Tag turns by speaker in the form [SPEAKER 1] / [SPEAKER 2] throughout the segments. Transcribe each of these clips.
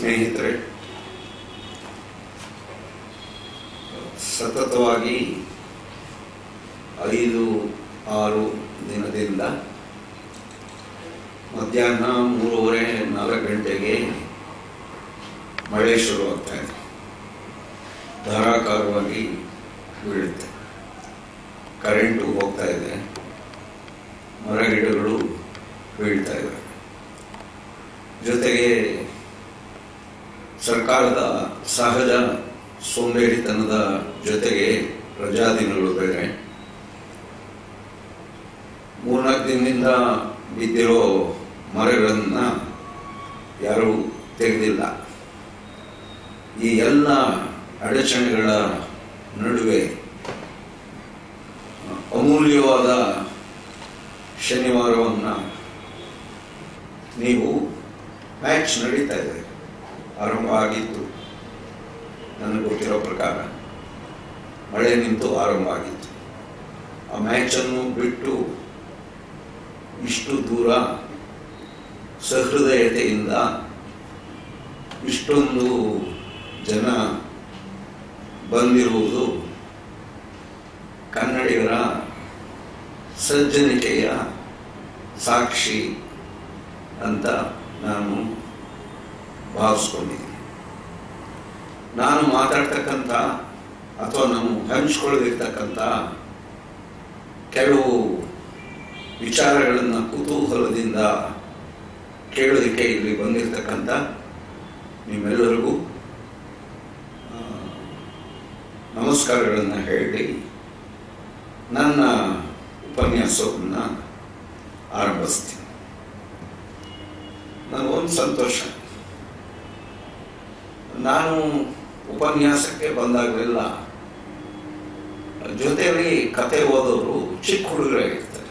[SPEAKER 1] ಸ್ನೇಹಿತರೆ ಸತತವಾಗಿ ಐದು ಆರು ದಿನದಿಂದ ಮಧ್ಯಾಹ್ನ ಮೂರುವರೆ ನಾಲ್ಕು ಗಂಟೆಗೆ ಮಳೆ ಶುರುವಾಗ್ತಾ ಇದೆ ಧಾರಾಕಾರವಾಗಿ ಬೀಳುತ್ತೆ ಕರೆಂಟು ಹೋಗ್ತಾ ಇದೆ ಮರ ಗಿಡಗಳು ಬೀಳ್ತಾ ಇವೆ ಜೊತೆಗೆ ಸರ್ಕಾರದ ಸಹಜ ಸೋಂಬೇರಿತನದ ಜೊತೆಗೆ ರಜಾ ದಿನಗಳು ಬೇರೆ ಮೂರ್ನಾಲ್ಕು ದಿನದಿಂದ ಬಿದ್ದಿರೋ ಮರಗಳನ್ನು ಯಾರೂ ತೆಗೆದಿಲ್ಲ ಈ ಎಲ್ಲ ಅಡಚಣೆಗಳ ನಡುವೆ ಅಮೂಲ್ಯವಾದ ಶನಿವಾರವನ್ನು ನೀವು ಮ್ಯಾಚ್ ನಡೀತಾ ಇದೆ ಆರಂಭ ಆಗಿತ್ತು ನನಗೆ ಗೊತ್ತಿರೋ ಪ್ರಕಾರ ಮಳೆ ನಿಂತು ಆರಂಭ ಆಗಿತ್ತು ಆ ಮ್ಯಾಚನ್ನು ಬಿಟ್ಟು ಇಷ್ಟು ದೂರ ಸಹೃದಯತೆಯಿಂದ ಇಷ್ಟೊಂದು ಜನ ಬಂದಿರುವುದು ಕನ್ನಡಿಗರ ಸಜ್ಜನಿಕೆಯ ಸಾಕ್ಷಿ ಅಂತ ನಾನು ಭಾವಿಸ್ಕೊಂಡಿದ್ದೀನಿ ನಾನು ಮಾತಾಡ್ತಕ್ಕಂಥ ಅಥವಾ ನಾನು ಹಂಚ್ಕೊಳ್ಳದಿರ್ತಕ್ಕಂಥ ಕೆಲವು ವಿಚಾರಗಳನ್ನು ಕುತೂಹಲದಿಂದ ಕೇಳೋದಕ್ಕೆ ಇಲ್ಲಿ ಬಂದಿರತಕ್ಕಂಥ ನಿಮ್ಮೆಲ್ಲರಿಗೂ ಆ, ನಮಸ್ಕಾರಗಳನ್ನು ಹೇಳಿ ನನ್ನ ಉಪನ್ಯಾಸವನ್ನು ಆರಂಭಿಸ್ತೀನಿ ನನಗೊಂದು ಸಂತೋಷ ನಾನು ಉಪನ್ಯಾಸಕ್ಕೆ ಬಂದಾಗಲೆಲ್ಲ ಜೊತೆಯಲ್ಲಿ ಕತೆ ಓದೋರು ಚಿಕ್ಕ ಹುಡುಗರಾಗಿರ್ತಾರೆ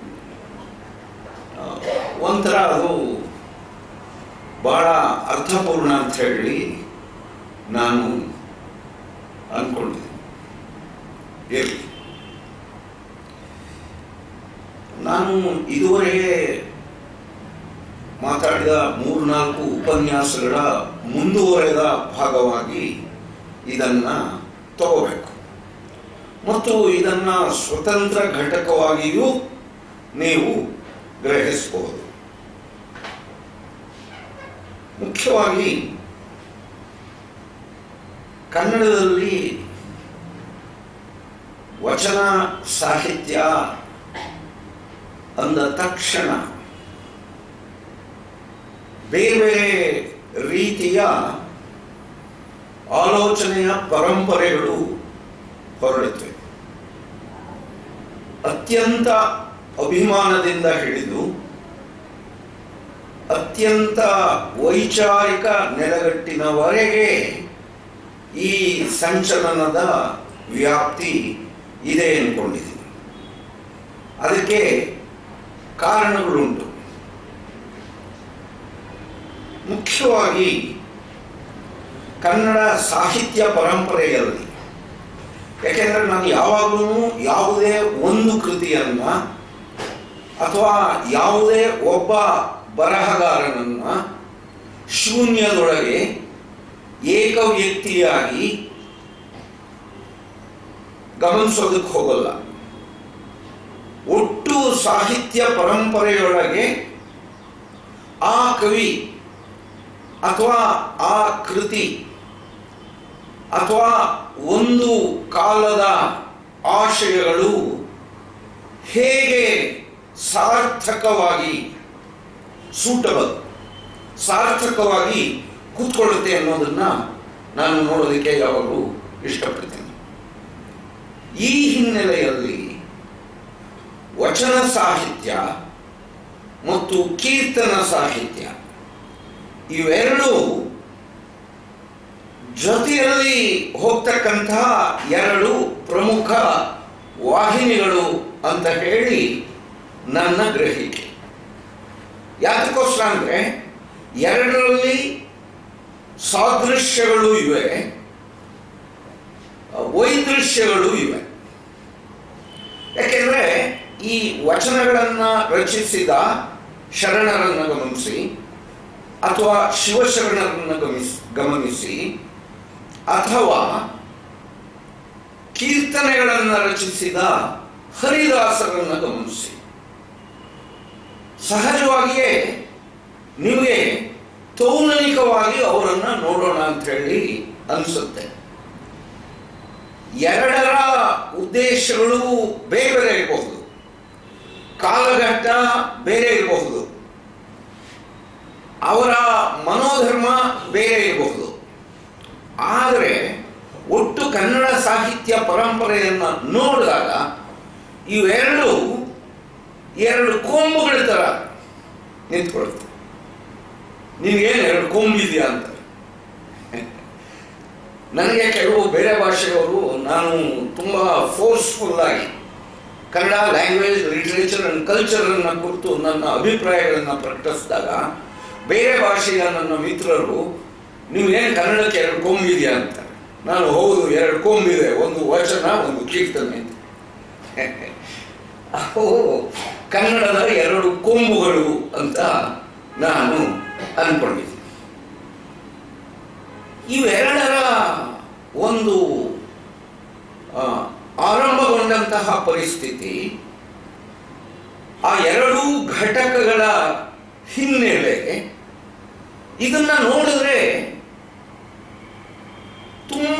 [SPEAKER 1] ಆ, ಒಂಥರ ಅದು ಬಹಳ ಅರ್ಥಪೂರ್ಣ ಅಂತ ಹೇಳಿ ನಾನು ಅಂದ್ಕೊಂಡಿದ್ದೀನಿ ಇರಲಿ ನಾನು ಇದುವರೆಗೆ ಮಾತಾಡಿದ ಮೂರ್ನಾಲ್ಕು ಉಪನ್ಯಾಸಗಳ ಮುಂದುವರೆದ ಭಾಗವಾಗಿ ಇದನ್ನ ತಗೋಬೇಕು ಮತ್ತು ಇದನ್ನ ಸ್ವತಂತ್ರ ಘಟಕವಾಗಿಯೂ ನೀವು ಗ್ರಹಿಸಬಹುದು ಮುಖ್ಯವಾಗಿ ಕನ್ನಡದಲ್ಲಿ ವಚನ ಸಾಹಿತ್ಯ ಅಂದ ತಕ್ಷಣ ಬೇರೆ ಬೇರೆ ರೀತಿಯ ಆಲೋಚನೆಯ ಪರಂಪರೆಗಳು ಹೊರಡುತ್ತವೆ ಅತ್ಯಂತ ಅಭಿಮಾನದಿಂದ ಹಿಡಿದು ಅತ್ಯಂತ ವೈಚಾರಿಕ ನೆಲೆಗಟ್ಟಿನವರೆಗೆ ಈ ಸಂಚಲನದ ವ್ಯಾಪ್ತಿ ಇದೆ ಅನ್ಕೊಂಡಿದ್ದೀನಿ ಅದಕ್ಕೆ ಕಾರಣಗಳುಂಟು ಮುಖ್ಯವಾಗಿ ಕನ್ನಡ ಸಾಹಿತ್ಯ ಪರಂಪರೆಯಲ್ಲಿ ಯಾಕೆಂದ್ರೆ ನಾನು ಯಾವಾಗಲೂ ಯಾವುದೇ ಒಂದು ಕೃತಿಯನ್ನ ಅಥವಾ ಯಾವುದೇ ಒಬ್ಬ ಬರಹಗಾರನನ್ನ ಶೂನ್ಯದೊಳಗೆ ಏಕ ವ್ಯಕ್ತಿಯಾಗಿ ಗಮನಿಸೋದಕ್ಕೆ ಹೋಗಲ್ಲ ಒಟ್ಟು ಸಾಹಿತ್ಯ ಪರಂಪರೆಯೊಳಗೆ ಆ ಕವಿ ಅಥವಾ ಆ ಕೃತಿ ಅಥವಾ ಒಂದು ಕಾಲದ ಆಶಯಗಳು ಹೇಗೆ ಸಾರ್ಥಕವಾಗಿ ಸೂಟಬಲ್ ಸಾರ್ಥಕವಾಗಿ ಕೂತ್ಕೊಳ್ಳುತ್ತೆ ಅನ್ನೋದನ್ನ ನಾನು ನೋಡೋದಕ್ಕೆ ಯಾವಾಗಲೂ ಇಷ್ಟಪಡ್ತೀನಿ ಈ ಹಿನ್ನೆಲೆಯಲ್ಲಿ ವಚನ ಸಾಹಿತ್ಯ ಮತ್ತು ಕೀರ್ತನ ಸಾಹಿತ್ಯ ಇವೆರಡು ಜೊತೆಯಲ್ಲಿ ಹೋಗ್ತಕ್ಕಂತಹ ಎರಡು ಪ್ರಮುಖ ವಾಹಿನಿಗಳು ಅಂತ ಹೇಳಿ ನನ್ನ ಗ್ರಹಿಕೆ ಯಾತಕ್ಕೋಸ್ಕರ ಅಂದ್ರೆ ಎರಡರಲ್ಲಿ ಸಾದೃಶ್ಯಗಳು ಇವೆ ವೈದೃಶ್ಯಗಳು ಇವೆ ಯಾಕೆಂದ್ರೆ ಈ ವಚನಗಳನ್ನ ರಚಿಸಿದ ಶರಣರನ್ನು ಗಮನಿಸಿ ಅಥವಾ ಶಿವಶರಣರನ್ನು ಗಮನಿಸಿ ಗಮನಿಸಿ ಅಥವಾ ಕೀರ್ತನೆಗಳನ್ನು ರಚಿಸಿದ ಹರಿದಾಸರನ್ನು ಗಮನಿಸಿ ಸಹಜವಾಗಿಯೇ ನಿಮಗೆ ತೌಲನಿಕವಾಗಿ ಅವರನ್ನು ನೋಡೋಣ ಅಂತ ಹೇಳಿ ಅನಿಸುತ್ತೆ ಎರಡರ ಉದ್ದೇಶಗಳು ಬೇರೆ ಬೇರೆ ಇರಬಹುದು ಕಾಲಘಟ್ಟ ಬೇರೆ ಇರಬಹುದು ಅವರ ಮನೋಧರ್ಮ ಬೇರೆ ಇರಬಹುದು ಆದರೆ ಒಟ್ಟು ಕನ್ನಡ ಸಾಹಿತ್ಯ ಪರಂಪರೆಯನ್ನು ನೋಡಿದಾಗ ಇವೆರಡು ಎರಡು ಕೊಂಬುಗಳ ಥರ ನಿಂತ್ಕೊಳುತ್ತೆ ನಿನಗೇನು ಎರಡು ಕೊಂಬಿದೆಯಾ ಅಂತ ನನಗೆ ಕೆಲವು ಬೇರೆ ಭಾಷೆಯವರು ನಾನು ತುಂಬ ಫೋರ್ಸ್ಫುಲ್ ಆಗಿ ಕನ್ನಡ ಲ್ಯಾಂಗ್ವೇಜ್ ಲಿಟ್ರೇಚರ್ ಅಂಡ್ ಕಲ್ಚರನ್ನು ಕುರಿತು ನನ್ನ ಅಭಿಪ್ರಾಯಗಳನ್ನು ಪ್ರಕಟಿಸಿದಾಗ ಬೇರೆ ಭಾಷೆಯ ನನ್ನ ಮಿತ್ರರು ನೀವೇನು ಕನ್ನಡಕ್ಕೆ ಎರಡು ಕೊಂಬಿದೆಯಾ ಅಂತ ನಾನು ಹೌದು ಎರಡು ಕೊಂಬಿದೆ ಒಂದು ವಚನ ಒಂದು ಕೀರ್ತನೆ ಅಂತ ಅವು ಕನ್ನಡದ ಎರಡು ಕೊಂಬುಗಳು ಅಂತ ನಾನು ಅಂದ್ಕೊಂಡಿದ್ದೀನಿ ಇವೆರಡರ ಒಂದು ಆ, ಆರಂಭಗೊಂಡಂತಹ ಪರಿಸ್ಥಿತಿ ಆ ಎರಡೂ ಘಟಕಗಳ ಹಿನ್ನೆಲೆ ಇದನ್ನ ನೋಡಿದ್ರೆ ತುಂಬ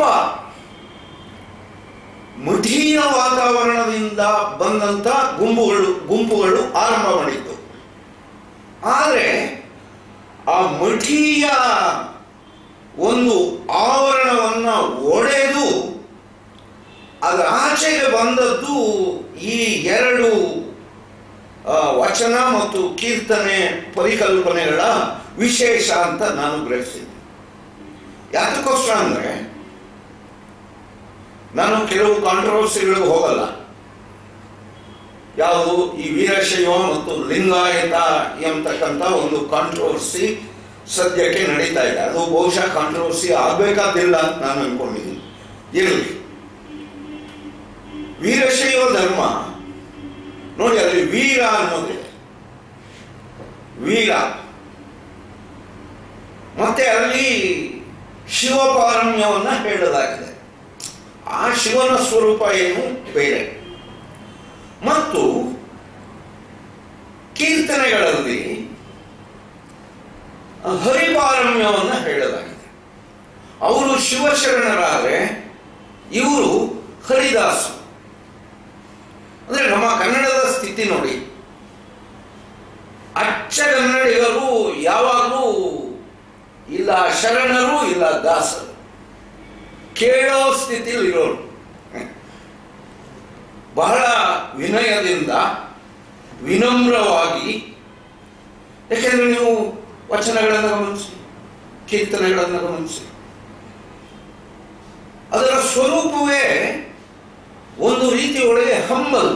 [SPEAKER 1] ಮಠೀಯ ವಾತಾವರಣದಿಂದ ಬಂದಂತ ಗುಂಪುಗಳು ಗುಂಪುಗಳು ಆರಂಭ ಮಾಡಿದ್ದು ಆದರೆ ಆ ಮಠೀಯ ಒಂದು ಆವರಣವನ್ನ ಒಡೆದು ಅದರ ಆಚೆಗೆ ಬಂದದ್ದು ಈ ಎರಡು ಆ, ವಚನ ಮತ್ತು ಕೀರ್ತನೆ ಪರಿಕಲ್ಪನೆಗಳ ವಿಶೇಷ ಅಂತ ನಾನು ಗ್ರಹಿಸಿದ್ದೆ ಯಾತಕ್ಕೋಸ್ಕರ ಅಂದರೆ ನಾನು ಕೆಲವು ಕಾಂಟ್ರವರ್ಸಿಗಳಿಗೆ ಹೋಗಲ್ಲ ಯಾವುದು ಈ ವೀರಶೈವ ಮತ್ತು ಲಿಂಗಾಯತ ಎಂಬತಕ್ಕಂಥ ಒಂದು ಕಾಂಟ್ರವರ್ಸಿ ಸದ್ಯಕ್ಕೆ ನಡೀತಾ ಇದೆ ಅದು ಬಹುಶಃ ಕಾಂಟ್ರವರ್ಸಿ ಆಗಬೇಕಾದಿಲ್ಲ ಅಂತ ನಾನು ಅನ್ಕೊಂಡಿದ್ದೀನಿ ಇರಲಿ ವೀರಶೈವ ಧರ್ಮ ನೋಡಿ ಅಲ್ಲಿ ವೀರ ಅನ್ನೋದಿದೆ ವೀರ ಮತ್ತೆ ಅಲ್ಲಿ ಶಿವಪಾರಮ್ಯವನ್ನ ಹೇಳಲಾಗಿದೆ ಆ ಶಿವನ ಸ್ವರೂಪ ಏನು ಬೇರೆ ಮತ್ತು ಕೀರ್ತನೆಗಳಲ್ಲಿ ಹರಿಪಾರಮ್ಯವನ್ನ ಹೇಳಲಾಗಿದೆ ಅವರು ಶಿವಶರಣರಾದರೆ ಇವರು ಹರಿದಾಸರು ಅಂದ್ರೆ ನಮ್ಮ ಕನ್ನಡದ ಸ್ಥಿತಿ ನೋಡಿ ಅಚ್ಚ ಕನ್ನಡಿಗರು ಯಾವಾಗಲೂ ಇಲ್ಲ ಶರಣರು ಇಲ್ಲ ದಾಸರು ಕೇಳೋ ಸ್ಥಿತಿಯಲ್ಲಿ ಇರೋರು ಬಹಳ ವಿನಯದಿಂದ ವಿನಮ್ರವಾಗಿ ಯಾಕೆಂದ್ರೆ ನೀವು ವಚನಗಳನ್ನು ಗಮನಿಸಿ ಕೀರ್ತನೆಗಳನ್ನು ಗಮನಿಸಿ ಅದರ ಸ್ವರೂಪವೇ ಒಂದು ರೀತಿ ಒಳಗೆ ಹಂಬಲ್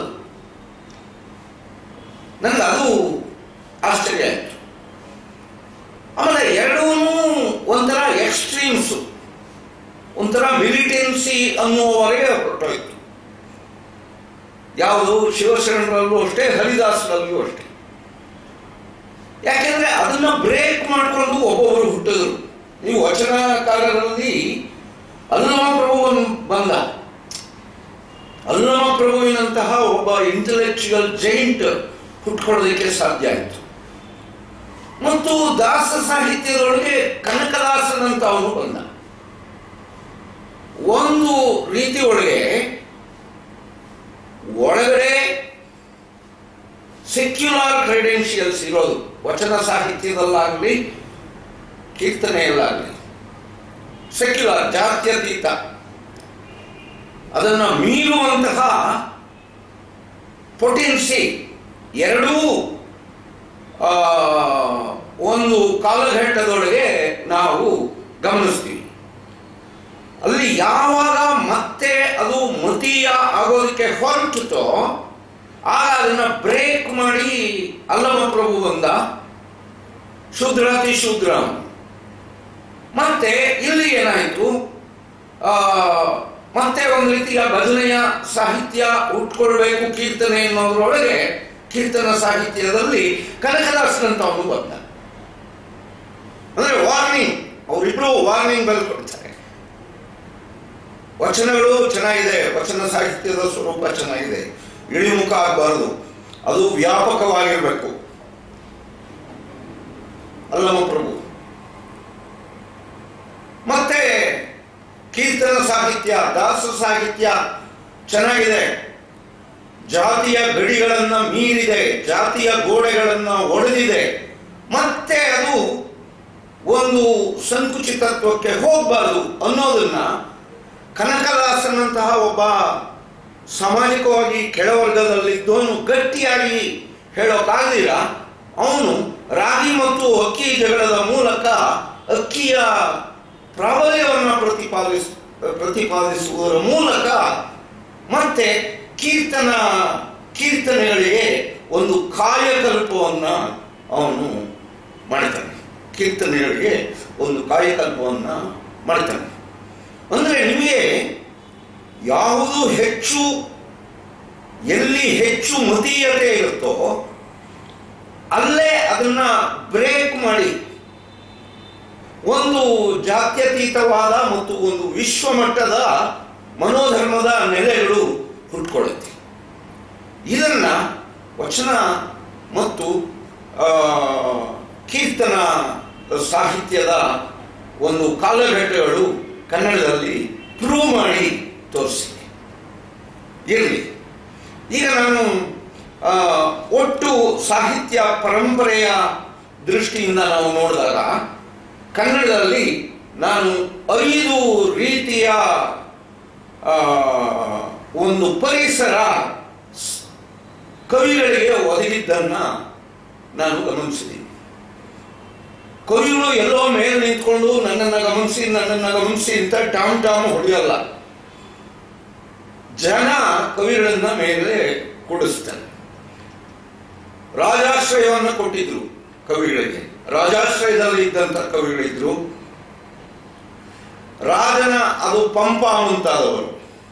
[SPEAKER 1] ನನಗೆ ಅದು ಆಶ್ಚರ್ಯ ಆಯಿತು ಆಮೇಲೆ ಎರಡೂ ಒಂಥರ ಎಕ್ಸ್ಟ್ರೀಮ್ಸು ಒಂಥರ ಮಿಲಿಟೆನ್ಸಿ ಅನ್ನುವವರೆಗೆ ಹೊರಟೋಯ್ತು ಯಾವುದು ಶಿವಶರಣರಲ್ಲೂ ಅಷ್ಟೇ ಹರಿದಾಸರಲ್ಲೂ ಅಷ್ಟೇ ಯಾಕೆಂದ್ರೆ ಅದನ್ನ ಬ್ರೇಕ್ ಮಾಡಿಕೊಂಡು ಒಬ್ಬೊಬ್ಬರು ಹುಟ್ಟಿದ್ರು ನೀವು ವಚನಕಾರರಲ್ಲಿ ಅಲ್ಲಮ ಪ್ರಭುವನ್ನು ಬಂದ ಅಲ್ಲಮ ಪ್ರಭುವಿನಂತಹ ಒಬ್ಬ ಇಂಟೆಲೆಕ್ಚುಯಲ್ ಜೈಂಟ್ ಹುಟ್ಕೊಳ್ಳೋದಕ್ಕೆ ಸಾಧ್ಯ ಆಯಿತು ಮತ್ತು ದಾಸ ಸಾಹಿತ್ಯದೊಳಗೆ ಕನಕದಾಸನಂತ ಅವನು ಬಂದ ಒಂದು ರೀತಿ ಒಳಗೆ ಒಳಗಡೆ ಸೆಕ್ಯುಲರ್ ಕ್ರೆಡೆನ್ಷಿಯಲ್ಸ್ ಇರೋದು ವಚನ ಸಾಹಿತ್ಯದಲ್ಲಾಗಲಿ ಕೀರ್ತನೆಯಲ್ಲಾಗಲಿ ಸೆಕ್ಯುಲರ್ ಜಾತ್ಯತೀತ ಅದನ್ನು ಮೀರುವಂತಹ ಪೊಟೆನ್ಸಿ ಎರಡೂ ಆ, ಒಂದು ಕಾಲಘಟ್ಟದೊಳಗೆ ನಾವು ಗಮನಿಸ್ತೀವಿ ಅಲ್ಲಿ ಯಾವಾಗ ಮತ್ತೆ ಅದು ಮತೀಯ ಆಗೋದಕ್ಕೆ ಹೊರಟುತ್ತೋ ಆಗ ಅದನ್ನ ಬ್ರೇಕ್ ಮಾಡಿ ಅಲ್ಲಮ ಪ್ರಭು ಬಂದ ಶೂದ್ರಾತಿ ಶೂದ್ರ ಮತ್ತೆ ಇಲ್ಲಿ ಏನಾಯಿತು ಆ, ಮತ್ತೆ ಒಂದು ರೀತಿಯ ಭಜನೆಯ ಸಾಹಿತ್ಯ ಉಟ್ಕೊಳ್ಬೇಕು ಕೀರ್ತನೆ ಅನ್ನೋದ್ರೊಳಗೆ ಕೀರ್ತನ ಸಾಹಿತ್ಯದಲ್ಲಿ ಕನಕದಾಸನಂತ ಅವನು ಬಂದ ವಾರ್ನಿಂಗ್ ಬೆಲ್ ಕೊಡ್ತಾರೆ ವಚನಗಳು ಚೆನ್ನಾಗಿದೆ ವಚನ ಸಾಹಿತ್ಯದ ಸ್ವರೂಪ ಚೆನ್ನಾಗಿದೆ ಇಳಿಮುಖ ಆಗಬಾರದು ಅದು ವ್ಯಾಪಕವಾಗಿರಬೇಕು ಅಲ್ಲಮ್ಮ ಪ್ರಭು ಮತ್ತೆ ಕೀರ್ತನ ಸಾಹಿತ್ಯ ದಾಸ ಸಾಹಿತ್ಯ ಚೆನ್ನಾಗಿದೆ ಜಾತಿಯ ಗಡಿಗಳನ್ನ ಮೀರಿದೆ ಜಾತಿಯ ಗೋಡೆಗಳನ್ನ ಒಡೆದಿದೆ ಮತ್ತೆ ಅದು ಒಂದು ಸಂಕುಚಿತತ್ವಕ್ಕೆ ಹೋಗಬಾರದು ಅನ್ನೋದನ್ನ ಕನಕದಾಸನಂತಹ ಒಬ್ಬ ಸಾಮಾಜಿಕವಾಗಿ ಕೆಳವರ್ಗದಲ್ಲಿದ್ದವನು ಗಟ್ಟಿಯಾಗಿ ಹೇಳೋಕ್ಕಾಗಲಿಲ್ಲ ಅವನು ರಾಗಿ ಮತ್ತು ಅಕ್ಕಿ ಜಗಳದ ಮೂಲಕ ಅಕ್ಕಿಯ ಪ್ರಾಬಲ್ಯವನ್ನು ಪ್ರತಿಪಾದಿಸ ಪ್ರತಿಪಾದಿಸುವುದರ ಮೂಲಕ ಮತ್ತೆ ಕೀರ್ತನ ಕೀರ್ತನೆಗಳಿಗೆ ಒಂದು ಕಾಯಕಲ್ಪವನ್ನ ಅವನು ಮಾಡ್ತಾನೆ ಕೀರ್ತನೆಗಳಿಗೆ ಒಂದು ಕಾಯಕಲ್ಪವನ್ನ ಮಾಡ್ತಾನೆ ಅಂದ್ರೆ ನಿಮಗೆ ಯಾವುದು ಹೆಚ್ಚು ಎಲ್ಲಿ ಹೆಚ್ಚು ಮತೀಯತೆ ಇರುತ್ತೋ ಅಲ್ಲೇ ಅದನ್ನ ಬ್ರೇಕ್ ಮಾಡಿ ಒಂದು ಜಾತ್ಯತೀತವಾದ ಮತ್ತು ಒಂದು ವಿಶ್ವಮಟ್ಟದ ಮನೋಧರ್ಮದ ನೆಲೆಗಳು ಹುಟ್ಕೊಳ್ಳುತ್ತೆ ಇದನ್ನ ವಚನ ಮತ್ತು ಆ, ಕೀರ್ತನ ಸಾಹಿತ್ಯದ ಒಂದು ಕಾಲಘಟ್ಟಗಳು ಕನ್ನಡದಲ್ಲಿ ಪ್ರೂವ್ ಮಾಡಿ ತೋರಿಸಿದೆ ಇರಲಿ ಈಗ ನಾನು ಆ, ಒಟ್ಟು ಸಾಹಿತ್ಯ ಪರಂಪರೆಯ ದೃಷ್ಟಿಯಿಂದ ನಾವು ನೋಡಿದಾಗ ಕನ್ನಡದಲ್ಲಿ ನಾನು ಐದು ರೀತಿಯ ಆ, ಒಂದು ಪರಿಸರ ಸ್- ಕವಿಗಳಿಗೆ ಒದಗಿದ್ದನ್ನ ನಾನು ಗಮನಿಸಿದ್ದೀನಿ ಕವಿಗಳು ಎಲ್ಲೋ ಮೇಲೆ ನಿಂತ್ಕೊಂಡು ನನ್ನನ್ನು ಗಮನಿಸಿ ನನ್ನನ್ನು ಗಮನಿಸಿ ಅಂತ ಟಾಮ್ ಟಾಮ್ ಹೊಡೆಯಲ್ಲ ಜನ ಕವಿಗಳನ್ನ ಮೇಲೆ ಕೂಡಿಸ್ತಾರೆ ರಾಜಾಶ್ರಯವನ್ನು ಕೊಟ್ಟಿದ್ರು ಕವಿಗಳಿಗೆ ರಾಜಾಶ್ರಯದಲ್ಲಿ ಇದ್ದಂತ ಕವಿಗಳಿದ್ರು ರಾಜನ ಅದು ಪಂಪ ಮುಂತಾದವರು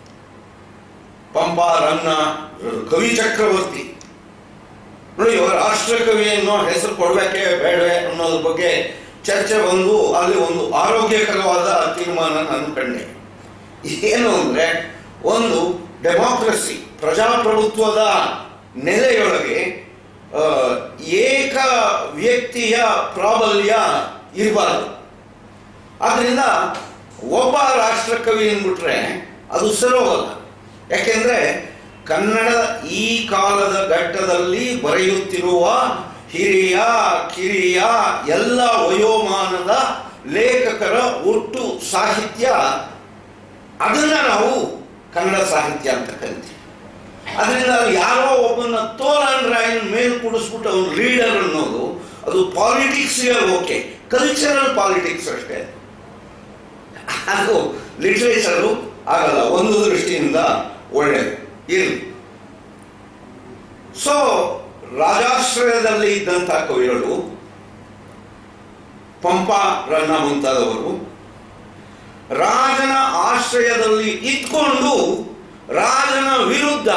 [SPEAKER 1] ಪಂಪ ರನ್ನ ಕವಿ ಚಕ್ರವರ್ತಿ ನೋಡಿ ಇವರು ರಾಷ್ಟ್ರ ಕವಿ ಅನ್ನೋ ಹೆಸರು ಕೊಡ್ಬೇಕೆ ಬೇಡವೆ ಅನ್ನೋದ್ರ ಬಗ್ಗೆ ಚರ್ಚೆ ಬಂದು ಅಲ್ಲಿ ಒಂದು ಆರೋಗ್ಯಕರವಾದ ತೀರ್ಮಾನ ನಾನು ಕಂಡೆ ಏನು ಅಂದ್ರೆ ಒಂದು ಡೆಮಾಕ್ರಸಿ ಪ್ರಜಾಪ್ರಭುತ್ವದ ನೆಲೆಯೊಳಗೆ ಆ, ಏಕ ವ್ಯಕ್ತಿಯ ಪ್ರಾಬಲ್ಯ ಇರಬಾರದು ಆದ್ರಿಂದ ಒಬ್ಬ ರಾಷ್ಟ್ರಕವಿ ಅಂದ್ಬಿಟ್ರೆ ಅದು ಸರೋಗಲ್ಲ ಯಾಕೆಂದ್ರೆ ಕನ್ನಡ ಈ ಕಾಲದ ಘಟ್ಟದಲ್ಲಿ ಬರೆಯುತ್ತಿರುವ ಹಿರಿಯ ಕಿರಿಯ ಎಲ್ಲ ವಯೋಮಾನದ ಲೇಖಕರ ಒಟ್ಟು ಸಾಹಿತ್ಯ ಅದನ್ನ ನಾವು ಕನ್ನಡ ಸಾಹಿತ್ಯ ಅಂತ ಕರಿತೀವಿ ಅದರಿಂದ ಯಾರೋ ಒಬ್ಬನ ತೋಲನ್ ರಾಯನ್ ಮೇಲೆ ಕೂಡಿಸ್ಬಿಟ್ಟು ಅವನು ಲೀಡರ್ ಅನ್ನೋದು ಅದು ಪಾಲಿಟಿಕ್ಸ್ಗೆ ಓಕೆ ಕಲ್ಚರಲ್ ಪಾಲಿಟಿಕ್ಸ್ ಅಷ್ಟೇ ಅದು ಲಿಟ್ರೇಚರು ಆಗಲ್ಲ ಒಂದು ದೃಷ್ಟಿಯಿಂದ ಒಳ್ಳೆಯದು ಇರಲಿ ಸೊ ರಾಜಾಶ್ರಯದಲ್ಲಿ ಇದ್ದಂಥ ಕವಿಗಳು ಪಂಪ ರನ್ನ ಮುಂತಾದವರು ರಾಜನ ಆಶ್ರಯದಲ್ಲಿ ಇದ್ಕೊಂಡು ರಾಜನ ವಿರುದ್ಧ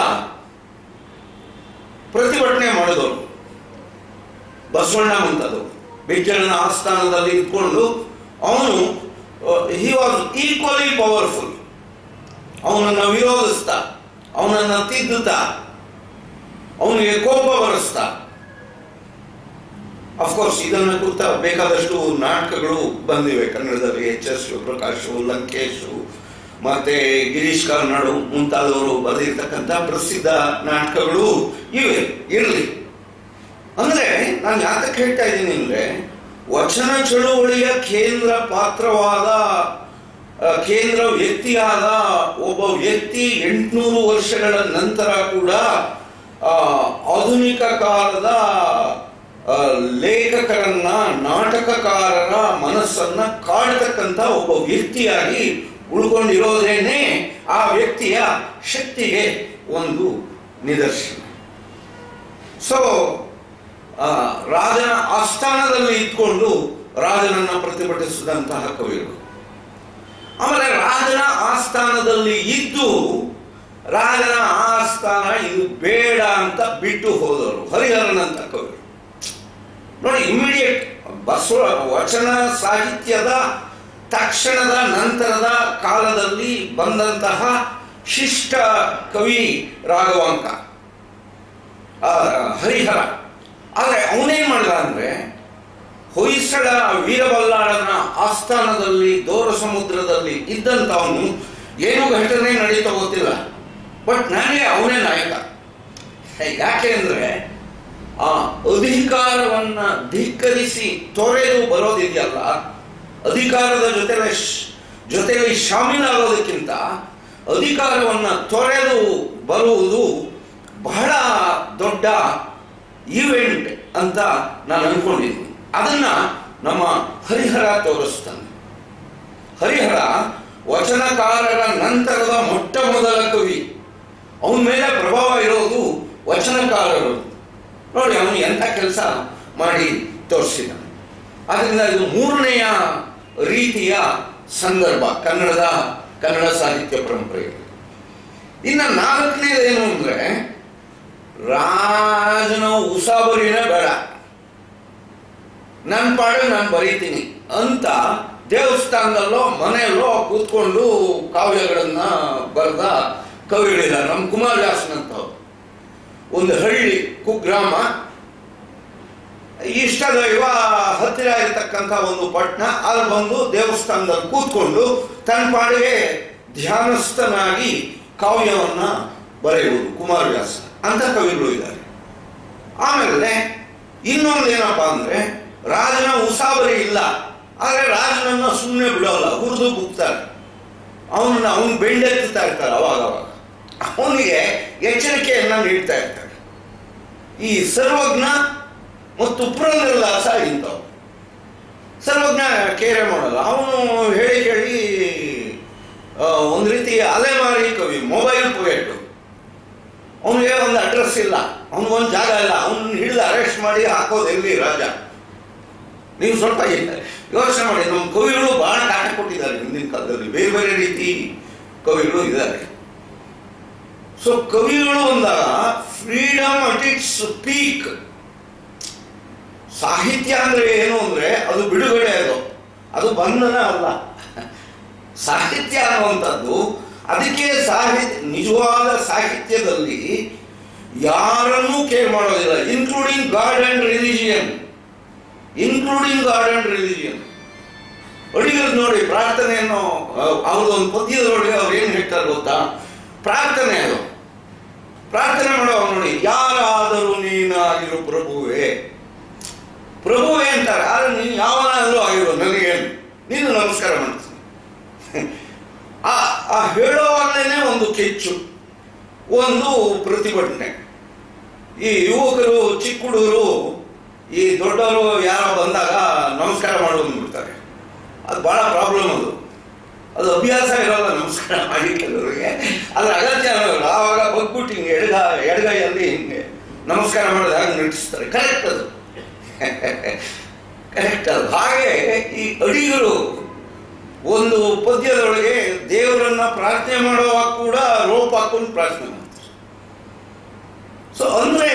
[SPEAKER 1] ಪ್ರತಿಭಟನೆ ಮಾಡಿದವರು ಬಸವಣ್ಣ ಮುಂತಾದವರು ಬಿಜ್ಜಳನ ಆಸ್ಥಾನದಲ್ಲಿ ಇದ್ಕೊಂಡು ಅವನು ಹಿ ವಾಸ್ ಈಕ್ವಲಿ ಪವರ್ಫುಲ್ ಅವನನ್ನು ವಿರೋಧಿಸ್ತಾ ಅವನನ್ನು ತಿದ್ದುತ್ತಾ ಅವನಿಗೆ ಕೋಪ ಬರೆಸ್ತಾ ಅಫ್ಕೋರ್ಸ್ ಇದನ್ನ ಕುರಿತ ಬೇಕಾದಷ್ಟು ನಾಟಕಗಳು ಬಂದಿವೆ ಕನ್ನಡದಲ್ಲಿ ಎಚ್ ಎಸ್ ಶಿವಪ್ರಕಾಶು ಲಂಕೇಶು ಮತ್ತೆ ಗಿರೀಶ್ ಕಾರ್ನಾಡು ಮುಂತಾದವರು ಬರೆದಿರ್ತಕ್ಕಂಥ ಪ್ರಸಿದ್ಧ ನಾಟಕಗಳು ಇವೆ ಇರಲಿ ಅಂದ್ರೆ ನಾನು ಯಾತಕ್ಕೆ ಹೇಳ್ತಾ ಇದ್ದೀನಿ ಅಂದ್ರೆ ವಚನ ಚಳುವಳಿಯ ಕೇಂದ್ರ ಪಾತ್ರವಾದ ಆ, ಕೇಂದ್ರ ವ್ಯಕ್ತಿಯಾದ ಒಬ್ಬ ವ್ಯಕ್ತಿ ಎಂಟುನೂರು ವರ್ಷಗಳ ನಂತರ ಕೂಡ ಆ, ಆಧುನಿಕ ಕಾಲದ ಆ, ಲೇಖಕರನ್ನ ನಾಟಕಕಾರರ ಮನಸ್ಸನ್ನ ಕಾಡತಕ್ಕಂಥ ಒಬ್ಬ ವ್ಯಕ್ತಿಯಾಗಿ ಉಳ್ಕೊಂಡಿರೋದೇನೆ ಆ ವ್ಯಕ್ತಿಯ ಶಕ್ತಿಗೆ ಒಂದು ನಿದರ್ಶನ ಸೊ ಆ, ರಾಜನ ಆಸ್ಥಾನದಲ್ಲಿ ಇದ್ಕೊಂಡು ರಾಜನನ್ನ ಪ್ರತಿಭಟಿಸಿದಂತಹ ಕವಿಗಳು ಆಮೇಲೆ ರಾಜನ ಆಸ್ಥಾನದಲ್ಲಿ ಇದ್ದು ರಾಜನ ಆಸ್ಥಾನ ಇದು ಬೇಡ ಅಂತ ಬಿಟ್ಟು ಹೋದವರು ಹರಿಹರನಂತ ಕವಿಗಳು ನೋಡಿ ಇಮಿಡಿಯೇಟ್ ಬಸವ ವಚನ ಸಾಹಿತ್ಯದ ತಕ್ಷಣದ ನಂತರದ ಕಾಲದಲ್ಲಿ ಬಂದಂತಹ ಶಿಷ್ಟ ಕವಿ ರಾಘವಾಂಕ ಆ, ಹರಿಹರ ಆದರೆ ಅವನೇನ್ ಮಾಡಿದ ಅಂದ್ರೆ ಹೊಯ್ಸಳ ವೀರಬಲ್ಲಾಳನ ಆಸ್ಥಾನದಲ್ಲಿ ದೋರ ಸಮುದ್ರದಲ್ಲಿ ಇದ್ದಂಥವನು ಏನು ಘಟನೆ ನಡೀತಾ ಗೊತ್ತಿಲ್ಲ ಬಟ್ ನನಗೆ ಅವನೇ ನಾಯಕ ಯಾಕೆ ಅಂದ್ರೆ ಆ ಅಧಿಕಾರವನ್ನ ಧಿಕ್ಕರಿಸಿ ತೊರೆದು ಬರೋದಿದೆಯಲ್ಲ ಅಧಿಕಾರದ ಜೊತೆ ಜೊತೆಗೆ ಶಾಮೀಲಾಗೋದಕ್ಕಿಂತ ಅಧಿಕಾರವನ್ನ ತೊರೆದು ಬರುವುದು ಬಹಳ ದೊಡ್ಡ ಈವೆಂಟ್ ಅಂತ ನಾನು ಅನ್ಕೊಂಡಿದ್ದೀನಿ ಅದನ್ನ ನಮ್ಮ ಹರಿಹರ ತೋರಿಸ್ತಾನೆ ಹರಿಹರ ವಚನಕಾರರ ನಂತರದ ಮೊಟ್ಟ ಮೊದಲ ಕವಿ ಅವನ ಮೇಲೆ ಪ್ರಭಾವ ಇರೋದು ವಚನಕಾರರು ನೋಡಿ ಅವನು ಎಂಥ ಕೆಲಸ ಮಾಡಿ ತೋರಿಸಿದ್ದಾನೆ ಅದರಿಂದ ಇದು ಮೂರನೆಯ ರೀತಿಯ ಸಂದರ್ಭ ಕನ್ನಡದ ಕನ್ನಡ ಸಾಹಿತ್ಯ ಪರಂಪರೆಯಲ್ಲಿ ಇನ್ನು ನಾಲ್ಕನೇದೇನು ಅಂದ್ರೆ ರಾಜನ ಉಸಾಬರಿನ ಬೇಡ ನನ್ನ ಪಾಡು ನಾನು ಬರೀತೀನಿ ಅಂತ ದೇವಸ್ಥಾನದಲ್ಲೋ ಮನೆಯಲ್ಲೋ ಕೂತ್ಕೊಂಡು ಕಾವ್ಯಗಳನ್ನ ಬರೆದ ಕವಿಗಳಿದ್ದಾರೆ ನಮ್ಮ ಕುಮಾರವ್ಯಾಸನಂತವ್ರು ಒಂದು ಹಳ್ಳಿ ಕುಗ್ರಾಮ ಇಷ್ಟ ದೈವ ಹತ್ತಿರ ಇರತಕ್ಕಂಥ ಒಂದು ಪಟ್ಟಣ ಅಲ್ಲಿ ಬಂದು ದೇವಸ್ಥಾನದಲ್ಲಿ ಕೂತ್ಕೊಂಡು ತನ್ನ ಪಾಡಿಗೆ ಧ್ಯಾನಸ್ಥನಾಗಿ ಕಾವ್ಯವನ್ನ ಬರೆಯುವುದು ಕುಮಾರವ್ಯಾಸ ಅಂತ ಕವಿಗಳು ಇದ್ದಾರೆ ಆಮೇಲೆ ಇನ್ನೊಂದು ಏನಪ್ಪಾ ಅಂದ್ರೆ ರಾಜನ ಉಸಾಬರಿ ಇಲ್ಲ ಆದ್ರೆ ರಾಜನನ್ನ ಸುಮ್ಮನೆ ಬಿಡೋಲ್ಲ ಹುರಿದು ಬುಕ್ತಾರೆ ಅವನನ್ನ ಅವನು ಬೆಂಡೆತ್ತುತ್ತಾ ಇರ್ತಾರೆ ಅವಾಗ ಅವಾಗ ಅವನಿಗೆ ಎಚ್ಚರಿಕೆಯನ್ನ ನೀಡ್ತಾ ಇರ್ತಾರೆ ಈ ಸರ್ವಜ್ಞ ಮತ್ತು ಪುರಂದರದಾಸ ಇಂಥವು ಸರ್ವಜ್ಞ ಕೇರೆ ಮಾಡಲ್ಲ ಅವನು ಹೇಳಿ ಕೇಳಿ ಆ, ಒಂದು ರೀತಿ ಅಲೆಮಾರಿ ಕವಿ ಮೊಬೈಲ್ ಪೊಯೆಟ್ ಅವನಿಗೆ ಒಂದು ಅಡ್ರೆಸ್ ಇಲ್ಲ ಅವನಿಗೊಂದು ಜಾಗ ಇಲ್ಲ ಅವನ್ನ ಹಿಡಿದು ಅರೆಸ್ಟ್ ಮಾಡಿ ಹಾಕೋದು ಎಲ್ಲಿ ರಾಜ ನೀವು ಸ್ವಲ್ಪ ಯೋಚನೆ ಮಾಡಿ ನಮ್ಮ ಕವಿಗಳು ಬಹಳ ಕಾಟ ಕೊಟ್ಟಿದ್ದಾರೆ ಹಿಂದಿನ ಕಾಲದಲ್ಲಿ ಬೇರೆ ಬೇರೆ ರೀತಿ ಕವಿಗಳು ಇದ್ದಾರೆ ಸೊ ಕವಿಗಳು ಅಂದಾಗ ಫ್ರೀಡಮ್ ಅಟ್ ಇಟ್ಸ್ ಪೀಕ್ ಸಾಹಿತ್ಯ ಅಂದ್ರೆ ಏನು ಅಂದ್ರೆ ಅದು ಬಿಡುಗಡೆ ಅದು ಅದು ಬಂಧನ ಅಲ್ಲ ಸಾಹಿತ್ಯ ಅನ್ನುವಂಥದ್ದು ಅದಕ್ಕೆ ಸಾಹಿತ್ಯ ನಿಜವಾದ ಸಾಹಿತ್ಯದಲ್ಲಿ ಯಾರನ್ನೂ ಕೇರ್ ಮಾಡೋದಿಲ್ಲ including god and religion including god and religion ಅಡಿಗರು ನೋಡಿ ಪ್ರಾರ್ಥನೆಯನ್ನು ಅವ್ರದೊಂದು ಪದ್ಯದೊಳಗೆ ಅವ್ರು ಏನು ಹೇಳ್ತಾರೆ ಗೊತ್ತಾ ಪ್ರಾರ್ಥನೆ ಅದು ಪ್ರಾರ್ಥನೆ ಮಾಡೋ ನೋಡಿ ಯಾರಾದರೂ ನೀನಾಗಿರು ಪ್ರಭುವೇ ಪ್ರಭುವೇ ಅಂತಾರೆ ಆದ್ರೆ ನೀನು ಯಾವನಾದರೂ ಆಗಿರೋ ನನಗೇನು ನೀನು ನಮಸ್ಕಾರ ಮಾಡ್ತೀನಿ ಆ ಆ ಹೇಳೋವಾಗಲೇ ಒಂದು ಕೆಚ್ಚು ಒಂದು ಪ್ರತಿಭಟನೆ ಈ ಯುವಕರು ಚಿಕ್ಕ ಹುಡುಗರು ಈ ದೊಡ್ಡವರು ಯಾರೋ ಬಂದಾಗ ನಮಸ್ಕಾರ ಮಾಡೋದು ಬಿಡ್ತಾರೆ ಅದು ಬಹಳ ಪ್ರಾಬ್ಲಮ್ ಅದು ಅದು ಅಭ್ಯಾಸ ಇರೋಲ್ಲ ನಮಸ್ಕಾರ ಮಾಡಿ ಕೆಲವರಿಗೆ ಅದ್ರ ಅಗತ್ಯ ಇರೋಲ್ಲ ಆವಾಗ ಬಗ್ಬಿಟ್ಟು ಹಿಂಗೆ ಎಡಗ ಎಡಗೈಯಲ್ಲಿ ಹಿಂಗೆ ನಮಸ್ಕಾರ ಮಾಡೋದು ಹಾಗೆ ನಟಿಸ್ತಾರೆ ಕರೆಕ್ಟ್ ಅದು ಕರೆಕ್ಟ್ ಅದು ಹಾಗೆ ಈ ಅಡಿಗರು ಒಂದು ಪದ್ಯದೊಳಗೆ ದೇವರನ್ನ ಪ್ರಾರ್ಥನೆ ಮಾಡುವಾಗ ಕೂಡ ರೋಪ್ ಹಾಕೊಂಡು ಪ್ರಾರ್ಥನೆ ಮಾಡ್ತಾರೆ ಸೊ ಅಂದ್ರೆ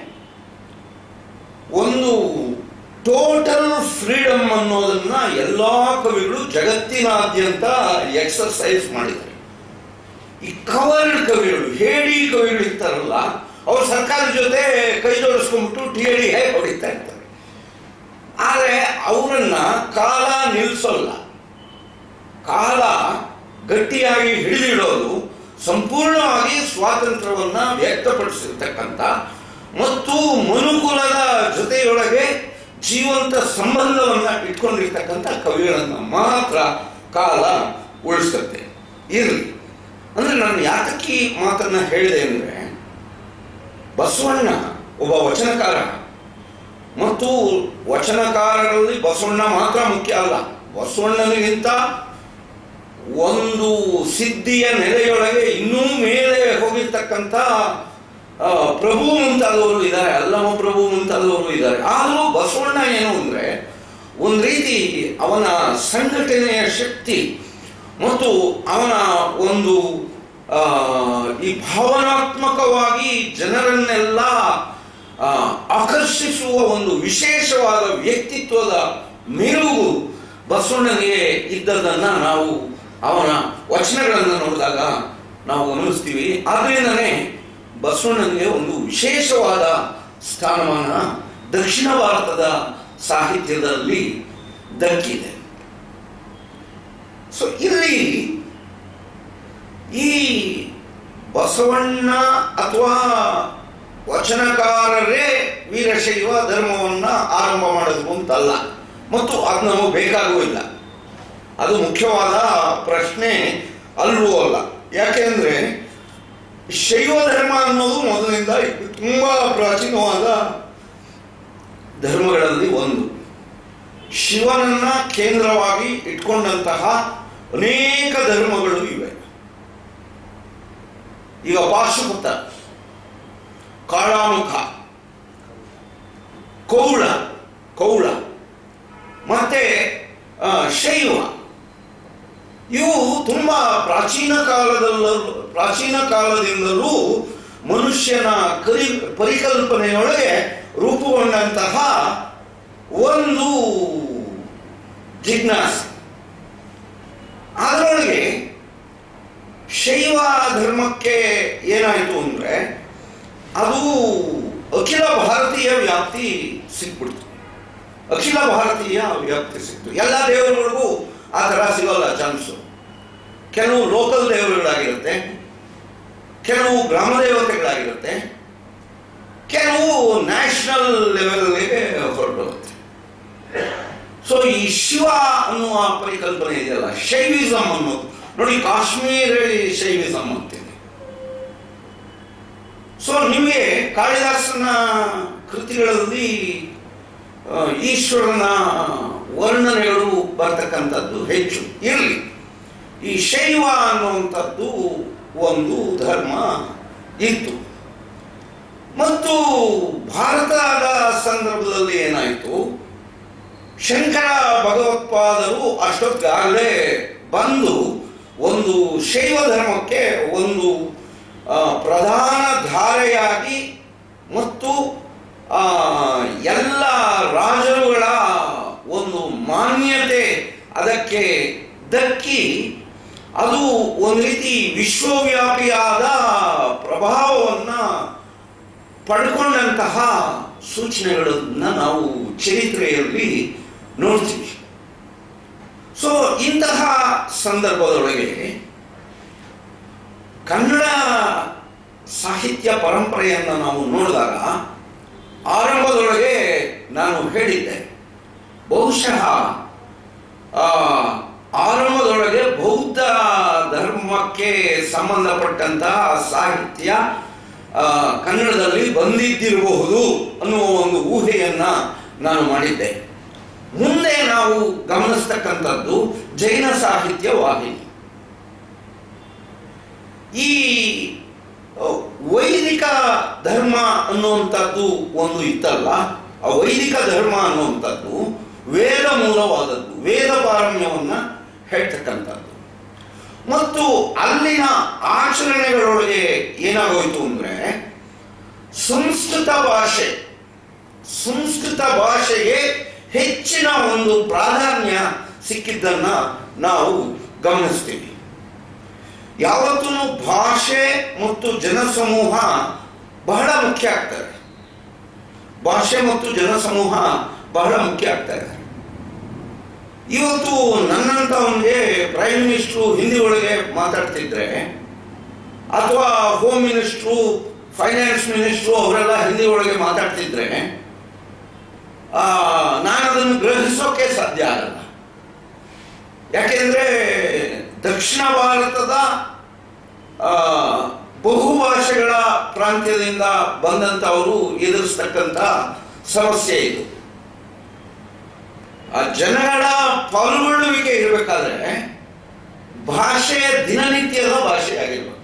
[SPEAKER 1] ಒಂದು ಟೋಟಲ್ ಫ್ರೀಡಮ್ ಅನ್ನೋದನ್ನ ಎಲ್ಲಾ ಕವಿಗಳು ಜಗತ್ತಿನಾದ್ಯಂತ ಎಕ್ಸರ್ಸೈಸ್ ಮಾಡಿದ್ದಾರೆ ಈ ಕವರ್ಡ್ ಕವಿಗಳು ಹೇಳಿ ಕವಿಗಳು ಇರ್ತಾರಲ್ಲ ಅವ್ರು ಸರ್ಕಾರದ ಜೊತೆ ಕೈ ಜೋಡಿಸ್ಕೊಂಡ್ಬಿಟ್ಟು ಟಿ ಎಡಿ ಹೇಗೆ ಹೊಡಿತಾ ಇರ್ತಾರೆ ಆದರೆ ಅವರನ್ನ ಕಾಲ ನಿಲ್ಲಿಸೋಲ್ಲ ಕಾಲ ಗಟ್ಟಿಯಾಗಿ ಹಿಡಿದಿಡೋದು ಸಂಪೂರ್ಣವಾಗಿ ಸ್ವಾತಂತ್ರ್ಯವನ್ನ ವ್ಯಕ್ತಪಡಿಸಿರ್ತಕ್ಕಂಥ ಮತ್ತು ಮನುಕುಲದ ಜೊತೆಯೊಳಗೆ ಜೀವಂತ ಸಂಬಂಧವನ್ನ ಇಟ್ಕೊಂಡಿರ್ತಕ್ಕಂಥ ಕವಿಗಳನ್ನ ಮಾತ್ರ ಕಾಲ ಉಳಿಸುತ್ತೆ ಇರಲಿ ಅಂದ್ರೆ ನಾನು ಯಾತಕ್ಕೆ ಈ ಮಾತನ್ನ ಹೇಳಿದೆ ಅಂದ್ರೆ ಬಸವಣ್ಣ ಒಬ್ಬ ವಚನಕಾರ ಮತ್ತು ವಚನಕಾರರಲ್ಲಿ ಬಸವಣ್ಣ ಮಾತ್ರ ಮುಖ್ಯ ಅಲ್ಲ ಬಸವಣ್ಣನಿಗಿಂತ ಒಂದು ಸಿದ್ಧಿಯ ನೆಲೆಯೊಳಗೆ ಇನ್ನೂ ಮೇಲೆ ಹೋಗಿರ್ತಕ್ಕಂಥ ಆ, ಪ್ರಭು ಮುಂತಾದವರು ಇದ್ದಾರೆ ಅಲ್ಲಮ ಪ್ರಭು ಮುಂತಾದವರು ಇದ್ದಾರೆ ಆದರೂ ಬಸವಣ್ಣ ಏನು ಅಂದ್ರೆ ಒಂದು ರೀತಿ ಅವನ ಸಂಘಟನೆಯ ಶಕ್ತಿ ಮತ್ತು ಅವನ ಒಂದು ಆ, ಈ ಭಾವನಾತ್ಮಕವಾಗಿ ಜನರನ್ನೆಲ್ಲ ಆ, ಆಕರ್ಷಿಸುವ ಒಂದು ವಿಶೇಷವಾದ ವ್ಯಕ್ತಿತ್ವದ ಮೆರುಗು ಬಸವಣ್ಣನಿಗೆ ಇದ್ದದನ್ನ ನಾವು ಅವನ ವಚನಗಳನ್ನು ನೋಡಿದಾಗ ನಾವು ಗಮನಿಸ್ತೀವಿ ಆದ್ರಿಂದನೇ ಬಸವಣ್ಣನಿಗೆ ಒಂದು ವಿಶೇಷವಾದ ಸ್ಥಾನಮಾನ ದಕ್ಷಿಣ ಭಾರತದ ಸಾಹಿತ್ಯದಲ್ಲಿ ದಕ್ಕಿದೆ ಸೊ ಇಲ್ಲಿ ಈ ಬಸವಣ್ಣ ಅಥವಾ ವಚನಕಾರರೇ ವೀರಶೈವ ಧರ್ಮವನ್ನ ಆರಂಭ ಮಾಡಿದ್ರು ಅಂತಲ್ಲ ಮತ್ತು ಅದು ನಮಗೆ ಬೇಕಾಗೂ ಇಲ್ಲ ಅದು ಮುಖ್ಯವಾದ ಪ್ರಶ್ನೆ ಅಲ್ಲೂ ಅಲ್ಲ ಯಾಕೆಂದ್ರೆ ಶೈವ ಧರ್ಮ ಅನ್ನೋದು ಮೊದಲಿಂದ ತುಂಬಾ ಪ್ರಾಚೀನವಾದ ಧರ್ಮಗಳಲ್ಲಿ ಒಂದು ಶಿವನನ್ನ ಕೇಂದ್ರವಾಗಿ ಇಟ್ಕೊಂಡಂತಹ ಅನೇಕ ಧರ್ಮಗಳು ಇವೆ ಈಗ ಪಾಶುಪತ ಕಾಳಾಮುಖ ಕೌಳ ಕೌಳ ಮತ್ತೆ ಆ, ಶೈವ ಇವು ತುಂಬಾ ಪ್ರಾಚೀನ ಕಾಲದಲ್ಲೂ ಪ್ರಾಚೀನ ಕಾಲದಿಂದಲೂ ಮನುಷ್ಯನ ಕರಿ ಪರಿಕಲ್ಪನೆಯೊಳಗೆ ರೂಪುಗೊಂಡಂತಹ ಒಂದು ಜಿಜ್ಞಾಸೆ ಅದರೊಳಗೆ ಶೈವ ಧರ್ಮಕ್ಕೆ ಏನಾಯಿತು ಅಂದ್ರೆ ಅದು ಅಖಿಲ ಭಾರತೀಯ ವ್ಯಾಪ್ತಿ ಸಿಕ್ಬಿಡ್ತು ಅಖಿಲ ಭಾರತೀಯ ವ್ಯಾಪ್ತಿ ಸಿಕ್ತು ಎಲ್ಲ ದೇವರುಗಳಿಗೂ ಆ ಥರ ಸಿಗೋಲ್ಲ ಚಾನ್ಸು ಕೆಲವು ಲೋಕಲ್ ದೇವರುಗಳಾಗಿರುತ್ತೆ ಕೆಲವು ಗ್ರಾಮ ದೇವತೆಗಳಾಗಿರುತ್ತೆ ಕೆಲವು ನ್ಯಾಷನಲ್ ಲೆವೆಲ್ಗೆ ಹೊರಟೋಗುತ್ತೆ ಸೊ ಈ ಶಿವ ಅನ್ನುವ ಪರಿಕಲ್ಪನೆ ಇದೆಯಲ್ಲ ಶೈವಿಸಮ್ ಅನ್ನೋದು ನೋಡಿ ಕಾಶ್ಮೀರಲ್ಲಿ ಶೈವಿಸಮ್ ಅಂತಿದೆ ಸೊ ನಿಮಗೆ ಕಾಳಿದಾಸನ ಕೃತಿಗಳಲ್ಲಿ ಆ, ಈಶ್ವರನ ವರ್ಣನೆಗಳು ಬರ್ತಕ್ಕಂಥದ್ದು ಹೆಚ್ಚು ಇರಲಿ ಈ ಶೈವ ಅನ್ನುವಂಥದ್ದು ಒಂದು ಧರ್ಮ ಇತ್ತು ಮತ್ತು ಭಾರತದ ಸಂದರ್ಭದಲ್ಲಿ ಏನಾಯಿತು ಶಂಕರ ಭಗವತ್ಪಾದರು ಅಷ್ಟೊತ್ತಿಗಾಗಲೇ ಬಂದು ಒಂದು ಶೈವ ಧರ್ಮಕ್ಕೆ ಒಂದು ಆ, ಪ್ರಧಾನ ಧಾರೆಯಾಗಿ ಮತ್ತು ಆ, ಎಲ್ಲ ರಾಜರುಗಳ ಒಂದು ಮಾನ್ಯತೆ ಅದಕ್ಕೆ ದಕ್ಕಿ ಅದು ಒಂದು ರೀತಿ ವಿಶ್ವವ್ಯಾಪಿಯಾದ ಪ್ರಭಾವವನ್ನು ಪಡ್ಕೊಂಡಂತಹ ಸೂಚನೆಗಳನ್ನ ನಾವು ಚರಿತ್ರೆಯಲ್ಲಿ ನೋಡ್ತೀವಿ ಸೊ ಇಂತಹ ಸಂದರ್ಭದೊಳಗೆ ಕನ್ನಡ ಸಾಹಿತ್ಯ ಪರಂಪರೆಯನ್ನು ನಾವು ನೋಡಿದಾಗ ಆರಂಭದೊಳಗೆ ನಾನು ಹೇಳಿದ್ದೆ ಬಹುಶಃ ಆ, ಆರಂಭದೊಳಗೆ ಬೌದ್ಧ ಧರ್ಮಕ್ಕೆ ಸಂಬಂಧಪಟ್ಟಂತಹ ಸಾಹಿತ್ಯ ಆ, ಕನ್ನಡದಲ್ಲಿ ಬಂದಿದ್ದಿರಬಹುದು ಅನ್ನುವ ಒಂದು ಊಹೆಯನ್ನ ನಾನು ಮಾಡಿದ್ದೆ ಮುಂದೆ ನಾವು ಗಮನಿಸ್ತಕ್ಕಂಥದ್ದು ಜೈನ ಸಾಹಿತ್ಯ ವಾಹಿನಿ ಈ ಆ, ವೈದಿಕ ಧರ್ಮ ಅನ್ನುವಂಥದ್ದು ಒಂದು ಇತ್ತಲ್ಲ ಆ ವೈದಿಕ ಧರ್ಮ ಅನ್ನುವಂಥದ್ದು ವೇದ ಮೂಲವಾದದ್ದು ವೇದ ಪಾರಮ್ಯವನ್ನ ಹೇಳ್ತಕ್ಕಂಥದ್ದು ಮತ್ತು ಅಲ್ಲಿನ ಆಚರಣೆಗಳೊಳಗೆ ಏನಾಗೋಯ್ತು ಅಂದ್ರೆ ಸಂಸ್ಕೃತ ಭಾಷೆ ಸಂಸ್ಕೃತ ಭಾಷೆಗೆ ಹೆಚ್ಚಿನ ಒಂದು ಪ್ರಾಧಾನ್ಯ ಸಿಕ್ಕಿದ್ದನ್ನ ನಾವು ಗಮನಿಸ್ತೀವಿ ಯಾವತ್ತೂ ಭಾಷೆ ಮತ್ತು ಜನಸಮೂಹ ಬಹಳ ಮುಖ್ಯ ಆಗ್ತದೆ ಭಾಷೆ ಮತ್ತು ಜನಸಮೂಹ ಬಹಳ ಮುಖ್ಯ ಆಗ್ತದೆ ಇವತ್ತು ನನ್ನಂತವನಿಗೆ ಪ್ರೈಮ್ ಮಿನಿಸ್ಟ್ರು ಹಿಂದಿ ಒಳಗೆ ಮಾತಾಡ್ತಿದ್ರೆ ಅಥವಾ ಹೋಮ್ ಮಿನಿಸ್ಟ್ರು ಫೈನಾನ್ಸ್ ಮಿನಿಸ್ಟ್ರು ಅವರೆಲ್ಲ ಹಿಂದಿ ಒಳಗೆ ಮಾತಾಡ್ತಿದ್ರೆ ಆ, ನಾನು ಅದನ್ನು ಗ್ರಹಿಸೋಕೆ ಸಾಧ್ಯ ಆಗಲ್ಲ ಯಾಕೆಂದ್ರೆ ದಕ್ಷಿಣ ಭಾರತದ ಆ, ಬಹುಭಾಷೆಗಳ ಪ್ರಾಂತ್ಯದಿಂದ ಬಂದಂತವರು ಎದುರಿಸ್ತಕ್ಕಂಥ ಸಮಸ್ಯೆ ಇದು ಆ ಜನಗಳ ಪಾಲ್ಗೊಳ್ಳುವಿಕೆ ಇರಬೇಕಾದ್ರೆ ಭಾಷೆ ದಿನನಿತ್ಯದ ಭಾಷೆಯಾಗಿರ್ಬೇಕು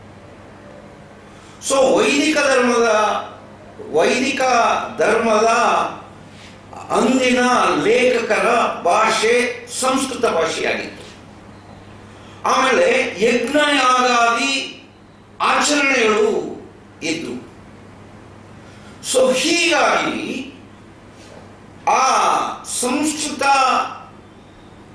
[SPEAKER 1] ಸೊ ವೈದಿಕ ಧರ್ಮದ ವೈದಿಕ ಧರ್ಮದ ಅಂದಿನ ಲೇಖಕರ ಭಾಷೆ ಸಂಸ್ಕೃತ ಭಾಷೆಯಾಗಿತ್ತು ಆಮೇಲೆ ಯಜ್ಞ ಯಾಗಾದಿ ಆಚರಣೆಗಳು ಇದ್ದು ಸೊ ಹೀಗಾಗಿ ಆ ಸಂಸ್ಕೃತ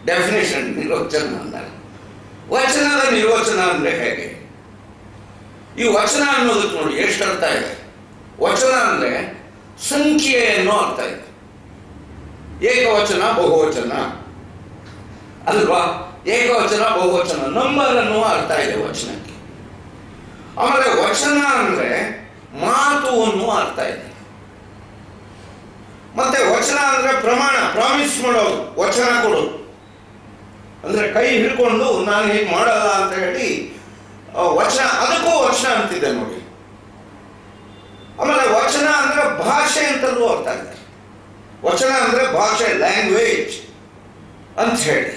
[SPEAKER 1] ಡೆಫಿನೇಷನ್ ನಿರ್ವಚನ ಅಂದಾಗ ವಚನದ ನಿರ್ವಚನ ಅಂದರೆ ಹೇಗೆ ಈ ವಚನ ಅನ್ನೋದಕ್ಕೆ ನೋಡಿ ಎಷ್ಟು ಅರ್ಥ ಇದೆ ವಚನ ಅಂದರೆ ಸಂಖ್ಯೆ ಅನ್ನೋ ಅರ್ಥ ಇದೆ ಏಕವಚನ ಬಹುವಚನ ಅಲ್ವಾ ಏಕವಚನ ಬಹುವಚನ ನಂಬರ್ ಅನ್ನುವ ಅರ್ಥ ಇದೆ ವಚನಕ್ಕೆ ಆಮೇಲೆ ವಚನ ಅಂದ್ರೆ ಮಾತು ಅನ್ನುವ ಅರ್ಥ ಇದೆ ಮತ್ತೆ ವಚನ ಅಂದ್ರೆ ಪ್ರಮಾಣ ಪ್ರಾಮಿಸ್ ಮಾಡೋದು ವಚನ ಕೊಡೋದು ಅಂದ್ರೆ ಕೈ ಹಿಡ್ಕೊಂಡು ನಾನು ಹೀಗೆ ಮಾಡಲ್ಲ ಅಂತ ಹೇಳಿ ಆ, ವಚನ ಅದಕ್ಕೂ ವಚನ ಅಂತಿದೆ ನೋಡಿ ಆಮೇಲೆ ವಚನ ಅಂದ್ರೆ ಭಾಷೆ ಅಂತಲೂ ಅರ್ಥ ಇದೆ ವಚನ ಅಂದ್ರೆ ಭಾಷೆ ಲ್ಯಾಂಗ್ವೇಜ್ ಅಂತ ಹೇಳಿ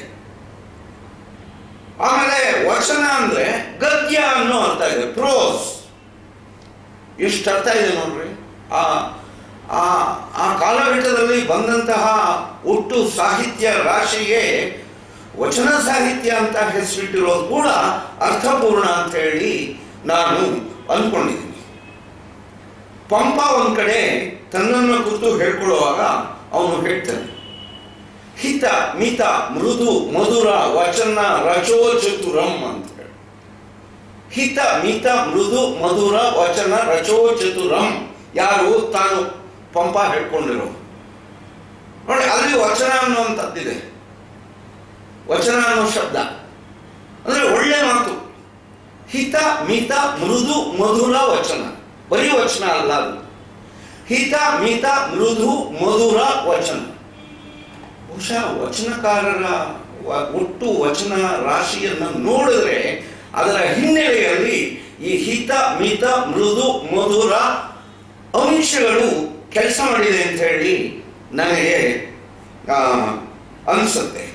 [SPEAKER 1] ಆಮೇಲೆ ವಚನ ಅಂದ್ರೆ ಗದ್ಯ ಅನ್ನೋ ಅರ್ಥ ಇದೆ ಪ್ರೋಸ್ ಎಷ್ಟು ಅರ್ಥ ಇದೆ ನೋಡ್ರಿ ಆ ಆ ಆ ಕಾಲಘಟ್ಟದಲ್ಲಿ ಬಂದಂತಹ ಒಟ್ಟು ಸಾಹಿತ್ಯ ರಾಶಿಗೆ ವಚನ ಸಾಹಿತ್ಯ ಅಂತ ಹೆಸರಿಟ್ಟಿರೋದು ಕೂಡ ಅರ್ಥಪೂರ್ಣ ಅಂತ ಹೇಳಿ ನಾನು ಅಂದ್ಕೊಂಡಿದ್ದೀನಿ ಪಂಪ ಒಂದ್ ಕಡೆ ತನ್ನನ್ನು ಕುರಿತು ಹೇಳ್ಕೊಳ್ಳುವಾಗ ಅವನು ಹೇಳ್ತಾನೆ ಹಿತ ಮಿತ ಮೃದು ಮಧುರ ವಚನ ರಚೋ ಚತುರಂ ಅಂತ ಹೇಳಿ ಹಿತ ಮಿತ ಮೃದು ಮಧುರ ವಚನ ರಚೋ ಚತುರಂ ಯಾರು ತಾನು ಪಂಪ ಹೇಳ್ಕೊಂಡಿರೋ ನೋಡಿ ಅಲ್ಲಿ ವಚನ ಅನ್ನುವಂಥದ್ದಿದೆ ವಚನ ಅನ್ನೋ ಶಬ್ದ ಅಂದ್ರೆ ಒಳ್ಳೆ ಮಾತು ಹಿತ ಮಿತ ಮೃದು ಮಧುರ ವಚನ ಬರೀ ವಚನ ಅಲ್ಲ ಅದು ಹಿತ ಮಿತ ಮೃದು ಮಧುರ ವಚನ ಬಹುಶಃ ವಚನಕಾರರ ವ- ಒಟ್ಟು ವಚನ ರಾಶಿಯನ್ನು ನೋಡಿದ್ರೆ ಅದರ ಹಿನ್ನೆಲೆಯಲ್ಲಿ ಈ ಹಿತ ಮಿತ ಮೃದು ಮಧುರ ಅಂಶಗಳು ಕೆಲಸ ಮಾಡಿದೆ ಅಂತ ಹೇಳಿ ನನಗೆ ಆ, ಅನ್ಸುತ್ತೆ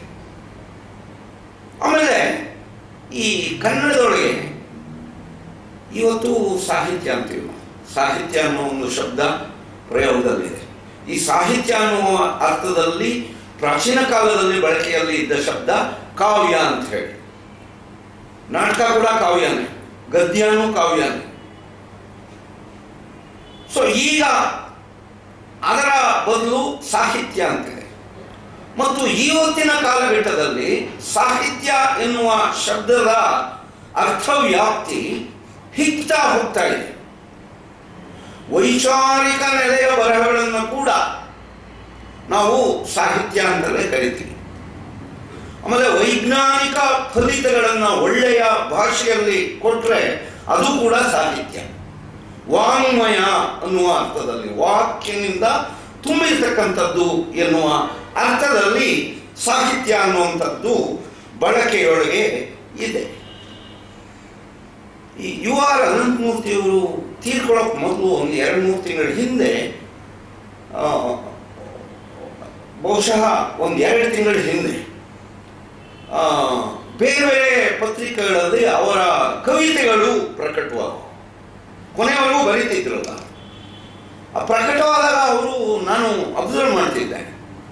[SPEAKER 1] ಆಮೇಲೆ ಈ ಕನ್ನಡದೊಳಗೆ ಇವತ್ತು ಸಾಹಿತ್ಯ ಅಂತೀವಿ ನಾವು. ಸಾಹಿತ್ಯ ಅನ್ನೋ ಒಂದು ಶಬ್ದ ಪ್ರಯೋಗದಲ್ಲಿದೆ ಈ ಸಾಹಿತ್ಯ ಅನ್ನುವ ಅರ್ಥದಲ್ಲಿ ಪ್ರಾಚೀನ ಕಾಲದಲ್ಲಿ ಬಳಕೆಯಲ್ಲಿ ಇದ್ದ ಶಬ್ದ ಕಾವ್ಯ ಅಂತ ಹೇಳಿ ನಾಟಕ ಕೂಡ ಕಾವ್ಯನೇ ಗದ್ಯನೂ ಕಾವ್ಯನೇ ಸೊ ಈಗ ಅದರ ಬದಲು ಸಾಹಿತ್ಯ ಅಂತಿದೆ ಮತ್ತು ಇವತ್ತಿನ ಕಾಲಘಟ್ಟದಲ್ಲಿ ಸಾಹಿತ್ಯ ಎನ್ನುವ ಶಬ್ದದ ಅರ್ಥವ್ಯಾಪ್ತಿ ಹಿಗ್ತಾ ಹೋಗ್ತಾ ಇದೆ ವೈಚಾರಿಕ ನೆಲೆಯ ಬರಹಗಳನ್ನು ಕೂಡ ನಾವು ಸಾಹಿತ್ಯ ಅಂತಲೇ ಕರಿತೀವಿ ಆಮೇಲೆ ವೈಜ್ಞಾನಿಕ ಫಲಿತಗಳನ್ನು ಒಳ್ಳೆಯ ಭಾಷೆಯಲ್ಲಿ ಕೊಟ್ರೆ ಅದು ಕೂಡ ಸಾಹಿತ್ಯ ವಾಂಗ್ಮಯ ಅನ್ನುವ ಅರ್ಥದಲ್ಲಿ ವಾಕ್ಯನಿಂದ ತುಂಬಿರ್ತಕ್ಕಂಥದ್ದು ಎನ್ನುವ ಅರ್ಥದಲ್ಲಿ ಸಾಹಿತ್ಯ ಅನ್ನುವಂಥದ್ದು ಬಳಕೆಯೊಳಗೆ ಇದೆ ಈ ಯು ಆರ್ ಅನಂತಮೂರ್ತಿಯವರು ತೀರ್ಕೊಳ್ಳೋಕೆ ಮೊದಲು ಒಂದು ಎರಡು ಮೂರು ತಿಂಗಳ ಹಿಂದೆ ಆ, ಬಹುಶಃ ಒಂದು ಎರಡು ತಿಂಗಳ ಹಿಂದೆ ಆ, ಬೇರೆ ಬೇರೆ ಪತ್ರಿಕೆಗಳಲ್ಲಿ ಅವರ ಕವಿತೆಗಳು ಪ್ರಕಟವಾದವು ಕೊನೆಯವರೆಗೂ ಬರೀತಿದ್ರಲ್ಲ ಆ ಪ್ರಕಟವಾದಾಗ ಅವರು ನಾನು ಅಬ್ಸರ್ವ್ ಮಾಡ್ತಿದ್ದೆ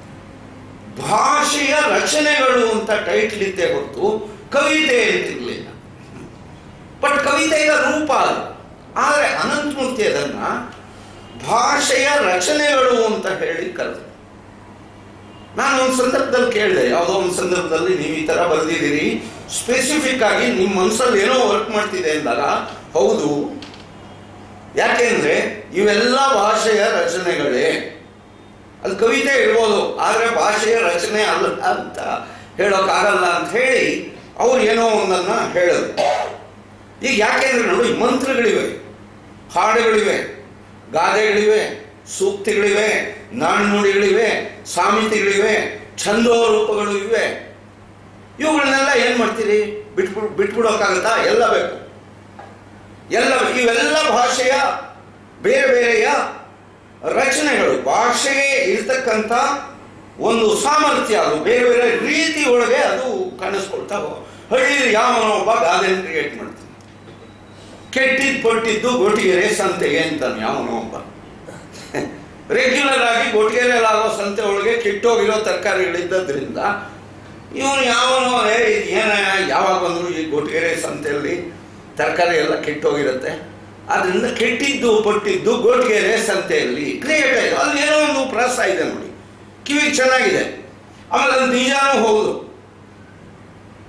[SPEAKER 1] ಭಾಷೆಯ ರಚನೆಗಳು ಅಂತ ಟೈಟ್ಲ್ ಇದ್ದೇ ಹೊರತು ಕವಿತೆ ಅಂತಿರ್ಲಿಲ್ಲ ಬಟ್ ಕವಿತೆಯ ರೂಪ ಅದು ಆದರೆ ಅನಂತಮೂರ್ತಿ ಅದನ್ನ ಭಾಷೆಯ ರಚನೆಗಳು ಅಂತ ಹೇಳಿ ಕರೆದು ನಾನು ಒಂದು ಸಂದರ್ಭದಲ್ಲಿ ಕೇಳಿದೆ ಯಾವುದೋ ಒಂದು ಸಂದರ್ಭದಲ್ಲಿ ನೀವು ಈ ಥರ ಬರೆದಿದ್ದೀರಿ ಸ್ಪೆಸಿಫಿಕ್ ಆಗಿ ನಿಮ್ಮ ಮನಸ್ಸಲ್ಲಿ ಏನೋ ವರ್ಕ್ ಮಾಡ್ತಿದೆ ಅಂದಾಗ ಹೌದು ಯಾಕೆಂದ್ರೆ ಇವೆಲ್ಲ ಭಾಷೆಯ ರಚನೆಗಳೇ ಅದು ಕವಿತೆ ಇರ್ಬೋದು ಆದರೆ ಭಾಷೆಯ ರಚನೆ ಅಲ್ಲ ಅಂತ ಹೇಳೋಕ್ಕಾಗಲ್ಲ ಅಂತ ಹೇಳಿ ಅವ್ರು ಏನೋ ಒಂದನ್ನ ಹೇಳೋದು ಈಗ ಯಾಕೆಂದ್ರೆ ನೋಡಿ ಮಂತ್ರಗಳಿವೆ ಹಾಡುಗಳಿವೆ ಗಾದೆಗಳಿವೆ ಸೂಕ್ತಿಗಳಿವೆ ನಾಣ್ಣುಡಿಗಳಿವೆ ಸಾಮಿತಿಗಳಿವೆ ಛಂದೋರೂಪಗಳು ಇವೆ ಇವುಗಳನ್ನೆಲ್ಲ ಏನು ಮಾಡ್ತೀರಿ ಬಿಟ್ಬಿಡ್ ಬಿಟ್ಬಿಡೋಕ್ಕಾಗತ್ತಾ ಎಲ್ಲ ಬೇಕು ಎಲ್ಲ ಇವೆಲ್ಲ ಭಾಷೆಯ ಬೇರೆ ಬೇರೆಯ ರಚನೆಗಳು ಭಾಷೆಗೆ ಇರ್ತಕ್ಕಂಥ ಒಂದು ಸಾಮರ್ಥ್ಯ ಅದು ಬೇರೆ ಬೇರೆ ರೀತಿ ಒಳಗೆ ಅದು ಕಾಣಿಸ್ಕೊಳ್ತಾ ಹೋಗ ಹಳ್ಳಿಯಲ್ಲಿ ಯಾವನೋ ಒಬ್ಬ ಗಾದೆ ಕ್ರಿಯೇಟ್ ಮಾಡ್ತಾನೆ ಕೆಟ್ಟಿದ್ದು ಪಟ್ಟಿದ್ದು ಗೊಟಿಗೆರೆ ಸಂತೆಗೆ ಅಂತಾನೆ ಯಾವನೋ ಒಬ್ಬ ರೆಗ್ಯುಲರ್ ಆಗಿ ಗೊಟಿಗೆರೆಲಾಗೋ ಸಂತೆ ಒಳಗೆ ಕೆಟ್ಟೋಗಿರೋ ತರಕಾರಿಗಳಿದ್ದದ್ರಿಂದ ಇವನು ಯಾವನೋ ಏ ಇದು ಏನ ಯಾವಾಗ ಬಂದ್ರು ಈ ಗೊಟಿಗೆರೆ ಸಂತೆಯಲ್ಲಿ ತರಕಾರಿ ಎಲ್ಲ ಕೆಟ್ಟೋಗಿರುತ್ತೆ ಅದರಿಂದ ಕೆಟ್ಟಿದ್ದು ಪಟ್ಟಿದ್ದು ಗೋಟ್ಗೆರೆ ಸಂತೆಯಲ್ಲಿ ಕ್ರಿಯೇಟ್ ಆಯಿತು ಅಲ್ಲಿ ಏನೋ ಒಂದು ಪ್ರಾಸ ಇದೆ ನೋಡಿ ಕಿವಿಗೆ ಚೆನ್ನಾಗಿದೆ ಆಮೇಲೆ ಅದು ನಿಜಾನೂ ಹೌದು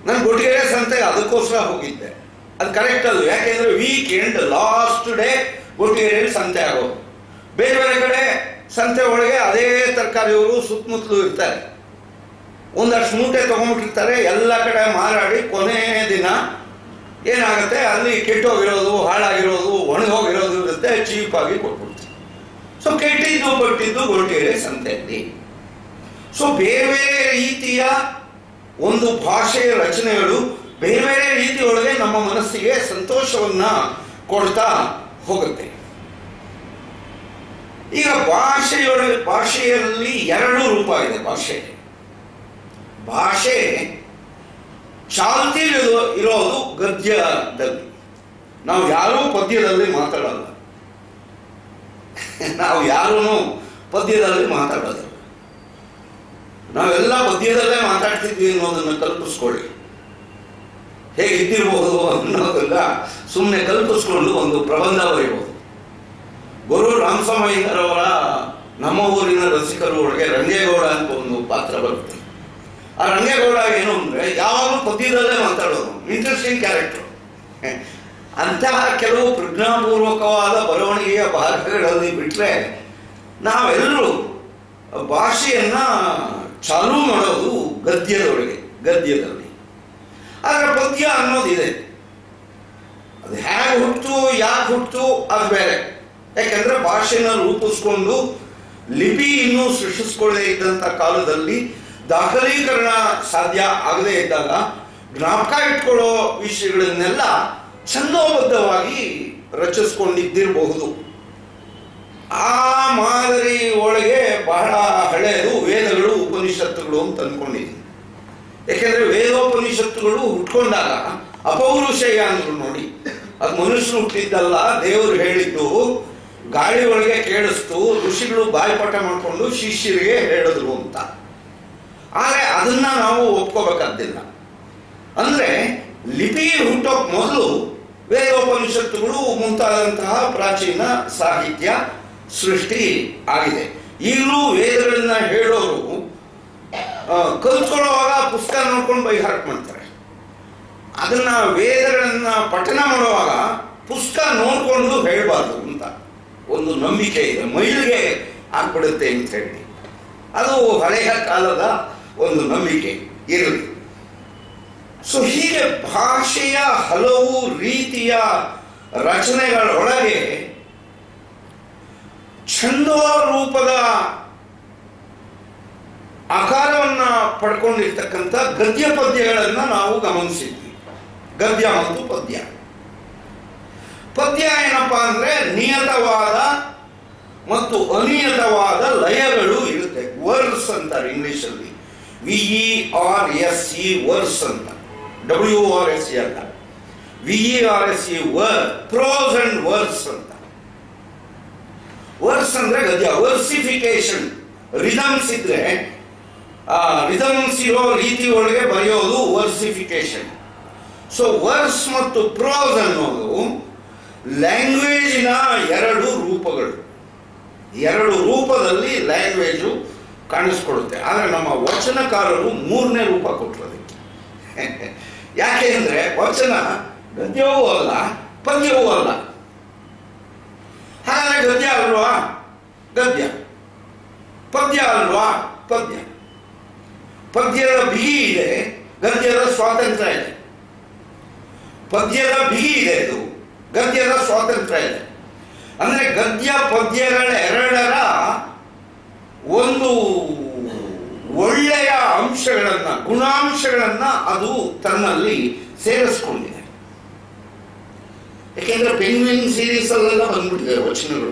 [SPEAKER 1] ನಾನು ಗೊಟ್ಟಿಗೆರೆ ಸಂತೆಗೆ ಅದಕ್ಕೋಸ್ಕರ ಹೋಗಿದ್ದೆ ಅದು ಕರೆಕ್ಟ್ ಅದು ಯಾಕೆಂದ್ರೆ ವೀಕೆಂಡ್ ಲಾಸ್ಟ್ ಡೇ ಗೊಟ್ಟಿಗೆರೆಯಲ್ಲಿ ಸಂತೆ ಆಗೋದು ಬೇರೆ ಬೇರೆ ಕಡೆ ಸಂತೆ ಒಳಗೆ ಅದೇ ತರಕಾರಿಯವರು ಸುತ್ತಮುತ್ತಲು ಇರ್ತಾರೆ ಒಂದಷ್ಟು ಮೂಟೆ ತಗೊಂಡ್ಬಿಟ್ಟಿರ್ತಾರೆ ಎಲ್ಲ ಕಡೆ ಮಾರಾಡಿ ಕೊನೆ ದಿನ ಏನಾಗುತ್ತೆ ಅಲ್ಲಿ ಕೆಟ್ಟೋಗಿರೋದು ಹಾಳಾಗಿರೋದು ಒಣಗೋಗಿರೋದು ಇರುತ್ತೆ ಚೀಪಾಗಿ ಕೊಟ್ಬಿಡ್ತಾರೆ ಸೊ ಕೆಟ್ಟಿದ್ದು ಕೊಟ್ಟಿದ್ದು ಗೊಟ್ಟಿಗೆರೆ ಸಂತೆಯಲ್ಲಿ ಸೊ ಬೇರೆ ಬೇರೆ ರೀತಿಯ ಒಂದು ಭಾಷೆಯ ರಚನೆಗಳು ಬೇರೆ ಬೇರೆ ರೀತಿಯೊಳಗೆ ನಮ್ಮ ಮನಸ್ಸಿಗೆ ಸಂತೋಷವನ್ನ ಕೊಡ್ತಾ ಹೋಗುತ್ತೆ ಈಗ ಭಾಷೆಯೊಳಗೆ ಭಾಷೆಯಲ್ಲಿ ಎರಡು ರೂಪ ಇದೆ ಭಾಷೆ ಭಾಷೆ ಚಾಲ್ತಿ ಇರೋದು ಗದ್ಯದಲ್ಲಿ ನಾವು ಯಾರೂ ಪದ್ಯದಲ್ಲಿ ಮಾತಾಡಲ್ಲ ನಾವು ಯಾರೂ ಪದ್ಯದಲ್ಲಿ ಮಾತಾಡೋದಿಲ್ಲ ನಾವೆಲ್ಲ ಪದ್ಯದಲ್ಲೇ ಮಾತಾಡ್ತಿದ್ವಿ ಅನ್ನೋದನ್ನು ಕಲ್ಪಿಸ್ಕೊಳ್ಳಿ ಹೇಗಿದ್ದಿರಬಹುದು ಅನ್ನೋದನ್ನ ಸುಮ್ಮನೆ ಕಲ್ಪಿಸ್ಕೊಂಡು ಒಂದು ಪ್ರಬಂಧ ಬರೀಬಹುದು ಗುರು ರಾಮಸ್ವಾಮಯ್ಯನವರ ನಮ್ಮ ಊರಿನ ರಸಿಕರು ಒಳಗೆ ರಂಗೇಗೌಡ ಅಂತ ಒಂದು ಪಾತ್ರ ಬರುತ್ತೆ ಆ ರಂಗೇಗೌಡ ಏನು ಅಂದ್ರೆ ಯಾವಾಗಲೂ ಪದ್ಯದಲ್ಲೇ ಮಾತಾಡೋದು ಇಂಟ್ರೆಸ್ಟಿಂಗ್ ಕ್ಯಾರೆಕ್ಟರ್ ಅಂತಹ ಕೆಲವು ಪ್ರಜ್ಞಾಪೂರ್ವಕವಾದ ಬರವಣಿಗೆಯ ಭಾಗಗಳಲ್ಲಿ ಬಿಟ್ಟರೆ ನಾವೆಲ್ಲರೂ ಭಾಷೆಯನ್ನ ಚಾಲೂ ಮಾಡೋದು ಗದ್ಯದೊಳಗೆ ಗದ್ಯದಲ್ಲಿ ಆದರೆ ಪದ್ಯ ಅನ್ನೋದಿದೆ ಅದು ಹೇಗೆ ಹುಟ್ಟು ಯಾಕೆ ಹುಟ್ಟು ಅದು ಬೇರೆ ಯಾಕಂದ್ರೆ ಭಾಷೆನ ರೂಪಿಸ್ಕೊಂಡು ಲಿಪಿ ಇನ್ನೂ ಸೃಷ್ಟಿಸ್ಕೊಳ್ಳದೆ ಇದ್ದಂಥ ಕಾಲದಲ್ಲಿ ದಾಖಲೀಕರಣ ಸಾಧ್ಯ ಆಗದೇ ಇದ್ದಾಗ ಜ್ಞಾಪಕ ಇಟ್ಕೊಳ್ಳೋ ವಿಷಯಗಳನ್ನೆಲ್ಲ ಛಂದೋಬದ್ಧವಾಗಿ ರಚಿಸ್ಕೊಂಡಿದ್ದಿರಬಹುದು ಆ ಮಾದರಿ ಒಳಗೆ ಬಹಳ ಹಳೆಯದು ವೇದಗಳು ಉಪನಿಷತ್ತುಗಳು ಅಂತ ಅಂದ್ಕೊಂಡಿದ್ದೀನಿ ಯಾಕೆಂದ್ರೆ ವೇದೋಪನಿಷತ್ತುಗಳು ಹುಟ್ಕೊಂಡಾಗ ಅಪೌರುಷಯ ಅಂದ್ರು ನೋಡಿ ಅದು ಮನುಷ್ಯರು ಹುಟ್ಟಿದ್ದಲ್ಲ ದೇವರು ಹೇಳಿದ್ದು ಗಾಳಿ ಒಳಗೆ ಕೇಳಿಸ್ತು ಋಷಿಗಳು ಬಾಯಿಪಾಠ ಮಾಡಿಕೊಂಡು ಶಿಷ್ಯರಿಗೆ ಹೇಳಿದ್ರು ಅಂತ ಆದರೆ ಅದನ್ನ ನಾವು ಒಪ್ಕೋಬೇಕಾದ್ದಿಲ್ಲ ಅಂದ್ರೆ ಲಿಪಿ ಹುಟ್ಟೋಕ್ ಮೊದಲು ವೇದೋಪನಿಷತ್ತುಗಳು ಮುಂತಾದಂತಹ ಪ್ರಾಚೀನ ಸಾಹಿತ್ಯ ಸೃಷ್ಟಿ ಆಗಿದೆ ಈಗಲೂ ವೇದಗಳನ್ನ ಹೇಳೋರು ಕಲ್ತ್ಕೊಳ್ಳೋವಾಗ ಪುಸ್ತಕ ನೋಡ್ಕೊಂಡು ಬೈ ಹಾರ್ಟ್ ಮಾಡ್ತಾರೆ ಅದನ್ನ ವೇದಗಳನ್ನ ಪಠನ ಮಾಡುವಾಗ ಪುಸ್ತಕ ನೋಡ್ಕೊಂಡು ಹೇಳಬಾರ್ದು ಅಂತ ಒಂದು ನಂಬಿಕೆ ಇದೆ ಮೈಲಿಗೆ ಆಗ್ಬಿಡುತ್ತೆ ಅಂತ ಹೇಳಿ ಅದು ಹಳೆಯ ಕಾಲದ ಒಂದು ನಂಬಿಕೆ ಇರಲಿ ಸೊ ಹೀಗೆ ಭಾಷೆಯ ಹಲವು ರೀತಿಯ ರಚನೆಗಳೊಳಗೆ ಛಂದೋ ರೂಪದ ಆಕಾರವನ್ನ ಪಡ್ಕೊಂಡಿರ್ತಕ್ಕಂಥ ಗದ್ಯ ಪದ್ಯಗಳನ್ನು ನಾವು ಗಮನಿಸಿದ್ವಿ ಗದ್ಯ ಮತ್ತು ಪದ್ಯ ಪದ್ಯ ಏನಪ್ಪಾ ಅಂದ್ರೆ ನಿಯತವಾದ ಮತ್ತು ಅನಿಯತವಾದ ಲಯಗಳು ಇರುತ್ತೆ ವರ್ಸ್ ಅಂತಾರೆ ಇಂಗ್ಲಿಷಲ್ಲಿ V E R S E verse ಅಂತ ಡಬ್ಲ್ಯೂ ಆರ್ ಎಸ್ ಇ ಅಲ್ಲ V E R S E ವರ್ ಪ್ರೋಸ್ ಅಂಡ್ ವರ್ಸ್ ಅಂತ ವರ್ಸ್ ಅಂದ್ರೆ ಗದ್ಯ ವರ್ಸಿಫಿಕೇಶನ್ ರಿದಮ್ಸ್ ಇದ್ರೆ ರಿದಮ್ಸ್ ಇರೋ ರೀತಿ ಒಳಗೆ ಬರೆಯೋದು ವರ್ಸಿಫಿಕೇಶನ್ ಸೊ ವರ್ಸ್ ಮತ್ತು ಪ್ರೋಸ್ ಅನ್ನೋದು ಲ್ಯಾಂಗ್ವೇಜಿನ ಎರಡು ರೂಪಗಳು ಎರಡು ರೂಪದಲ್ಲಿ ಲ್ಯಾಂಗ್ವೇಜು ಕಾಣಿಸ್ಕೊಳ್ಳುತ್ತೆ ಆದರೆ ನಮ್ಮ ವಚನಕಾರರು ಮೂರನೇ ರೂಪ ಕೊಟ್ಟರು ಅದಕ್ಕೆ ಯಾಕೆ ಅಂದರೆ ವಚನ ಗದ್ಯವೂ ಅಲ್ಲ ಪದ್ಯವೂ ಅಲ್ಲ ಹಾಗಾದ್ರೆ ಗದ್ಯ ಅಲ್ವಾ ಗದ್ಯ ಪದ್ಯ ಅಲ್ವಾ ಪದ್ಯ ಪದ್ಯದ ಬಿಗಿ ಇದೆ ಗದ್ಯದ ಸ್ವಾತಂತ್ರ್ಯ ಇದೆ ಪದ್ಯದ ಬಿಗಿ ಇದೆ ಇದು ಗದ್ಯದ ಸ್ವಾತಂತ್ರ್ಯ ಇದೆ ಅಂದ್ರೆ ಗದ್ಯ ಪದ್ಯಗಳ ಎರಡರ ಒಂದು ಒಳ್ಳೆಯ ಅಂಶಗಳನ್ನ ಗುಣಾಂಶಗಳನ್ನ ಅದು ತನ್ನಲ್ಲಿ ಸೇರಿಸ್ಕೊಂಡಿದೆ ಯಾಕೆಂದ್ರೆ ಪೆಂಗ್ವಿನ್ ಸೀರೀಸ್ ಅಲ್ಲೆಲ್ಲ ಬಂದ್ಬಿಟ್ಟಿದೆ ವಚನಗಳು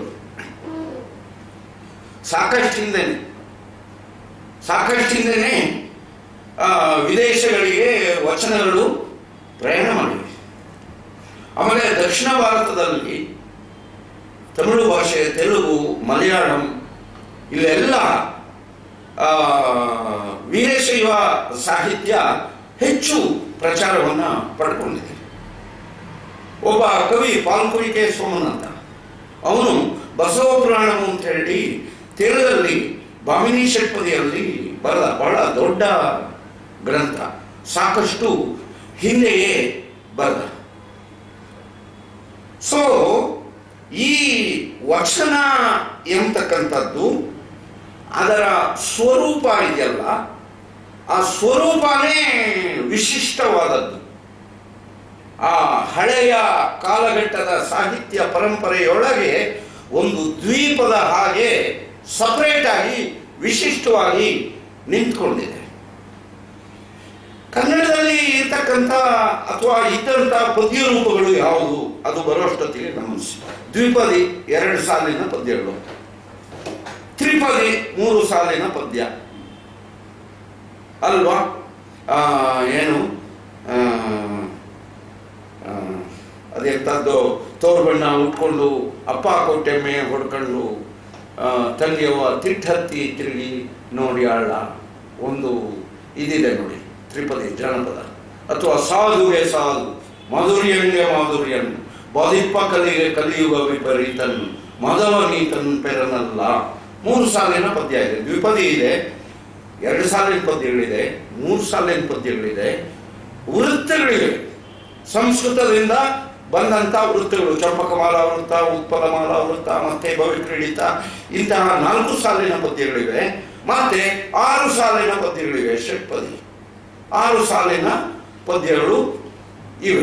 [SPEAKER 1] ಸಾಕಷ್ಟು ಹಿಂದೆನೆ ಸಾಕಷ್ಟು ಹಿಂದೆನೆ ಆ, ವಿದೇಶಗಳಿಗೆ ವಚನಗಳು ಪ್ರಯಾಣ ಮಾಡಿವೆ ಆಮೇಲೆ ದಕ್ಷಿಣ ಭಾರತದಲ್ಲಿ ತಮಿಳು ಭಾಷೆ ತೆಲುಗು ಮಲಯಾಳಂ ಇಲ್ಲೆಲ್ಲ ಆ, ವೀರಶೈವ ಸಾಹಿತ್ಯ ಹೆಚ್ಚು ಪ್ರಚಾರವನ್ನ ಪಡ್ಕೊಂಡಿದೆ ಒಬ್ಬ ಕವಿ ಪಾಲ್ಕುರಿಕೆ ಸೋಮನ್ ಅಂತ ಅವನು ಬಸವ ಪುರಾಣಂ ಅಂತ ಹೇಳಿ ತೆಲುಗಲ್ಲಿ ಭಾಮಿನಿ ಷಟ್ಪದಿಯಲ್ಲಿ ಬರೆದ ಬಹಳ ದೊಡ್ಡ ಗ್ರಂಥ ಸಾಕಷ್ಟು ಹಿಂದೆಯೇ ಬರೆದ ಸೊ ಈ ವಚನ ಎಂಬತಕ್ಕಂಥದ್ದು ಅದರ ಸ್ವರೂಪ ಇದೆಯಲ್ಲ ಆ ಸ್ವರೂಪನೇ ವಿಶಿಷ್ಟವಾದದ್ದು ಆ ಹಳೆಯ ಕಾಲಘಟ್ಟದ ಸಾಹಿತ್ಯ ಪರಂಪರೆಯೊಳಗೆ ಒಂದು ದ್ವೀಪದ ಹಾಗೆ ಸಪರೇಟ್ ಆಗಿ ವಿಶಿಷ್ಟವಾಗಿ ನಿಂತ್ಕೊಂಡಿದೆ ಕನ್ನಡದಲ್ಲಿ ಇರ್ತಕ್ಕಂಥ ಅಥವಾ ಇದ್ದಂಥ ಪದ್ಯ ರೂಪಗಳು ಯಾವುದು ಅದು ಬರುವಷ್ಟೊತ್ತಿಗೆ ಗಮನಿಸಿ ದ್ವಿಪದಿ ಎರಡು ಸಾಲಿನ ಪದ್ಯಗಳು ತ್ರಿಪದಿ ಮೂರು ಸಾಲಿನ ಪದ್ಯ ಅಲ್ವಾ ಆ, ಏನು ಆ, ಆ, ಅದೆಂಥದ್ದು ತೋರು ಬಣ್ಣ ಉಟ್ಕೊಂಡು ಅಪ್ಪ ಕೊಟ್ಟೆಮ್ಮೆ ಹೊಡ್ಕೊಂಡು ಆ, ತಂಗಿಯವ್ವ ತಿಟ್ಟತ್ತಿ ತಿರುಗಿ ನೋಡಿ ಆಳ ಒಂದು ಇದಿದೆ ನೋಡಿ ತ್ರಿಪದಿ ಜಾನಪದ ಅಥವಾ ಸಾಧುವೆ ಸಾಧು ಮಾಧುರ್ಯಂಗೆ ಮಾಧುರ್ಯನ್ ಬಾಧಿಪ್ಪ ಕಲಿಗೆ ಕಲಿಯುಗ ವಿಪರೀತನ್ ಮದವ ನೀತನ್ ಪೆರನಲ್ಲ ಮೂರು ಸಾಲಿನ ಪದ್ಯ ಇದೆ ದ್ವಿಪದಿ ಇದೆ ಎರಡು ಸಾಲಿನ ಪದ್ಯಗಳಿದೆ ಮೂರು ಸಾಲಿನ ಪದ್ಯಗಳಿದೆ ವೃತ್ತಗಳಿವೆ ಸಂಸ್ಕೃತದಿಂದ ಬಂದಂಥ ವೃತ್ತಗಳು ಚಂಪಕಮಾಲ ವೃತ್ತ ಉತ್ಪಲಮಾಲ ವೃತ್ತ ಮತ್ತೆ ಭವಿಕ್ರೀಡಿತ ಇಂತಹ ನಾಲ್ಕು ಸಾಲಿನ ಪದ್ಯಗಳಿವೆ ಮತ್ತೆ ಆರು ಸಾಲಿನ ಪದ್ಯಗಳಿವೆ ಷಟ್ಪದಿ ಆರು ಸಾಲಿನ ಪದ್ಯಗಳು ಇವೆ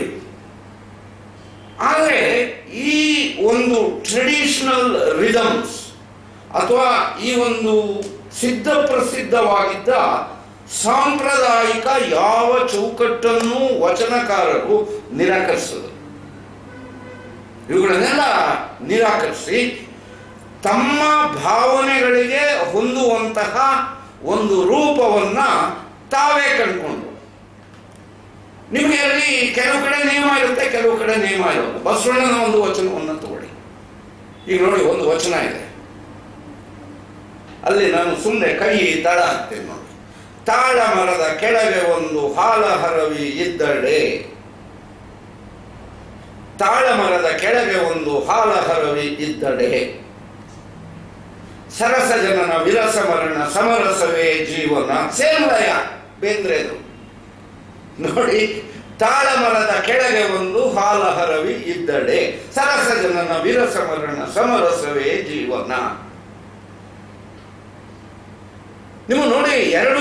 [SPEAKER 1] ಆದರೆ ಈ ಒಂದು ಟ್ರೆಡಿಷನಲ್ ರಿದಮ್ಸ್ ಅಥವಾ ಈ ಒಂದು ಸಿದ್ಧ ಪ್ರಸಿದ್ಧವಾಗಿದ್ದ ಸಾಂಪ್ರದಾಯಿಕ ಯಾವ ಚೌಕಟ್ಟನ್ನು ವಚನಕಾರರು ನಿರಾಕರಿಸದು ಇವುಗಳನ್ನೆಲ್ಲ ನಿರಾಕರಿಸಿ ತಮ್ಮ ಭಾವನೆಗಳಿಗೆ ಹೊಂದುವಂತಹ ಒಂದು ರೂಪವನ್ನ ತಾವೇ ಕಂಡುಕೊಂಡು ನಿಮಗೆ ಅಲ್ಲಿ ಕೆಲವು ಕಡೆ ನಿಯಮ ಇರುತ್ತೆ ಕೆಲವು ಕಡೆ ನಿಯಮ ಇರೋಲ್ಲ ಬಸವಣ್ಣನ ಒಂದು ವಚನವನ್ನು ತಗೊಳ್ಳಿ ಈಗ ನೋಡಿ ಒಂದು ವಚನ ಇದೆ ಅಲ್ಲಿ ನಾನು ಸುಮ್ಮನೆ ಕೈ ತಳ ಹಾಕ್ತೇನೆ ನೋಡಿ ತಾಳ ಮರದ ಕೆಳಗೆ ಒಂದು ಹಾಲ ಹರವಿ ಇದ್ದಡೆ ತಾಳ ಮರದ ಕೆಳಗೆ ಒಂದು ಹಾಲ ಹರವಿ ಇದ್ದಡೆ ಸರಸ ಜನನ ವಿರಸ ಮರಣ ಸಮರಸವೇ ಜೀವನ ಸೇರ್ಲಯ ಬೇಂದ್ರೆದು ನೋಡಿ ತಾಳ ಮರದ ಕೆಳಗೆ ಒಂದು ಹಾಲ ಹರವಿ ಇದ್ದಡೆ ಸರಸ ಜನನ ವಿರಸ ಮರಣ ಸಮರಸವೇ ಜೀವನ ನೀವು ನೋಡಿ ಎರಡೂ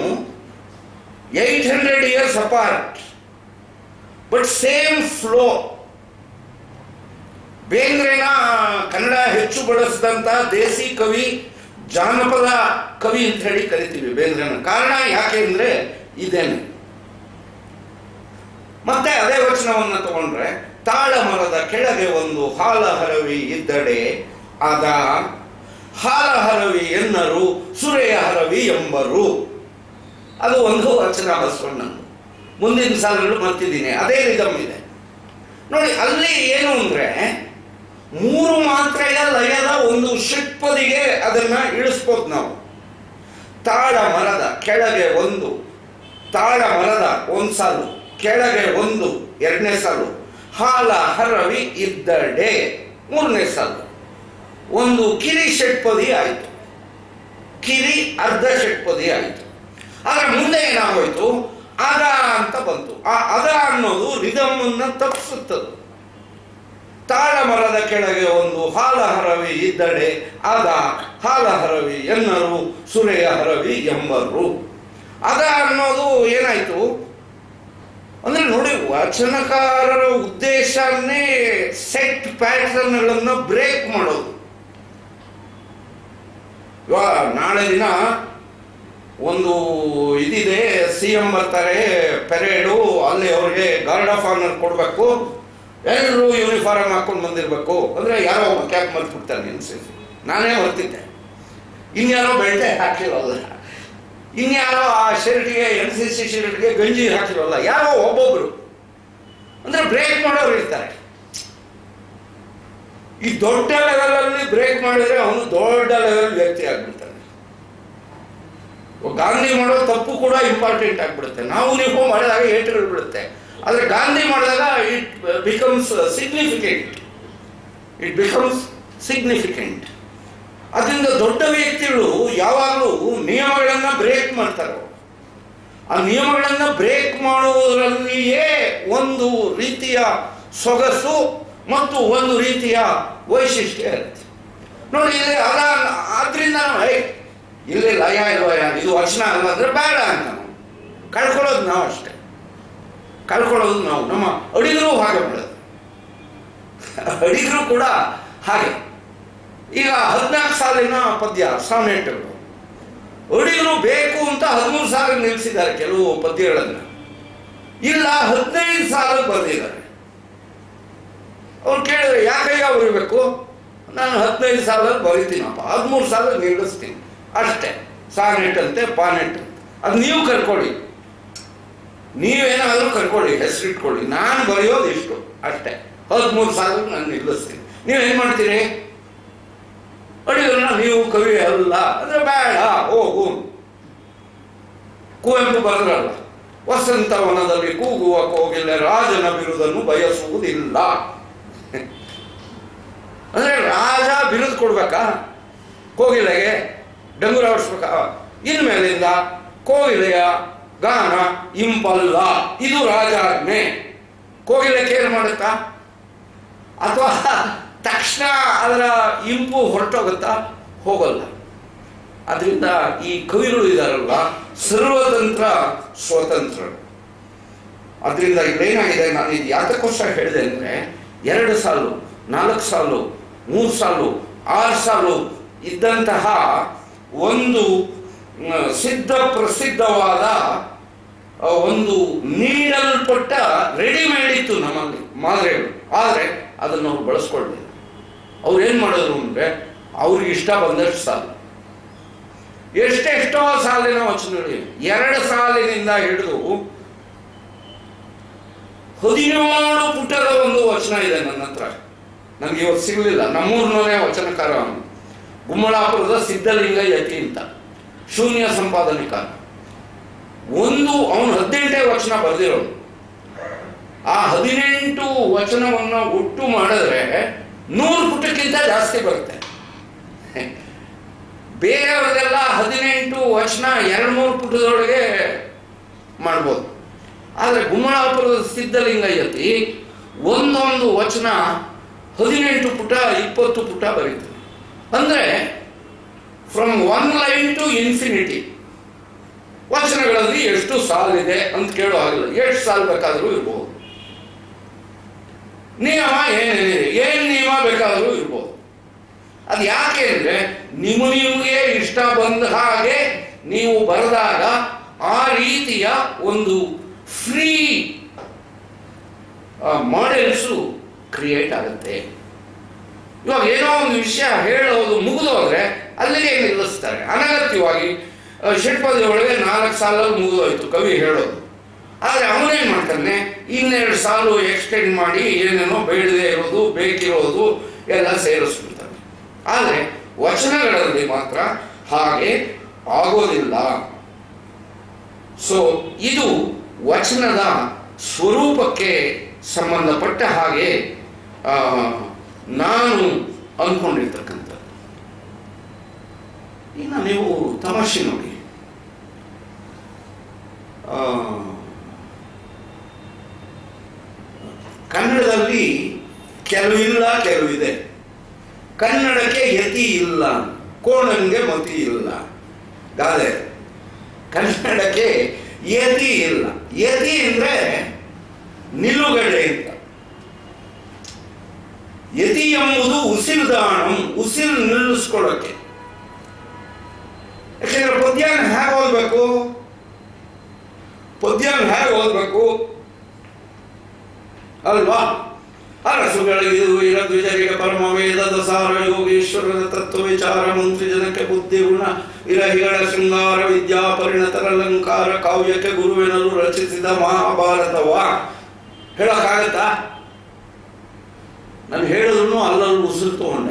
[SPEAKER 1] eight hundred years apart but same flow ಬೇಂದ್ರೆನ ಕನ್ನಡ ಹೆಚ್ಚು ಬಳಸಿದಂತ ದೇಸಿ ಕವಿ ಜಾನಪದ ಕವಿ ಅಂತ ಹೇಳಿ ಕರಿತೀವಿ ಬೇಂದ್ರೆನ ಕಾರಣ ಯಾಕೆ ಅಂದ್ರೆ ಇದೇನೆ ಮತ್ತೆ ಅದೇ ವಚನವನ್ನು ತಗೊಂಡ್ರೆ ತಾಳ ಮರದ ಕೆಳಗೆ ಒಂದು ಹಾಲ ಹರವಿ ಇದ್ದಡೆ ಅದ ಹಾಲ ಹರವಿ ಎನ್ನರು ಸುರೆಯ ಹರವಿ ಎಂಬರು ಅದು ಒಂದು ವಚನ ಬಸವಣ್ಣಂದು ಮುಂದಿನ ಸಾಲುಗಳು ಮರ್ತಿದ್ದೀನಿ ಅದೇ ರಿದಮ್ ಇದೆ ನೋಡಿ ಅಲ್ಲಿ ಏನು ಅಂದ್ರೆ ಮೂರು ಮಾತ್ರೆಯ ಲಯದ ಒಂದು ಷಟ್ಪದಿಗೆ ಅದನ್ನ ಇಳಿಸ್ಬೋದು ನಾವು ತಾಳ ಮರದ ಕೆಳಗೆ ಒಂದು ತಾಳ ಮರದ ಒಂದು ಸಾಲು ಕೆಳಗೆ ಒಂದು ಎರಡನೇ ಸಾಲು ಹಾಲ ಹರವಿ ಇದ್ದಡೆ ಮೂರನೇ ಸಾಲು ಒಂದು ಕಿರಿ ಷಟ್ಪದಿ ಆಯಿತು ಕಿರಿ ಅರ್ಧ ಷಟ್ಪದಿ ಆಯಿತು ಆದ್ರೆ ಮುಂದೆ ಏನಾಗೋಯ್ತು ಅದ ಅಂತ ಬಂತು ಆ ಅದ ಅನ್ನೋದು ರಿದಮ್ ಅನ್ನ ತಪ್ಪಿಸುತ್ತದೆ ತಾಳ ಮರದ ಕೆಳಗೆ ಒಂದು ಹಾಲ ಹರವಿ ಇದ್ದಡೆ ಅದ ಹಾಲ ಹರವಿ ಎನ್ನರು ಸುರೆಯ ಹರವಿ ಎಂಬರು ಅದ ಅನ್ನೋದು ಏನಾಯ್ತು ಅಂದ್ರೆ ನೋಡಿ ವಚನಕಾರರ ಉದ್ದೇಶನೇ ಸೆಟ್ ಪ್ಯಾಟರ್ನ್ಗಳನ್ನು ಬ್ರೇಕ್ ಮಾಡೋದು ಇವಾಗ ನಾಳೆ ದಿನ ಒಂದು ಇದಿದೆ ಸಿ ಎಂ ಬರ್ತಾರೆ ಪೆರೇಡು ಅಲ್ಲಿ ಅವ್ರಿಗೆ ಗಾರ್ಡ್ ಆಫ್ ಆನರ್ ಕೊಡಬೇಕು ಎಲ್ಲರೂ ಯೂನಿಫಾರ್ಮ್ ಹಾಕೊಂಡು ಬಂದಿರಬೇಕು ಅಂದರೆ ಯಾರೋ ಒಬ್ಬ ಕ್ಯಾಪ್ ಮರ್ತ್ಬಿಡ್ತಾನೆ ಅನ್ಸಿಸಿ ನಾನೇ ಮರ್ತಿದ್ದೆ ಇನ್ಯಾರೋ ಬೆಲ್ಟೆ ಹಾಕಿರೋಲ್ಲ ಇನ್ಯಾರೋ ಆ ಶರ್ಟ್ಗೆ ಎನ್ ಸಿ ಸಿ ಶರ್ಟ್ಗೆ ಗಂಜಿ ಹಾಕಿರೋಲ್ಲ ಯಾರೋ ಒಬ್ಬೊಬ್ರು ಅಂದ್ರೆ ಬ್ರೇಕ್ ಮಾಡೋರು ಇರ್ತಾರೆ ಈ ದೊಡ್ಡ ಲೆವೆಲಲ್ಲಿ ಬ್ರೇಕ್ ಮಾಡಿದ್ರೆ ಅವನು ದೊಡ್ಡ ಲೆವೆಲ್ ವ್ಯಕ್ತಿ ಆಗ್ಬಿಡ್ತಾನೆ ಗಾಂಧಿ ಮಾಡೋ ತಪ್ಪು ಕೂಡ ಇಂಪಾರ್ಟೆಂಟ್ ಆಗ್ಬಿಡುತ್ತೆ ನಾವು ನೀವು ಮಾಡಿದಾಗ ಏಟುಗಳು ಬಿಡುತ್ತೆ ಆದರೆ ಗಾಂಧಿ ಮಾಡಿದಾಗ it becomes significant it becomes significant ಅದರಿಂದ ದೊಡ್ಡ ವ್ಯಕ್ತಿಗಳು ಯಾವಾಗಲೂ ನಿಯಮಗಳನ್ನು ಬ್ರೇಕ್ ಮಾಡ್ತಾರೆ ಅವ್ರು. ಆ ನಿಯಮಗಳನ್ನು ಬ್ರೇಕ್ ಮಾಡುವುದರಲ್ಲಿಯೇ ಒಂದು ರೀತಿಯ ಸೊಗಸು ಮತ್ತು ಒಂದು ರೀತಿಯ ವೈಶಿಷ್ಟ್ಯ ಇರುತ್ತೆ ನೋಡಿ ಇಲ್ಲಿ ಅಲ್ಲ ಆದ್ರಿಂದ ನಾವು ಏ ಇಲ್ಲಿ ಲಯ ಇಲ್ವಯ ಇದು ವಚನ ಅಲ್ಲ ಅಂದ್ರೆ ಬೇಡ ಅಂತ ನಾವು ಕಳ್ಕೊಳ್ಳೋದು ನಾವು ಅಷ್ಟೇ ಕಳ್ಕೊಳ್ಳೋದು ನಾವು ನಮ್ಮ ಅಡಿಗರು ಹಾಗೆ ಮಾಡೋದು ಅಡಿಗರು ಕೂಡ ಹಾಗೆ ಈಗ ಹದಿನಾಲ್ಕು ಸಾಲಿನ ಪದ್ಯ ಸಾನೆಟ್ಗಳು ಅಡಿಗರು ಬೇಕು ಅಂತ ಹದಿಮೂರು ಸಾಲ ನಿಲ್ಲಿಸಿದ್ದಾರೆ ಕೆಲವು ಪದ್ಯಗಳನ್ನು ಇಲ್ಲ ಹದಿನೈದು ಸಾಲ ಬರೆದಿದ್ದಾರೆ ಅವ್ರು ಕೇಳಿದ್ರೆ ಯಾಕಯ್ಯ ಬರೀಬೇಕು ನಾನು ಹದಿನೈದು ಸಾಲ ಬರೀತೀನಪ್ಪ ಹದಿಮೂರು ಸಾಲ ನಿಲ್ಲಿಸ್ತೀನಿ ಅಷ್ಟೇ ಸಾನೆಟ್ ಅಂತೆ ಪಾನೆಟ್ ಅಂತ ಅದು ನೀವು ಕರ್ಕೊಳ್ಳಿ ನೀವೇನಾದರೂ ಕರ್ಕೊಳ್ಳಿ ಹೆಸರಿಟ್ಕೊಳ್ಳಿ ನಾನು ಬರೆಯೋದು ಇಷ್ಟು ಅಷ್ಟೇ ಹದಿಮೂರು ಸಾಲ ನಾನು ನಿಲ್ಲಿಸ್ತೀನಿ ನೀವೇನು ಮಾಡ್ತೀರಿ ಅಡಿಗರನ್ನ ನೀವು ಕವಿ ಅಲ್ಲ ಅಂದ್ರೆ ಬೇಡ ಹೋಗು ಕುವೆಂಪು ಬರೆದ್ರಲ್ಲ ವಸಂತವನದಲ್ಲಿ ಕೂಗುವ ಕೋಗಿಲೆ ರಾಜನ ಬಿರುದನ್ನು ಬಯಸುವುದಿಲ್ಲ ಅಂದ್ರೆ ರಾಜ ಬಿರುದು ಕೊಡ್ಬೇಕಾ ಕೋಗಿಲೆಗೆ ಡಂಗುರ ಹೊಡ್ಸ್ಬೇಕಾ ಇನ್ಮೇಲಿಂದ ಕೋಗಿಲೆಯ ಗಾನ ಇಂಪಲ್ಲ ಇದು ರಾಜಾಜ್ಞೆ ಕೋಗಿಲೆ ಕೇರ್ ಮಾಡುತ್ತಾ ಅಥವಾ ತಕ್ಷಣ ಅದರ ಇಂಪು ಹೊರಟೋಗುತ್ತಾ ಹೋಗಲ್ಲ ಅದರಿಂದ ಈ ಕವಿಗಳು ಇದಾರಲ್ಲ ಸರ್ವತಂತ್ರ ಸ್ವತಂತ್ರರು ಅದರಿಂದ ಇಲ್ಲೇನಾಗಿದೆ ನಾನು ಇದು ಯಾತಕ್ಕೋಸ್ಕರ ಹೇಳಿದೆ ಅಂದರೆ ಎರಡು ಸಾಲು ನಾಲ್ಕು ಸಾಲು ಮೂರು ಸಾಲು ಆರು ಸಾಲು ಇದ್ದಂತಹ ಒಂದು ಮ್, ಸಿದ್ಧ ಪ್ರಸಿದ್ಧವಾದ ಆ, ಒಂದು ನೀಡಲ್ಪಟ್ಟ ರೆಡಿಮೇಡ್ ಇತ್ತು ನಮ್ಮಲ್ಲಿ ಮಾದರಿಗಳು ಆದರೆ ಅದನ್ನು ಅವ್ರು ಬಳಸ್ಕೊಳ್ಲಿಲ್ಲ ಅವ್ರು ಏನು ಮಾಡಿದ್ರು ಅಂದರೆ ಅವ್ರಿಗೆ ಇಷ್ಟ ಬಂದಷ್ಟು ಸಾಲು ಎಷ್ಟೆಷ್ಟೋ ಸಾಲಿನ ವಚನಗಳಿವೆ ಎರಡು ಸಾಲಿನಿಂದ ಹಿಡಿದು ಹದಿನೇಳು ಪುಟದ ಒಂದು ವಚನ ಇದೆ ನನ್ನ ಹತ್ರ ನನಗೆ ಇವತ್ತು ಸಿಗಲಿಲ್ಲ ನಮ್ಮೂರಿನವನೇ ವಚನಕಾರ ಅವನು ಗುಮ್ಮಳಾಪುರದ ಸಿದ್ಧಲಿಂಗ ಯತಿ ಅಂತ ಶೂನ್ಯ ಸಂಪಾದನೆಕಾರ ಒಂದು ಅವನು ಹದಿನೆಂಟೇ ವಚನ ಬರೆದಿರೋನು ಆ ಹದಿನೆಂಟು ವಚನವನ್ನು ಒಟ್ಟು ಮಾಡಿದ್ರೆ ನೂರು ಪುಟಕ್ಕಿಂತ ಜಾಸ್ತಿ ಬರುತ್ತೆ ಬೇರೆಯವರೆಲ್ಲ ಹದಿನೆಂಟು ವಚನ ಎರಡು ಮೂರು ಪುಟದೊಳಗೆ ಮಾಡ್ಬೋದು ಆದರೆ ಗುಮ್ಮಳಾಪುರದ ಸಿದ್ಧಲಿಂಗಯ್ಯತಿ ಒಂದೊಂದು ವಚನ ಹದಿನೆಂಟು ಪುಟ ಇಪ್ಪತ್ತು ಪುಟ ಬರೀತಾರೆ ಅಂದರೆ from one line to infinity ವಚನಗಳಲ್ಲಿ ಎಷ್ಟು ಸಾಲಿದೆ ಅಂತ ಕೇಳೋ ಹಾಗಿಲ್ಲ ಎಷ್ಟು ಸಾಲು ಬೇಕಾದರೂ ಇರ್ಬೋದು ನಿಯಮ ಏನೇನಿದೆ ಏನು ನಿಯಮ ಬೇಕಾದರೂ ಇರ್ಬೋದು ಅದು ಯಾಕೆ ಅಂದರೆ ನಿಮ್ಮ ನಿಮಗೆ ಇಷ್ಟ ಬಂದ ಹಾಗೆ ನೀವು ಬರೆದಾಗ ಆ ರೀತಿಯ ಒಂದು ಫ್ರೀ ಮಾಡೆಲ್ಸು ಕ್ರಿಯೇಟ್ ಆಗುತ್ತೆ ಇವಾಗ ಏನೋ ಒಂದು ವಿಷಯ ಹೇಳೋದು ಮುಗಿದೋದ್ರೆ ಅಲ್ಲಿಗೆ ನಿಲ್ಲಿಸ್ತಾರೆ ಅನಗತ್ಯವಾಗಿ ಆ, ಷಟ್ಪದಿ ಒಳಗೆ ನಾಲ್ಕು ಸಾಲಲ್ಲಿ ಮುಗಿದೋಯ್ತು ಕವಿ ಹೇಳೋದು ಆದರೆ ಅವನೇನು ಮಾಡ್ತಾನೆ ಇನ್ನೆರಡು ಸಾಲು ಎಕ್ಸ್ಟೆಂಡ್ ಮಾಡಿ ಏನೇನೋ ಬೇಡದೆ ಇರೋದು ಬೇಕಿರೋದು ಎಲ್ಲ ಸೇರಿಸ್ಬಿಡ್ತಾನೆ ಆದರೆ ವಚನಗಳಲ್ಲಿ ಮಾತ್ರ ಹಾಗೆ ಆಗೋದಿಲ್ಲ ಸೊ ಇದು ವಚನದ ಸ್ವರೂಪಕ್ಕೆ ಸಂಬಂಧಪಟ್ಟ ಹಾಗೆ ಆ, ನಾನು ಅಂದ್ಕೊಂಡಿರ್ತಕ್ಕಂಥದ್ದು ಇನ್ನು ನೀವು ತಮಾಷೆ ನೋಡಿ ಆ, ಕನ್ನಡದಲ್ಲಿ ಕೆಲವಿಲ್ಲ ಕೆಲವಿದೆ ಕನ್ನಡಕ್ಕೆ ಯತಿ ಇಲ್ಲ ಕೋಣಂಗೆ ಮತಿ ಇಲ್ಲ ಗಾದೆ ಕನ್ನಡಕ್ಕೆ ಯತಿ ಇಲ್ಲ ಯತಿ ಅಂದ್ರೆ ನಿಲುಗಡೆ ಅಂತ ಯತಿ ಎಂಬುದು ಉಸಿರುದಾಣಂ ಉಸಿರು ನಿಲ್ಲಿಸ್ಕೊಳ್ಳೋಕೆ ಯಾಕಂದ್ರೆ ಪದ್ಯನ ಹೇಗೆ ಓದಬೇಕು ಪದ್ಯನ ಹೇಗೆ ಓದಬೇಕು ಅಲ್ವಾ ಅರಸುಗಳಿದು ಇರದ್ವಿಜರಿಗೆ ಪರಮ ವೇದದ ಸಾರ ಯೋಗೇಶ್ವರನ ತತ್ವ ವಿಚಾರ ಮಂತ್ರಿ ಜನಕ್ಕೆ ಬುದ್ಧಿ ಗುಣ ವಿರಹಿಗಳ ಶೃಂಗಾರ ವಿದ್ಯಾ ಪರಿಣತರ ಅಲಂಕಾರ ಕಾವ್ಯಕ್ಕೆ ಗುರುವಿನರು ರಚಿಸಿದ ಮಹಾಭಾರತವ ಹೇಳಕ್ಕಾಗತ್ತಾ ನಾನು ಹೇಳಿದ್ರು ಅಲ್ಲಲ್ಲಿ ಉಸಿರು ತಗೊಂಡೆ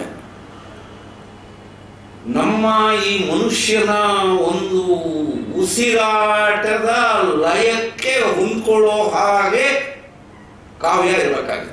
[SPEAKER 1] ನಮ್ಮ ಈ ಮನುಷ್ಯನ ಒಂದು ಉಸಿರಾಟದ ಲಯಕ್ಕೆ ಹೊಂದ್ಕೊಳ್ಳೋ ಹಾಗೆ ಕಾವ್ಯ ಇರಬೇಕಾಗುತ್ತೆ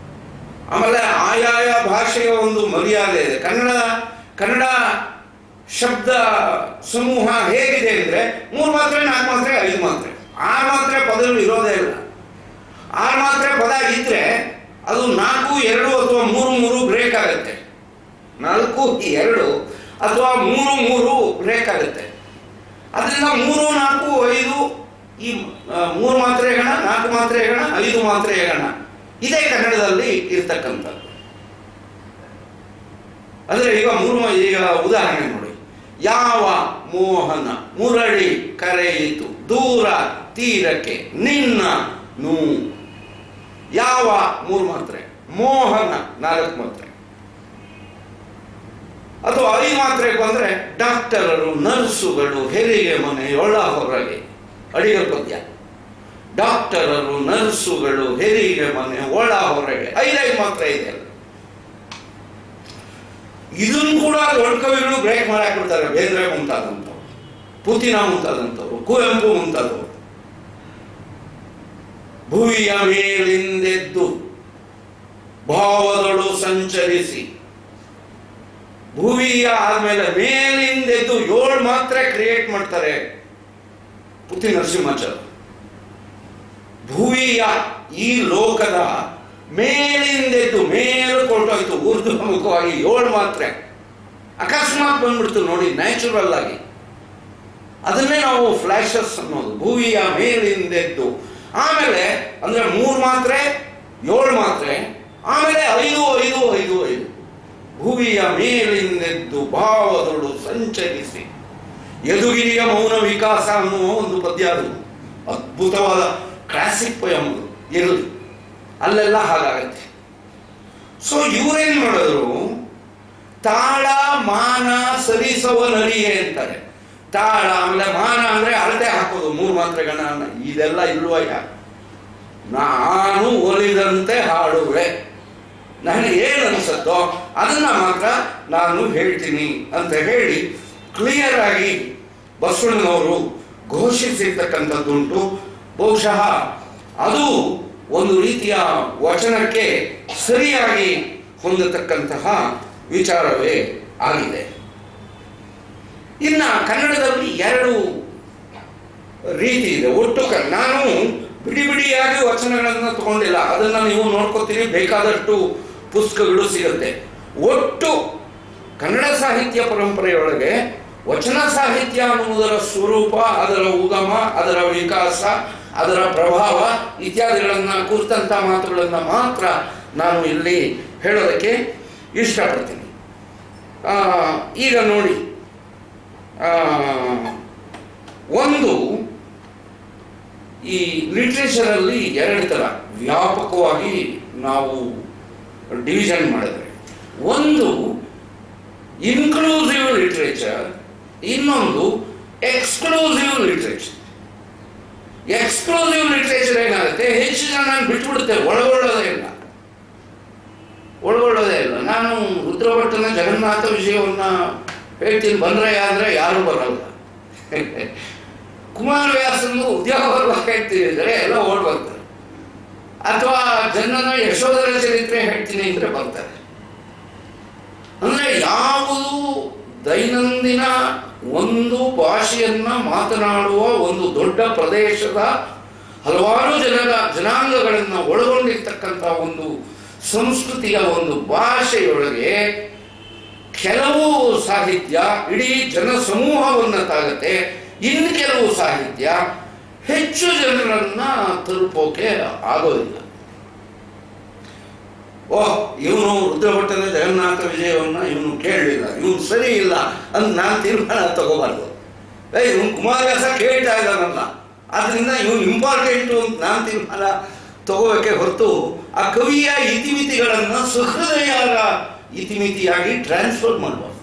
[SPEAKER 1] ಆಮೇಲೆ ಆಯಾಯ ಭಾಷೆಯ ಒಂದು ಮರ್ಯಾದೆ ಇದೆ ಕನ್ನಡ ಕನ್ನಡ ಶಬ್ದ ಸಮೂಹ ಹೇಗಿದೆ ಅಂದರೆ ಮೂರು ಮಾತ್ರೆ ನಾಲ್ಕು ಮಾತ್ರೆ ಐದು ಮಾತ್ರೆ ಆರು ಮಾತ್ರೆ ಪದಗಳು ಇರೋದೇ ಇಲ್ಲ ಆರು ಮಾತ್ರೆ ಪದ ಇದ್ರೆ ಅದು ನಾಲ್ಕು ಎರಡು ಅಥವಾ ಮೂರು ಮೂರು ಬ್ರೇಕ್ ಆಗುತ್ತೆ ನಾಲ್ಕು ಎರಡು ಅಥವಾ ಮೂರು ಮೂರು ಬ್ರೇಕ್ ಆಗುತ್ತೆ ಅದರಿಂದ ಮೂರು ನಾಲ್ಕು ಐದು ಈ ಆ, ಮೂರು ಮಾತ್ರೆ ಗಣ ನಾಲ್ಕು ಮಾತ್ರೆ ಗಣ ಐದು ಮಾತ್ರೆ ಗಣ ಇದೇ ಕನ್ನಡದಲ್ಲಿ ಇರ್ತಕ್ಕಂಥದ್ದು ಅಂದ್ರೆ ಈಗ ಮೂರು ಈಗ ಉದಾಹರಣೆ ನೋಡಿ ಯಾವ ಮೋಹನ ಮುರಳಿ ಕರೆಯಿತು ದೂರ ತೀರಕ್ಕೆ ನಿನ್ನ ನೂ ಯಾವ ಮೂರು ಮಾತ್ರೆ ಮೋಹನ ನಾಲ್ಕು ಮಾತ್ರೆ ಅಥವಾ ಐದು ಮಾತ್ರೆಗೆ ಬಂದ್ರೆ ಡಾಕ್ಟರರು ನರ್ಸುಗಳು ಹೆರಿಗೆ ಮನೆ ಒಳ ಹೊರಗೆ ಅಡಿಗರ ಪದ್ಯ ಡಾಕ್ಟರರು ನರ್ಸುಗಳು ಹೆರಿಗೆ ಮನೆ ಒಳ ಹೊರಗೆ ಐದೈದು ಮಾತ್ರ ಇದೆ ಅಲ್ಲಿ. ಇದನ್ನು ಕೂಡ ದೊಡ್ಡ ಕವಿಗಳು ಬ್ರೇಕ್ ಮಾಡಾಕ್ಬಿಡ್ತಾರೆ ಬೇಂದ್ರೆ ಮುಂತಾದಂಥವ್ರು ಪುತಿನ ಮುಂತಾದಂಥವ್ರು ಕುವೆಂಪು ಮುಂತಾದವರು ಭುವಿಯ ಮೇಲಿಂದೆದ್ದು ಭಾವದಳು ಸಂಚರಿಸಿ ಭುವಿಯ ಆದ್ಮೇಲೆ ಮೇಲಿಂದೆದ್ದು ಏಳು ಮಾತ್ರ ಕ್ರಿಯೇಟ್ ಮಾಡ್ತಾರೆ ಪುತಿ ನರಸಿಂಹಾಚಾರ್ಯ ಭುವಿಯ ಈ ಲೋಕದ ಮೇಲಿಂದೆದ್ದು ಮೇಲು ಕೊಂಡೋಯ್ತು ಊರ್ಧ್ವಮುಖವಾಗಿ ಏಳು ಮಾತ್ರೆ ಅಕಸ್ಮಾತ್ ಬಂದ್ಬಿಡ್ತು ನೋಡಿ ನ್ಯಾಚುರಲ್ ಆಗಿ ಅದನ್ನೇ ನಾವು ಫ್ಲಾಶಸ್ ಅನ್ನೋದು ಭೂಮಿಯ ಮೇಲಿಂದೆದ್ದು ಆಮೇಲೆ ಅಂದ್ರೆ ಮೂರು ಮಾತ್ರೆ ಏಳು ಮಾತ್ರೆ ಆಮೇಲೆ ಐದು ಐದು ಐದು ಐದು ಭೂಮಿಯ ಮೇಲಿಂದೆದ್ದು ಭಾವದಳು ಸಂಚರಿಸಿ ಯದುಗಿರಿಯ ಮೌನ ವಿಕಾಸ ಅನ್ನುವ ಒಂದು ಪದ್ಯ ಅದು ಅದ್ಭುತವಾದ ಕ್ಲಾಸಿಕ್ ಪೊಯಮ್ ಅದು ಇರಲಿ ಅಲ್ಲೆಲ್ಲ ಹಾಗಾಗತ್ತೆ ಸೊ ಇವರೇನ್ ಮಾಡಿದ್ರು ತಾಳ ಮಾನ ಸರಿಸವ ನರಿಯೇ ಅಂತಾರೆ ತಾಳ ಆಮೇಲೆ ಮಾನ ಅಂದ್ರೆ ಅಳತೆ ಹಾಕೋದು ಮೂರು ಮಾತ್ರೆಗಳನ್ನ ಇದೆಲ್ಲ ಇಲ್ವಯ್ಯ ನಾನು ಒಲಿದಂತೆ ಹಾಡುವೆ ನನಗೆ ಏನು ಅನ್ಸತ್ತೋ ಅದನ್ನ ಮಾತ್ರ ನಾನು ಹೇಳ್ತೀನಿ ಅಂತ ಹೇಳಿ ಕ್ಲಿಯರ್ ಆಗಿ ಬಸವಣ್ಣನವರು ಘೋಷಿಸಿರ್ತಕ್ಕಂಥದ್ದುಂಟು ಬಹುಶಃ ಅದು ಒಂದು ರೀತಿಯ ವಚನಕ್ಕೆ ಸರಿಯಾಗಿ ಹೊಂದತಕ್ಕಂತಹ ವಿಚಾರವೇ ಆಗಿದೆ ಇನ್ನ ಕನ್ನಡದಲ್ಲಿ ಎರಡು ರೀತಿ ಇದೆ ಒಟ್ಟು ಕ- ನಾನು ಬಿಡಿ ಬಿಡಿಯಾಗಿ ವಚನಗಳನ್ನು ತಗೊಂಡಿಲ್ಲ ಅದನ್ನ ನೀವು ನೋಡ್ಕೋತೀರಿ ಬೇಕಾದಷ್ಟು ಪುಸ್ತಕಗಳು ಸಿಗುತ್ತೆ ಒಟ್ಟು ಕನ್ನಡ ಸಾಹಿತ್ಯ ಪರಂಪರೆಯೊಳಗೆ ವಚನ ಸಾಹಿತ್ಯ ಅನ್ನುವುದರ ಸ್ವರೂಪ ಅದರ ಉಗಮ ಅದರ ವಿಕಾಸ ಅದರ ಪ್ರಭಾವ ಇತ್ಯಾದಿಗಳನ್ನ ಕುರಿತಂತ ಮಾತುಗಳನ್ನ ಮಾತ್ರ ನಾನು ಇಲ್ಲಿ ಹೇಳೋದಕ್ಕೆ ಇಷ್ಟಪಡ್ತೀನಿ ಆ, ಈಗ ನೋಡಿ ಆ, ಒಂದು ಈ ಲಿಟ್ರೇಚರಲ್ಲಿ ಎರಡು ಥರ ವ್ಯಾಪಕವಾಗಿ ನಾವು ಡಿವಿಷನ್ ಮಾಡಿದ್ರೆ ಒಂದು ಇನ್ಕ್ಲೂಸಿವ್ ಲಿಟ್ರೇಚರ್ ಇನ್ನೊಂದು ಎಕ್ಸ್ಕ್ಲೂಸಿವ್ ಲಿಟ್ರೇಚರ್ ಎಕ್ಸ್ಕ್ಲೂಸಿವ್ ಲಿಟ್ರೇಚರ್ ಏನಾಗುತ್ತೆ ಹೆಚ್ಚು ಜನ ಬಿಟ್ಬಿಡುತ್ತೆ ಒಳಗೊಳ್ಳೋದೇ ಇಲ್ಲ ಒಳಗೊಳ್ಳೋದೇ ಇಲ್ಲ ನಾನು ರುದ್ರಭಟ್ಟನ ಜಗನ್ನಾಥ ವಿಷಯವನ್ನ ಹೇಳ್ತೀನಿ ಬಂದ್ರೆ ಆದ್ರೆ ಯಾರು ಬರಲ್ಲ ಕುಮಾರವ್ಯಾಸಂದು ಉದ್ಯೋಗವರ್ಗ ಹೇಳ್ತೀನಿ ಅಂದರೆ ಎಲ್ಲ ಓಡ್ ಬರ್ತಾರೆ ಅಥವಾ ಜನನ ಯಶೋಧರ ಚರಿತ್ರೆ ಹೇಳ್ತೀನಿ ಅಂದ್ರೆ ಬರ್ತಾರೆ ಅಂದ್ರೆ ಯಾವುದು ದೈನಂದಿನ ಒಂದು ಭಾಷೆಯನ್ನ ಮಾತನಾಡುವ ಒಂದು ದೊಡ್ಡ ಪ್ರದೇಶದ ಹಲವಾರು ಜನರ ಜನಾಂಗಗಳನ್ನು ಒಳಗೊಂಡಿರ್ತಕ್ಕಂಥ ಒಂದು ಸಂಸ್ಕೃತಿಯ ಒಂದು ಭಾಷೆಯೊಳಗೆ ಕೆಲವು ಸಾಹಿತ್ಯ ಇಡೀ ಜನ ಸಮೂಹವನ್ನು ತಾಗತ್ತೆ ಇನ್ನು ಕೆಲವು ಸಾಹಿತ್ಯ ಹೆಚ್ಚು ಜನರನ್ನ ತಲುಪೋಕೆ ಆಗೋದಿಲ್ಲ ಓಹ್ ಇವನು ರುದ್ರಭಟ್ಟನ ಜಗನ್ನಾಥ ವಿಜಯವನ್ನ ಇವನು ಕೇಳಲಿಲ್ಲ ಇವನು ಸರಿ ಇಲ್ಲ ಅಂತ ನಾನು ತೀರ್ಮಾನ ತಗೋಬಾರ್ದು ಏ ಇವನು ಕುಮಾರವ್ಯಾಸ ಕೇಳ್ತಾ ಇದ್ದಾನಲ್ಲ ಆದ್ರಿಂದ ಇವನು ಇಂಪಾರ್ಟೆಂಟು ಅಂತ ನಾನು ತೀರ್ಮಾನ ತಗೋಬೇಕೆ ಹೊರತು ಆ ಕವಿಯ ಇತಿಮಿತಿಗಳನ್ನು ಸುಹೃದಯರ ಇತಿಮಿತಿಯಾಗಿ ಟ್ರಾನ್ಸ್ಫರ್ ಮಾಡಬಾರ್ದು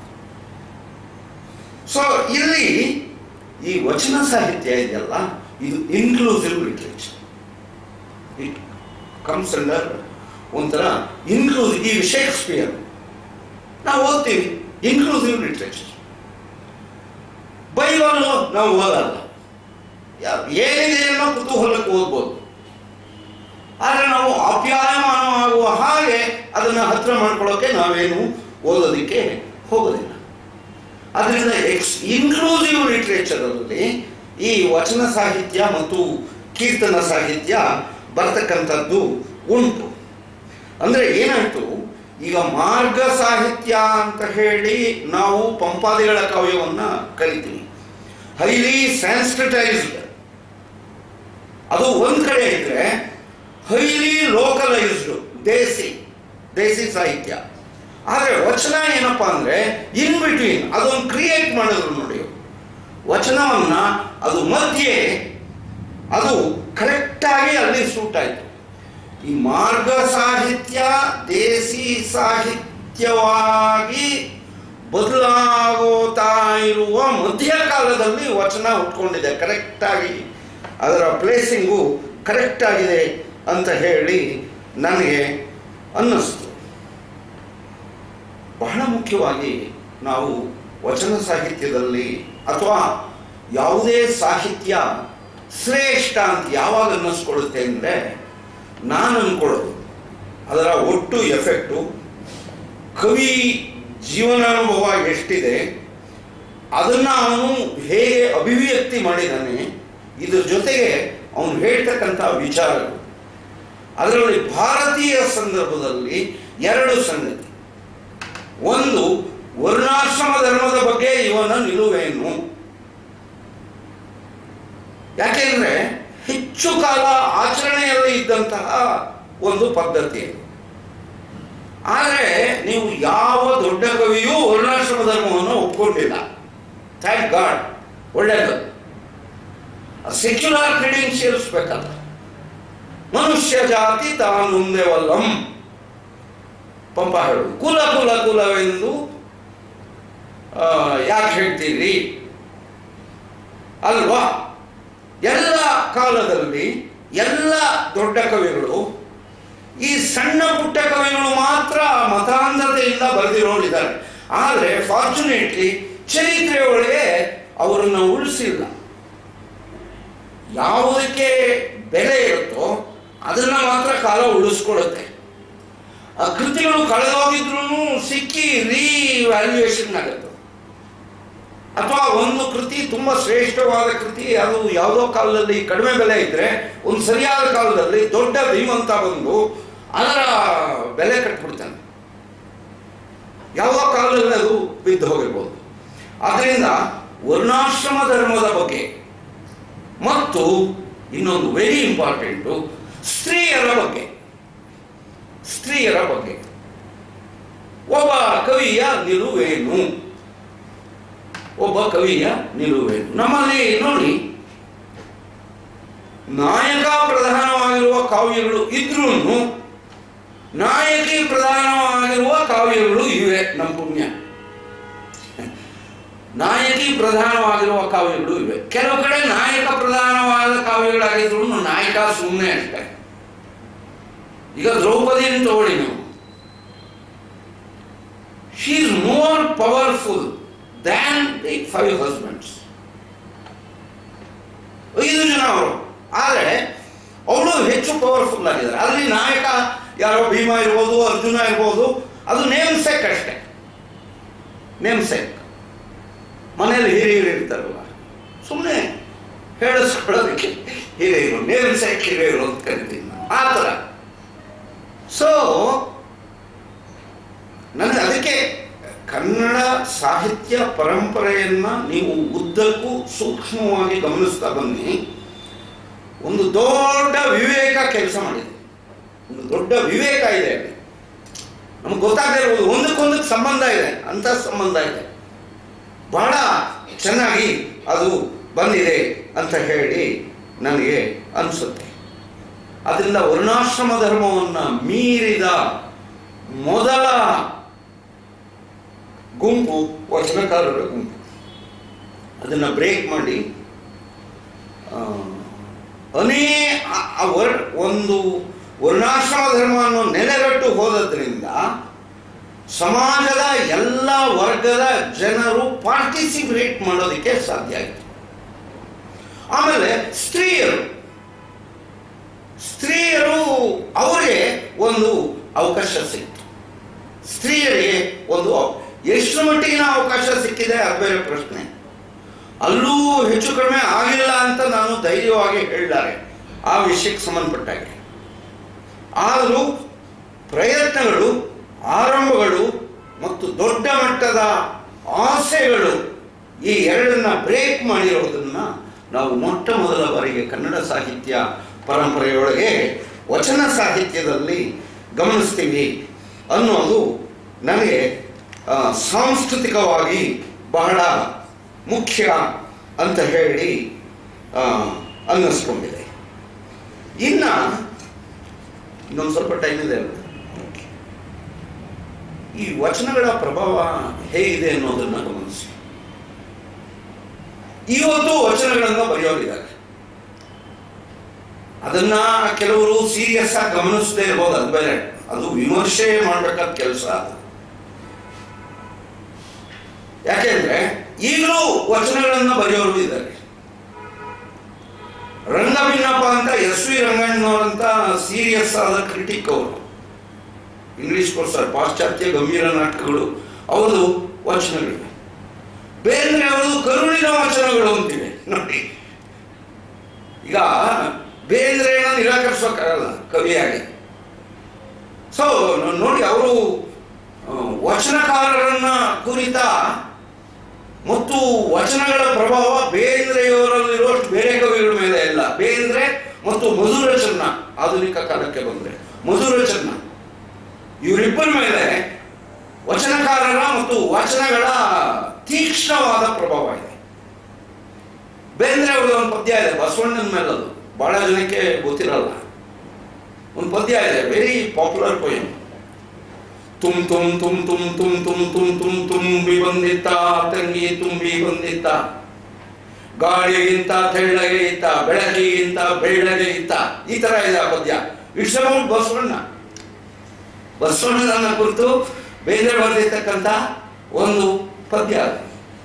[SPEAKER 1] ಸೊ ಇಲ್ಲಿ ಈ ವಚನ ಸಾಹಿತ್ಯ ಇದೆಯಲ್ಲ ಇದು inclusive literature it comes under ಒಂಥರ ಇನ್ಕ್ಲೂಸಿವ್ ಈ ಶೇಕ್ಸ್ಪಿಯರ್ ನಾವು ಓದ್ತೀವಿ ಇನ್ಕ್ಲೂಸಿವ್ ಲಿಟ್ರೇಚರ್ ಬೈಬಲ್ ನಾವು ಓದಲ್ಲ ಯಾ- ಏನಿದೆ ಅನ್ನೋ ಕುತೂಹಲಕ್ಕೆ ಓದ್ಬೋದು ಆದರೆ ನಾವು ಅಪ್ಯಾಯಮಾನ ಆಗುವ ಹಾಗೆ ಅದನ್ನು ಹತ್ರ ಮಾಡ್ಕೊಳ್ಳೋಕೆ ನಾವೇನು ಓದೋದಕ್ಕೆ ಹೋಗೋದಿಲ್ಲ ಅದರಿಂದ ಎಕ್ಸ್ ಇನ್ಕ್ಲೂಸಿವ್ ಲಿಟ್ರೇಚರಲ್ಲಿ ಈ ವಚನ ಸಾಹಿತ್ಯ ಮತ್ತು ಕೀರ್ತನ ಸಾಹಿತ್ಯ ಬರ್ತಕ್ಕಂಥದ್ದು ಉಂಟು ಅಂದರೆ ಏನಾಯಿತು ಈಗ ಮಾರ್ಗ ಸಾಹಿತ್ಯ ಅಂತ ಹೇಳಿ ನಾವು ಪಂಪಾದಿಗಳ ಕಾವ್ಯವನ್ನು ಕರಿತೀವಿ ಹೈಲಿ ಸ್ಯಾನ್ಸ್ಕ್ರಿಟೈಸ್ಡ್ ಅದು ಒಂದು ಕಡೆ ಇದ್ರೆ ಹೈಲಿ ಲೋಕಲೈಸ್ಡ್ ದೇಸಿ ದೇಸಿ ಸಾಹಿತ್ಯ ಆದರೆ ವಚನ ಏನಪ್ಪ ಅಂದರೆ ಇನ್ ಬಿಟ್ವೀನ್ ಅದೊಂದು ಕ್ರಿಯೇಟ್ ಮಾಡಿದ್ರು ನೋಡಿ ವಚನವನ್ನ ಅದು ಮಧ್ಯೆ ಅದು ಕರೆಕ್ಟಾಗಿ ಅಲ್ಲಿ ಸೂಟ್ ಆಯಿತು ಈ ಮಾರ್ಗ ಸಾಹಿತ್ಯ ದೇಸಿ ಸಾಹಿತ್ಯವಾಗಿ ಬದಲಾಗೋತಾ ಇರುವ ಮಧ್ಯಕಾಲದಲ್ಲಿ ವಚನ ಉಟ್ಕೊಂಡಿದೆ ಕರೆಕ್ಟಾಗಿ ಅದರ ಪ್ಲೇಸಿಂಗು ಕರೆಕ್ಟಾಗಿದೆ ಅಂತ ಹೇಳಿ ನನಗೆ ಅನ್ನಿಸ್ತು ಬಹಳ ಮುಖ್ಯವಾಗಿ ನಾವು ವಚನ ಸಾಹಿತ್ಯದಲ್ಲಿ ಅಥವಾ ಯಾವುದೇ ಸಾಹಿತ್ಯ ಶ್ರೇಷ್ಠ ಅಂತ ಯಾವಾಗ ಅನ್ನಿಸ್ಕೊಳ್ಳುತ್ತೆ ಅಂದರೆ ನಾನು ಅಂದ್ಕೊಳ್ಳೋದು ಅದರ ಒಟ್ಟು ಎಫೆಕ್ಟು ಕವಿ ಜೀವನಾನುಭವ ಎಷ್ಟಿದೆ ಅದನ್ನು ಅವನು ಹೇಗೆ ಅಭಿವ್ಯಕ್ತಿ ಮಾಡಿದ್ದಾನೆ ಇದ್ರ ಜೊತೆಗೆ ಅವನು ಹೇಳ್ತಕ್ಕಂಥ ವಿಚಾರಗಳು ಅದರಲ್ಲಿ ಭಾರತೀಯ ಸಂದರ್ಭದಲ್ಲಿ ಎರಡು ಸಂಗತಿ ಒಂದು ವರ್ಣಾಶ್ರಮ ಧರ್ಮದ ಬಗ್ಗೆ ಇವನ ನಿಲುವೇನು ಯಾಕೆಂದ್ರೆ ಹೆಚ್ಚು ಕಾಲ ಆಚರಣೆಯಲ್ಲಿ ಇದ್ದಂತಹ ಒಂದು ಪದ್ಧತಿ ಅದು. ಆದರೆ ನೀವು ಯಾವ ದೊಡ್ಡ ಕವಿಯೂ ವರ್ಣಾಶ್ರಮ ಧರ್ಮವನ್ನು ಒಪ್ಕೊಂಡಿಲ್ಲ ಥ್ಯಾಂಕ್ ಗಾಡ್ ಒಳ್ಳೆಯದು ಸೆಕ್ಯುಲರ್ ಕ್ರೆಡೆನ್ಷಿಯಲ್ಸ್ ಬೇಕಲ್ಲ ಮನುಷ್ಯ ಜಾತಿ ತಾನುಂದೆವಲ್ಲಂ ಪಂಪ ಹೇಳುದು ಕುಲ ಕುಲ ಕುಲವೆಂದು ಯಾಕೆ ಹೇಳ್ತೀರಿ ಅಲ್ವಾ ಎಲ್ಲ ಕಾಲದಲ್ಲಿ ಎಲ್ಲ ದೊಡ್ಡ ಕವಿಗಳು ಈ ಸಣ್ಣ ಪುಟ್ಟ ಕವಿಗಳು ಮಾತ್ರ ಮತಾಂಧತೆಯಿಂದ ಬರೆದಿರೋಳಿದ್ದಾರೆ ಆದರೆ ಫಾರ್ಚುನೇಟ್ಲಿ ಚರಿತ್ರೆ ಒಳಗೆ ಅವರನ್ನು ಉಳಿಸಿಲ್ಲ ಯಾವುದಕ್ಕೆ ಬೆಲೆ ಇರುತ್ತೋ ಅದನ್ನ ಮಾತ್ರ ಕಾಲ ಉಳಿಸ್ಕೊಳ್ಳುತ್ತೆ ಆ ಕೃತಿಗಳು ಕಳೆದೋಗಿದ್ರು ಸಿಕ್ಕಿ ರೀವ್ಯಾಲ್ಯೂಯೇಷನ್ ಆಗುತ್ತೆ ಅಥವಾ ಒಂದು ಕೃತಿ ತುಂಬಾ ಶ್ರೇಷ್ಠವಾದ ಕೃತಿ ಅದು ಯಾವುದೋ ಕಾಲದಲ್ಲಿ ಕಡಿಮೆ ಬೆಲೆ ಇದ್ರೆ ಒಂದು ಸರಿಯಾದ ಕಾಲದಲ್ಲಿ ದೊಡ್ಡ ಧೀಮಂತ ಬಂದು ಅದರ ಬೆಲೆ ಕಟ್ಬಿಡ್ತಾನೆ ಯಾವುದೋ ಕಾಲದಲ್ಲಿ ಅದು ಬಿದ್ದು ಹೋಗಿರ್ಬೋದು ಆದ್ರಿಂದ ವರ್ಣಾಶ್ರಮ ಧರ್ಮದ ಬಗ್ಗೆ ಮತ್ತು ಇನ್ನೊಂದು ವೆರಿ ಇಂಪಾರ್ಟೆಂಟು ಸ್ತ್ರೀಯರ ಬಗ್ಗೆ ಸ್ತ್ರೀಯರ ಬಗ್ಗೆ ಒಬ್ಬ ಕವಿಯ ನಿಲುವೇನು ಒಬ್ಬ ಕವಿಯ ನಿಲುವೇನು ನಮ್ಮಲ್ಲಿ ನೋಡಿ ನಾಯಕ ಪ್ರಧಾನವಾಗಿರುವ ಕಾವ್ಯಗಳು ಇದ್ರೂ ನಾಯಕಿ ಪ್ರಧಾನವಾಗಿರುವ ಕಾವ್ಯಗಳು ಇವೆ ನಮ್ಮ ಪುಣ್ಯ ನಾಯಕಿ ಪ್ರಧಾನವಾಗಿರುವ ಕಾವ್ಯಗಳು ಇವೆ ಕೆಲವು ಕಡೆ ನಾಯಕ ಪ್ರಧಾನವಾದ ಕಾವ್ಯಗಳಾಗಿದ್ರು ನಾಯಕ ಸುಮ್ಮನೆ ಅಷ್ಟೇ ಈಗ ದ್ರೌಪದಿಯನ್ನು ತಗೊಳ್ಳಿ ನೀವು she is more powerful than the five husbands ಐದು ಜನ ಅವರು ಆದರೆ ಅವಳು ಹೆಚ್ಚು ಪವರ್ಫುಲ್ ಆಗಿದ್ದಾರೆ ಅಲ್ಲಿ ನಾಯಕ ಯಾರೋ ಭೀಮ ಇರ್ಬೋದು ಅರ್ಜುನ ಇರ್ಬೋದು ಅದು ನೇಮ್ ಸೆಕ್ ಅಷ್ಟೇ ನೇಮ್ ಸೆಕ್ ಮನೆಯಲ್ಲಿ ಹಿರಿಯರು ಇರ್ತಾರಲ್ಲ ಸುಮ್ಮನೆ ಹೇಳಿಸ್ಕೊಳ್ಳೋದಕ್ಕೆ ಹಿರಿಯರು ನೇಮ್ ಸೆಕ್ ಹಿರಿಯರು ಅಂತ ಕರಿತೀನಿ ನಾನು ಆ ಥರ ಸೊ ನನಗೆ ಅದಕ್ಕೆ ಕನ್ನಡ ಸಾಹಿತ್ಯ ಪರಂಪರೆಯನ್ನ ನೀವು ಉದ್ದಕ್ಕೂ ಸೂಕ್ಷ್ಮವಾಗಿ ಗಮನಿಸ್ತಾ ಬನ್ನಿ ಒಂದು ದೊಡ್ಡ ವಿವೇಕ ಕೆಲಸ ಮಾಡಿದೆ ಒಂದು ದೊಡ್ಡ ವಿವೇಕ ಇದೆ ಅಲ್ಲಿ ನಮ್ಗೆ ಗೊತ್ತಾಗದೇ ಇರ್ಬೋದು ಒಂದಕ್ಕೊಂದಕ್ಕೆ ಸಂಬಂಧ ಇದೆ ಅಂತ ಸಂಬಂಧ ಇದೆ ಬಹಳ ಚೆನ್ನಾಗಿ ಅದು ಬಂದಿದೆ ಅಂತ ಹೇಳಿ ನನಗೆ ಅನಿಸುತ್ತೆ ಅದರಿಂದ ವರ್ಣಾಶ್ರಮ ಧರ್ಮವನ್ನು ಮೀರಿದ ಮೊದಲ ಗುಂಪು ವಚನಕಾರರ ಗುಂಪು ಅದನ್ನು ಬ್ರೇಕ್ ಮಾಡಿ ಆ, ಅನೇ ಆ- ಆ ವರ್ ಒಂದು ವರ್ಣಾಶ್ರಮ ಧರ್ಮವನ್ನು ನೆಲೆಗಟ್ಟು ಹೋದದ್ರಿಂದ ಸಮಾಜದ ಎಲ್ಲ ವರ್ಗದ ಜನರು ಪಾರ್ಟಿಸಿಪೇಟ್ ಮಾಡೋದಕ್ಕೆ ಸಾಧ್ಯ ಆಯಿತು ಆಮೇಲೆ ಸ್ತ್ರೀಯರು ಸ್ತ್ರೀಯರು ಅವರಿಗೆ ಒಂದು ಅವಕಾಶ ಸಿಕ್ತು ಸ್ತ್ರೀಯರಿಗೆ ಒಂದು ಅವ- ಎಷ್ಟು ಎಷ್ಟು ಮಟ್ಟಿಗಿನ ಅವಕಾಶ ಸಿಕ್ಕಿದೆ ಅದು ಬೇರೆ ಪ್ರಶ್ನೆ ಅಲ್ಲೂ ಹೆಚ್ಚು ಕಡಿಮೆ ಆಗಿಲ್ಲ ಅಂತ ನಾನು ಧೈರ್ಯವಾಗಿ ಹೇಳಿದ್ದಾರೆ ಆ ವಿಷಯಕ್ಕೆ ಸಂಬಂಧಪಟ್ಟಾಗೆ ಆದರೂ ಪ್ರಯತ್ನಗಳು ಆರಂಭಗಳು ಮತ್ತು ದೊಡ್ಡ ಮಟ್ಟದ ಆಸೆಗಳು ಈ ಎರಡನ್ನ ಬ್ರೇಕ್ ಮಾಡಿರೋದನ್ನ ನಾವು ಮೊಟ್ಟ ಮೊದಲ ಬಾರಿಗೆ ಕನ್ನಡ ಸಾಹಿತ್ಯ ಪರಂಪರೆಯೊಳಗೆ ವಚನ ಸಾಹಿತ್ಯದಲ್ಲಿ ಗಮನಿಸ್ತೀವಿ ಅನ್ನೋದು ನನಗೆ ಆ, ಸಾಂಸ್ಕೃತಿಕವಾಗಿ ಬಹಳ ಮುಖ್ಯ ಅಂತ ಹೇಳಿ ಆ, ಅನ್ನಿಸ್ಕೊಂಡಿದೆ ಇನ್ನ ಇನ್ನೊಂದು ಸ್ವಲ್ಪ ಟೈಮ್ ಇದೆ ಅಲ್ವಾ? ಈ ವಚನಗಳ ಪ್ರಭಾವ ಹೇಗಿದೆ ಅನ್ನೋದನ್ನ ಗಮನಿಸಿ ಇವತ್ತು ವಚನಗಳನ್ನು ಬರೆಯೋರಿದ್ದಾರೆ ಅದನ್ನ ಕೆಲವರು ಸೀರಿಯಸ್ ಆಗಿ ಗಮನಿಸದೇ ಇರ್ಬೋದು ಅದು ಬೇರೆ ಅದು ವಿಮರ್ಶೆ ಮಾಡ್ಬೇಕಾದ ಕೆಲಸ ಅದು ಯಾಕೆಂದ್ರೆ ಈಗಲೂ ವಚನಗಳನ್ನು ಬರೆಯೋರು ಇದ್ದಾರೆ ರಂಗಭಿನ್ನಪ್ಪ ಅಂತ ಎಸ್ ವಿ ರಂಗಣ್ಣನವರಂತ ಸೀರಿಯಸ್ ಆದ ಕ್ರಿಟಿಕ್ ಅವರು ಇಂಗ್ಲಿಷ್ ಕೋರ್ಸರ್ ಪಾಶ್ಚಾತ್ಯ ಗಂಭೀರ ನಾಟಕಗಳು ಅವರದು ವಚನಗಳಿವೆ ಬೇರೆ ಅವರು ಕರುಣಿನ ವಚನಗಳು ಅಂತಿವೆ ನೋಡಿ ಈಗ ಬೇಂದ್ರೆನ ನಿರಾಕರಿಸೋಕ್ಕಾಗಲ್ಲ ಕವಿಯಾಗಿ ಸೊ ನೋಡಿ ಅವರು ವಚನಕಾರರನ್ನ ಕುರಿತ ಮತ್ತು ವಚನಗಳ ಪ್ರಭಾವ ಬೇಂದ್ರೆಯವರಲ್ಲಿರುವಷ್ಟು ಬೇರೆ ಕವಿಗಳ ಮೇಲೆ ಇಲ್ಲ ಬೇಂದ್ರೆ ಮತ್ತು ಮಧುರ ಚೆನ್ನ ಆಧುನಿಕ ಕಾಲಕ್ಕೆ ಬಂದ್ರೆ ಮಧುರ ಚೆನ್ನ ಇವರಿಬ್ಬರ ಮೇಲೆ ವಚನಕಾರರ ಮತ್ತು ವಚನಗಳ ತೀಕ್ಷ್ಣವಾದ ಪ್ರಭಾವ ಇದೆ ಬೇಂದ್ರೆ ಅವ್ರದ್ದು ಒಂದು ಪದ್ಯ ಇದೆ ಬಸವಣ್ಣನ ಮೇಲೆ ಅದು ಬಹಳ ಜನಕ್ಕೆ ಗೊತ್ತಿರಲ್ಲ ಒಂದು ಪದ್ಯ ಇದೆ ವೆರಿ ಪಾಪ್ಯುಲರ್ ಪೊಯಮ್ ತುಮ್ ತುಮ್ ತುಮ್ ತುಮ್ ತುಮ್ ತುಮ್ ತುಮ್ ತುಮ್ ತುಂಬಿ ಬಂದಿತ್ತ ತಂಗಿ ತುಂಬಿ ಬಂದಿತ್ತ ಗಾಳಿಗಿಂತ ತೆಳ್ಳಗೆ ಇತ್ತ ಬೆಳಕಿಗಿಂತ ಬೆಳ್ಳಗೆ ಇತ್ತ ಈ ತರ ಇದೆ ಆ ಪದ್ಯ ಇಟ್ಸ್ ಅಬೌಟ್ ಬಸವಣ್ಣ ಬಸವಣ್ಣನ ಕುರಿತು ಬೇಂದ್ರೆ ಬರೆದಿರ್ತಕ್ಕಂಥ ಒಂದು ಪದ್ಯ ಅದು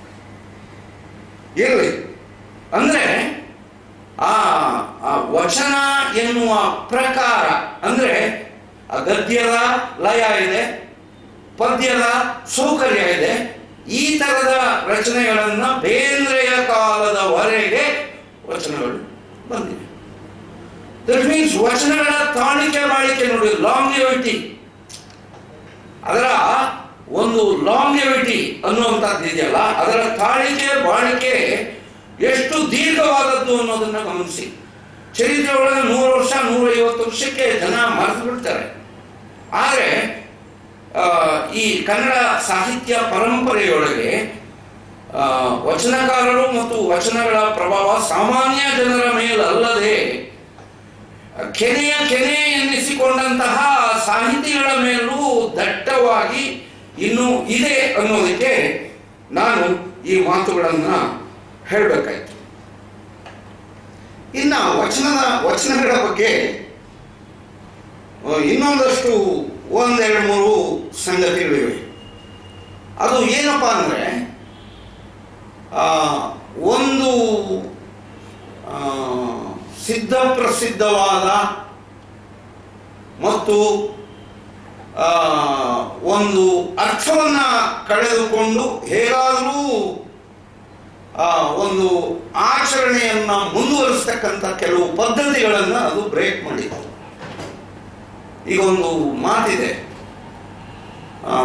[SPEAKER 1] ಇರಲಿ ಅಂದ್ರೆ ಆ ಆ ವಚನ ಎನ್ನುವ ಪ್ರಕಾರ ಅಂದ್ರೆ ಆ ಗದ್ಯದ ಲಯ ಇದೆ ಪದ್ಯದ ಸೌಕರ್ಯ ಇದೆ ಈ ತರದ ರಚನೆಗಳನ್ನ ಬೇಂದ್ರೆಯ ಕಾಲದವರೆಗೆ ವಚನಗಳು ಬಂದಿವೆ ದಟ್ ಮೀನ್ಸ್ ವಚನಗಳ ತಾಳಿಕೆ ಬಾಳಿಕೆ ನೋಡಿ ಲಾಂಗಿವಿಟಿ ಅದರ ಒಂದು ಲಾಂಗಿವಿಟಿ ಅನ್ನುವಂಥದ್ದು ಇದೆಯಲ್ಲ ಅದರ ತಾಳಿಕೆ ಬಾಳಿಕೆ ಎಷ್ಟು ದೀರ್ಘವಾದದ್ದು ಅನ್ನೋದನ್ನ ಗಮನಿಸಿ ಚರಿತ್ರೆ ಒಳಗೆ ನೂರು ವರ್ಷ ನೂರೈವತ್ತು ವರ್ಷಕ್ಕೆ ಜನ ಮರೆತು ಬಿಡ್ತಾರೆ ಆದರೆ ಆ, ಈ ಕನ್ನಡ ಸಾಹಿತ್ಯ ಪರಂಪರೆಯೊಳಗೆ ಆ, ವಚನಕಾರರು ಮತ್ತು ವಚನಗಳ ಪ್ರಭಾವ ಸಾಮಾನ್ಯ ಜನರ ಮೇಲಲ್ಲದೆ ಕೆನೆಯ ಕೆನೆ ಎನ್ನಿಸಿಕೊಂಡಂತಹ ಸಾಹಿತಿಗಳ ಮೇಲೂ ದಟ್ಟವಾಗಿ ಇನ್ನೂ ಇದೆ ಅನ್ನೋದಕ್ಕೆ ನಾನು ಈ ಮಾತುಗಳನ್ನ ಹೇಳಬೇಕಾಯ್ತು ಇನ್ನ ವಚನದ ವಚನಗಳ ಬಗ್ಗೆ ಆ, ಇನ್ನೊಂದಷ್ಟು ಒಂದೆರಡು ಮೂರು ಸಂಗತಿಗಳಿವೆ ಅದು ಏನಪ್ಪ ಅಂದರೆ ಒಂದು ಆ, ಸಿದ್ಧ ಪ್ರಸಿದ್ಧವಾದ ಮತ್ತು ಆ, ಒಂದು ಅರ್ಥವನ್ನ ಕಳೆದುಕೊಂಡು ಹೇಗಾದರೂ ಆ, ಒಂದು ಆಚರಣೆಯನ್ನ ಮುಂದುವರಿಸ್ತಕ್ಕಂಥ ಕೆಲವು ಪದ್ಧತಿಗಳನ್ನು ಅದು ಬ್ರೇಕ್ ಮಾಡಿತು ಈಗ ಒಂದು ಮಾತಿದೆ ಆ,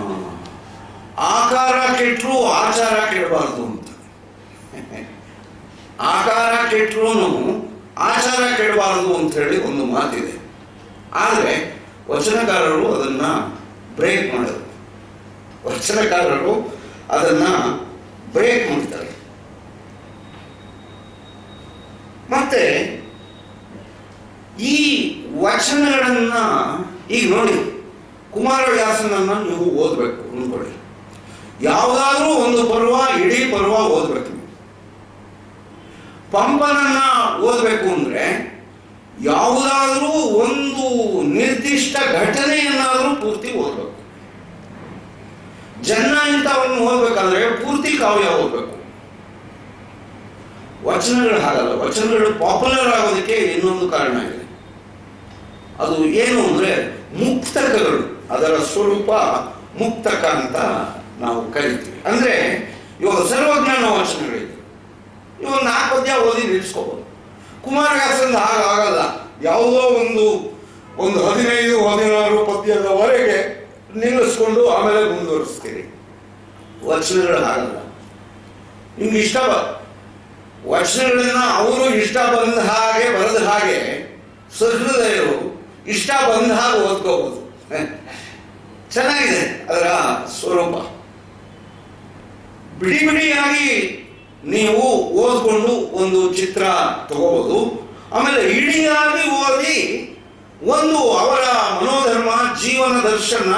[SPEAKER 1] ಆಕಾರ ಕೆಟ್ಟರು ಆಚಾರ ಕೆಡಬಾರ್ದು ಅಂತ ಆಕಾರ ಕೆಟ್ಟರು ಆಚಾರ ಕೆಡಬಾರದು ಅಂತ ಹೇಳಿ ಒಂದು ಮಾತಿದೆ ಆದರೆ ವಚನಕಾರರು ಅದನ್ನ ಬ್ರೇಕ್ ಮಾಡಿದ್ರು ವಚನಕಾರರು ಅದನ್ನ ಬ್ರೇಕ್ ಮಾಡ್ತಾರೆ ಮತ್ತೆ ಈ ವಚನಗಳನ್ನ ಈಗ ನೋಡಿ ಕುಮಾರವ್ಯಾಸನನ್ನ ನೀವು ಓದಬೇಕು ಅಂದ್ಕೊಳ್ಳಿ ಯಾವುದಾದ್ರೂ ಒಂದು ಪರ್ವ ಇಡೀ ಪರ್ವ ಓದಬೇಕು ನೀವು ಪಂಪನನ್ನ ಓದಬೇಕು ಅಂದ್ರೆ ಯಾವುದಾದ್ರೂ ಒಂದು ನಿರ್ದಿಷ್ಟ ಘಟನೆಯನ್ನಾದರೂ ಪೂರ್ತಿ ಓದಬೇಕು ಜನ್ನ ಇಂಥವನ್ನು ಓದಬೇಕಾದ್ರೆ ಪೂರ್ತಿ ಕಾವ್ಯ ಓದಬೇಕು ವಚನಗಳು ಹಾಗಲ್ಲ ವಚನಗಳು ಪಾಪ್ಯುಲರ್ ಆಗೋದಕ್ಕೆ ಇನ್ನೊಂದು ಕಾರಣ ಇದೆ ಅದು ಏನು ಅಂದ್ರೆ ಮುಕ್ತಕಗಳು ಅದರ ಸ್ವರೂಪ ಮುಕ್ತಕ ಅಂತ ನಾವು ಕರಿತೀವಿ ಅಂದರೆ ಇವಾಗ ಸರ್ವಜ್ಞಾನ ವಚನಗಳಿದೆ ಇವಾಗ ನಾಲ್ಕು ಪದ್ಯ ಓದಿ ನಿಲ್ಲಿಸ್ಕೋಬೋದು ಕುಮಾರವ್ಯಾಸಂದ ಹಾಗಾಗಲ್ಲ ಯಾವುದೋ ಒಂದು ಒಂದು ಹದಿನೈದು ಹದಿನಾರು ಪದ್ಯದವರೆಗೆ ನಿಲ್ಲಿಸ್ಕೊಂಡು ಆಮೇಲೆ ಮುಂದುವರಿಸ್ತೀರಿ ವಚನಗಳು ಹಾಗಲ್ಲ ನಿಮ್ಗೆ ಇಷ್ಟ ಬ ವಚನಗಳನ್ನ ಅವರು ಇಷ್ಟ ಬಂದ ಹಾಗೆ ಬರೆದ ಹಾಗೆ ಸಹೃದಯರು ಇಷ್ಟ ಬಂದ ಹಾಗೆ ಓದ್ಕೋಬಹುದು ಚೆನ್ನಾಗಿದೆ ಅದರ ಸ್ವರೂಪ ಬಿಡಿ ಬಿಡಿಯಾಗಿ ನೀವು ಓದ್ಕೊಂಡು ಒಂದು ಚಿತ್ರ ತಗೋಬಹುದು ಆಮೇಲೆ ಇಡಿಯಾಗಿ ಓದಿ ಒಂದು ಅವರ ಮನೋಧರ್ಮ ಜೀವನ ದರ್ಶನ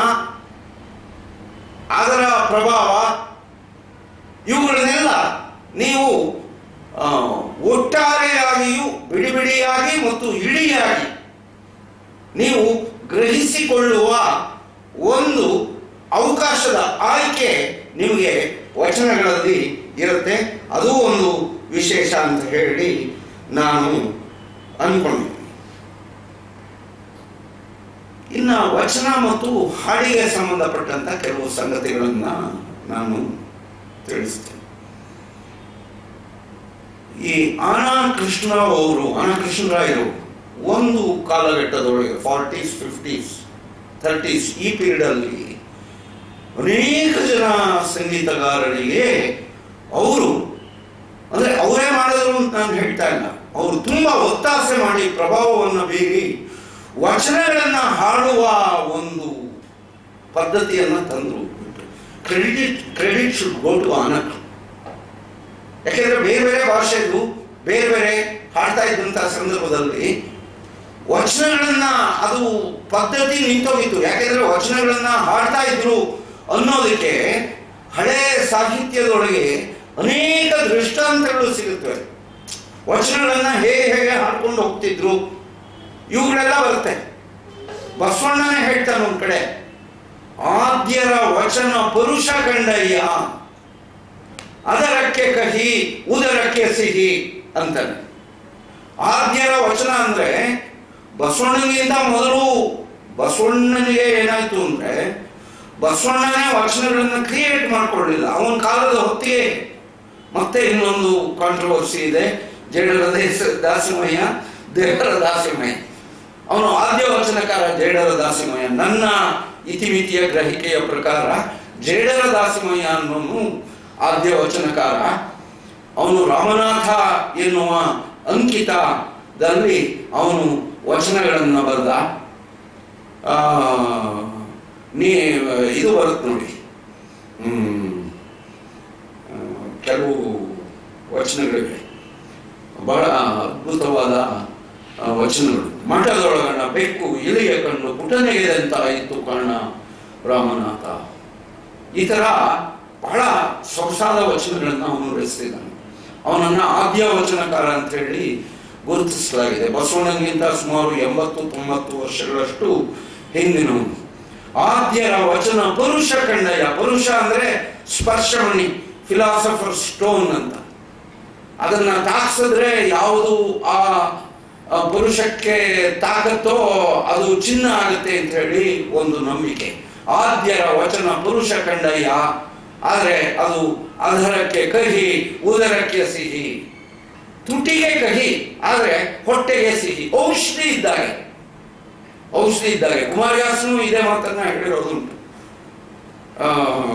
[SPEAKER 1] ಅದರ ಪ್ರಭಾವ ಇವುಗಳನ್ನೆಲ್ಲ ನೀವು ಆ, ಒಟ್ಟಾರೆಯಾಗಿಯೂ ಬಿಡಿ ಬಿಡಿಯಾಗಿ ಮತ್ತು ಇಡಿಯಾಗಿ ನೀವು ಗ್ರಹಿಸಿಕೊಳ್ಳುವ ಒಂದು ಅವಕಾಶದ ಆಯ್ಕೆ ನಿಮಗೆ ವಚನಗಳಲ್ಲಿ ಇರುತ್ತೆ ಅದು ಒಂದು ವಿಶೇಷ ಅಂತ ಹೇಳಿ ನಾನು ಅಂದ್ಕೊಂಡಿದ್ದೀನಿ ಇನ್ನು ವಚನ ಮತ್ತು ಹಾಡಿಗೆ ಸಂಬಂಧಪಟ್ಟಂತ ಕೆಲವು ಸಂಗತಿಗಳನ್ನು ನಾನು ತಿಳಿಸ್ತೇನೆ ಈ ಆನಾ ಕೃಷ್ಣರಾವ್ ಅವರು ಆನಾ ಕೃಷ್ಣರಾಯರು ಒಂದು ಕಾಲಘಟ್ಟದೊಳಗೆ ಫಾರ್ಟೀಸ್ ಫಿಫ್ಟೀಸ್ ಥರ್ಟೀಸ್ ಈ ಪೀರಿಯಡಲ್ಲಿ ಅನೇಕ ಜನ ಸಂಗೀತಗಾರರಿಗೆ ಅವರು ಅಂದರೆ ಅವರೇ ಮಾಡಿದ್ರು ಅಂತ ನಾನು ಹೇಳ್ತಾ ಇಲ್ಲ ಅವರು ತುಂಬ ಒತ್ತಾಸೆ ಮಾಡಿ ಪ್ರಭಾವವನ್ನು ಬೀರಿ ವಚನಗಳನ್ನು ಹಾಡುವ ಒಂದು ಪದ್ಧತಿಯನ್ನು ತಂದರು credit credit should go to ಆನಕ್ ಯಾಕೆಂದ್ರೆ ಬೇರೆ ಬೇರೆ ಭಾಷೆದು ಬೇರೆ ಬೇರೆ ಹಾಡ್ತಾ ಇದ್ದಂಥ ಸಂದರ್ಭದಲ್ಲಿ ವಚನಗಳನ್ನ ಅದು ಪದ್ಧತಿ ನಿಂತೋಗಿತ್ತು ಯಾಕೆಂದ್ರೆ ವಚನಗಳನ್ನ ಹಾಡ್ತಾ ಇದ್ರು ಅನ್ನೋದಕ್ಕೆ ಹಳೆ ಸಾಹಿತ್ಯದೊಳಗೆ ಅನೇಕ ದೃಷ್ಟಾಂತಗಳು ಸಿಗುತ್ತವೆ ವಚನಗಳನ್ನ ಹೇಗೆ ಹೇಗೆ ಹಾಡ್ಕೊಂಡು ಹೋಗ್ತಿದ್ರು ಇವುಗಳೆಲ್ಲ ಬರುತ್ತೆ ಬಸವಣ್ಣನೇ ಹೇಳ್ತಾನೆ ಒಂದ್ ಕಡೆ ಆದ್ಯರ ವಚನ ಪುರುಷ ಕಂಡಯ್ಯ ಅದರಕ್ಕೆ ಕಹಿ ಉದರಕ್ಕೆ ಸಿಹಿ ಅಂತಾನೆ ಆದ್ಯರ ವಚನ ಅಂದ್ರೆ ಬಸವಣ್ಣನಿಗಿಂತ ಮೊದಲು ಬಸವಣ್ಣನಿಗೆ ಏನಾಯ್ತು ಅಂದ್ರೆ ಬಸವಣ್ಣನೇ ವಚನಗಳನ್ನ ಕ್ರಿಯೇಟ್ ಮಾಡ್ಕೊಳ್ಳಿಲ್ಲ ಅವನ ಕಾಲದ ಹೊತ್ತಿಗೆ ಮತ್ತೆ ಇನ್ನೊಂದು ಕಾಂಟ್ರವರ್ಸಿ ಇದೆ ಜೇಡರ ದೇಶ ದಾಸಿಮಯ್ಯ ದೇವರ ದಾಸಿಮಯ್ಯ ಅವನು ಆದ್ಯ ವಚನಕಾರ ಜೇಡರ ದಾಸಿಮಯ್ಯ ನನ್ನ ಇತಿಮಿತಿಯ ಗ್ರಹಿಕೆಯ ಪ್ರಕಾರ ಜೇಡರ ದಾಸಿಮಯ್ಯ ಅನ್ನೋನು ಆದ್ಯ ವಚನಕಾರ ಅವನು ರಾಮನಾಥ ಎನ್ನುವ ಅಂಕಿತದಲ್ಲಿ ಅವನು ವಚನಗಳನ್ನು ಬರೆದ ಆ, ನೀ ಇದು ಬರುತ್ತೆ ನೋಡಿ ಹ್ಮ್, ಆ, ಕೆಲವು ವಚನಗಳಿವೆ ಬಹಳ ಅದ್ಭುತವಾದ ಆ, ವಚನಗಳು ಮಠದೊಳಗಣ ಬೆಕ್ಕು ಇಲಿಯ ಕಣ್ಣು ಪುಟನೆಗೆದಂತಾಯಿತು ಕಾರಣ ರಾಮನಾಥ ಈ ಥರ ಬಹಳ ಸೊಗಸಾದ ವಚನಗಳನ್ನು ಅವನು ರಚಿಸಿದ್ದಾನೆ ಅವನನ್ನು ಆದ್ಯ ವಚನಕಾರ ಅಂತ ಹೇಳಿ ಗುರುತಿಸಲಾಗಿದೆ ಬಸವಣ್ಣನಿಗಿಂತ ಸುಮಾರು ಎಂಬತ್ತು ತೊಂಬತ್ತು ವರ್ಷಗಳಷ್ಟು ಹಿಂದಿನವನು ಆದ್ಯರ ವಚನ ಪರುಷ ಕಂಡಯ್ಯ ಪರುಷ ಅಂದ್ರೆ ಸ್ಪರ್ಶಮಣಿ ಫಿಲಾಸಫರ್ ಸ್ಟೋನ್ ಅಂತ ಅದನ್ನ ತಾಕ್ಸಿದ್ರೆ ಯಾವುದು ಆ ಆ ಪುರುಷಕ್ಕೆ ತಾಕತ್ತೋ ಅದು ಚಿನ್ನ ಆಗುತ್ತೆ ಅಂತ ಹೇಳಿ ಒಂದು ನಂಬಿಕೆ ಆದ್ಯರ ವಚನ ಪುರುಷ ಕಂಡಯ್ಯ ಆದರೆ ಅದು ಅಧರಕ್ಕೆ ಕಹಿ ಉದರಕ್ಕೆ ಸಿಹಿ ತುಟಿಗೆ ಕಹಿ ಆದರೆ ಹೊಟ್ಟೆಗೆ ಸಿಹಿ ಔಷಧಿ ಇದ್ದಾಗೆ ಔಷಧಿ ಇದ್ದಾಗೆ ಕುಮಾರವ್ಯಾಸನು ಇದೇ ಮಾತನ್ನ ಹೇಳಿರೋದುಂಟು ಆ,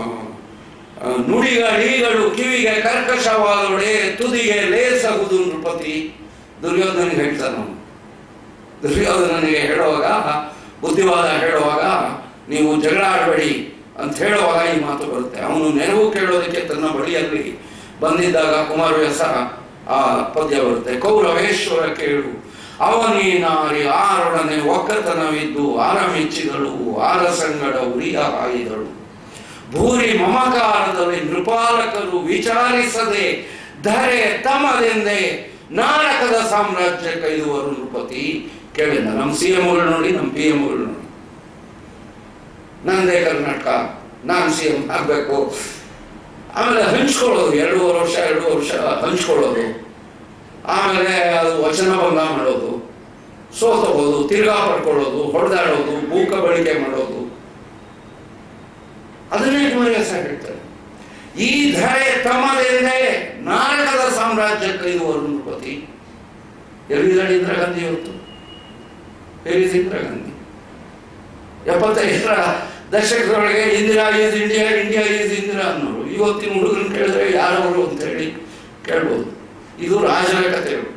[SPEAKER 1] ಆ, ನುಡಿಗಳಿಗಳು ಕಿವಿಗೆ ಕರ್ಕಶವಾದೊಡೆ ತುದಿಗೆ ಲೇಸಗುದು ನೃಪತಿ ದುರ್ಯೋಧನಿಗೆ ಹೇಳ್ತಾನೆ ಅವನು ದುರ್ಯೋಧನನಿಗೆ ಹೇಳುವಾಗ ಬುದ್ಧಿವಾದ ಹೇಳುವಾಗ ನೀವು ಜಗಳ ಆಡಬೇಡಿ ಅಂತ ಹೇಳುವಾಗ ಈ ಮಾತು ಬರುತ್ತೆ ಅವನು ನೆರವು ಕೇಳೋದಕ್ಕೆ ತನ್ನ ಬಳಿಯಲ್ಲಿ ಬಂದಿದ್ದಾಗ ಕುಮಾರವ್ಯಾಸ ಆ ಪದ್ಯ ಬರುತ್ತೆ ಕೌರವೇಶ್ವರ ಕೇಳು ಅವನೀ ನಾರಿ ಆರೊಡನೆ ಒಕ್ಕತನವಿದ್ದು ಆರ ಮೆಚ್ಚಿದಳು ಆರ ಸಂಗಡ ಉರಿಯ ಹಾಯಿದಳು ಭೂರಿ ಮಮಕಾರದಲ್ಲಿ ನೃಪಾಲಕರು ವಿಚಾರಿಸದೆ ಧರೆ ತಮದೆಂದೇ ನಾರಕದ ಸಾಮ್ರಾಜ್ಯ ಕೈದುವರು ನೃಪತಿ ಕೇಳಿದ ನಮ್ಮ ಸಿ ಎಂಗಳು ನೋಡಿ ನಮ್ಮ ಪಿ ಎಂಗಳು ನೋಡಿ ನಂದೇ ಕರ್ನಾಟಕ ನಾನು ಸಿ ಎಂ ಆಗಬೇಕು ಆಮೇಲೆ ಹಂಚ್ಕೊಳ್ಳೋದು ಎರಡೂವರೆ ವರ್ಷ ಎರಡು ವರ್ಷ ಹಂಚ್ಕೊಳ್ಳೋದು ಆಮೇಲೆ ಅದು ವಚನ ಭಂಗ ಮಾಡೋದು ಸೋತೋಗೋದು ತಿರ್ಗಾ ಪಡ್ಕೊಳ್ಳೋದು ಹೊಡೆದಾಡೋದು ಬೂಕ ಬಳಕೆ ಮಾಡೋದು ಅದನ್ನೇ ಕುಮಾರವ್ಯಾಸ ಹೇಳ್ತಾರೆ ಈ ಧರೆ ತಮ್ಮದೆಂದೇ ನಾರಕದ ಸಾಮ್ರಾಜ್ಯ ಕೈಯುವರು ನೃಪತಿ ಎಲ್ಲಿದ್ದಾಳೆ ಇಂದಿರಾ ಗಾಂಧಿ ಇವತ್ತು ಎಲ್ಲಿದೆ ಇಂದಿರಾ ಗಾಂಧಿ ಎಪ್ಪತ್ತೈದರ ದಶಕದೊಳಗೆ Indira is India India is Indira ಅನ್ನೋರು ಇವತ್ತಿನ ಹುಡುಗರನ್ನ ಕೇಳಿದ್ರೆ ಯಾರವರು ಅಂತ ಹೇಳಿ ಕೇಳ್ಬೋದು ಇದು ರಾಜರ ಕಥೆಗಳು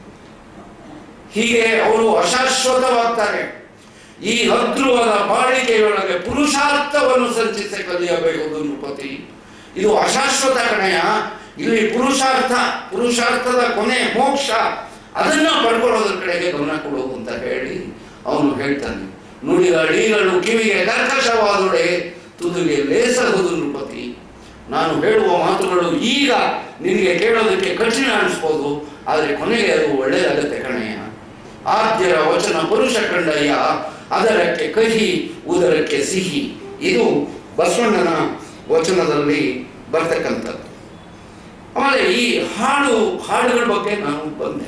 [SPEAKER 1] ಹೀಗೆ ಅವರು ಅಶಾಶ್ವತವಾಗ್ತಾರೆ ಈ ಅಧ್ರುವದ ಬಾಳಿಕೆಯೊಳಗೆ ಪುರುಷಾರ್ಥವನ್ನು ಸಂಚಿಸಿ ಕಲಿಯಬೇಕು ನೃಪತಿ ಇದು ಅಶಾಶ್ವತ ಕಣೆಯ ಇಲ್ಲಿ ಪುರುಷಾರ್ಥ ಪುರುಷಾರ್ಥದ ಕೊನೆ ಮೋಕ್ಷ ಅದನ್ನ ಪಡ್ಕೊಳ್ಳೋದ್ರ ಕಡೆಗೆ ಗಮನ ಕೊಡು ಅಂತ ಹೇಳಿ ಅವನು ಹೇಳ್ತಾನೆ ನುಡಿದ ಅಡಿಗಳು ಕಿವಿಗೆ ಕರ್ಕಶವಾದೊಡೆ ತುದಿಗೆ ಲೇಸಬಹುದು ನೃಪತಿ ನಾನು ಹೇಳುವ ಮಾತುಗಳು ಈಗ ನಿನಗೆ ಕೇಳೋದಕ್ಕೆ ಕಠಿಣ ಅನಿಸ್ಬೋದು ಆದರೆ ಕೊನೆಗೆ ಅದು ಒಳ್ಳೆಯದಾಗತ್ತೆ ಕಣಯ್ಯ ಆದ್ಯರ ವಚನ ಪುರುಷ ಕಂಡಯ್ಯ ಅದರಕ್ಕೆ ಕಹಿ ಉದರಕ್ಕೆ ಸಿಹಿ ಇದು ಬಸವಣ್ಣನ ವಚನದಲ್ಲಿ ಬರ್ತಕ್ಕಂಥದ್ದು ಆಮೇಲೆ ಈ ಹಾಡು ಹಾಡುಗಳ ಬಗ್ಗೆ ನಾನು ಬಂದೆ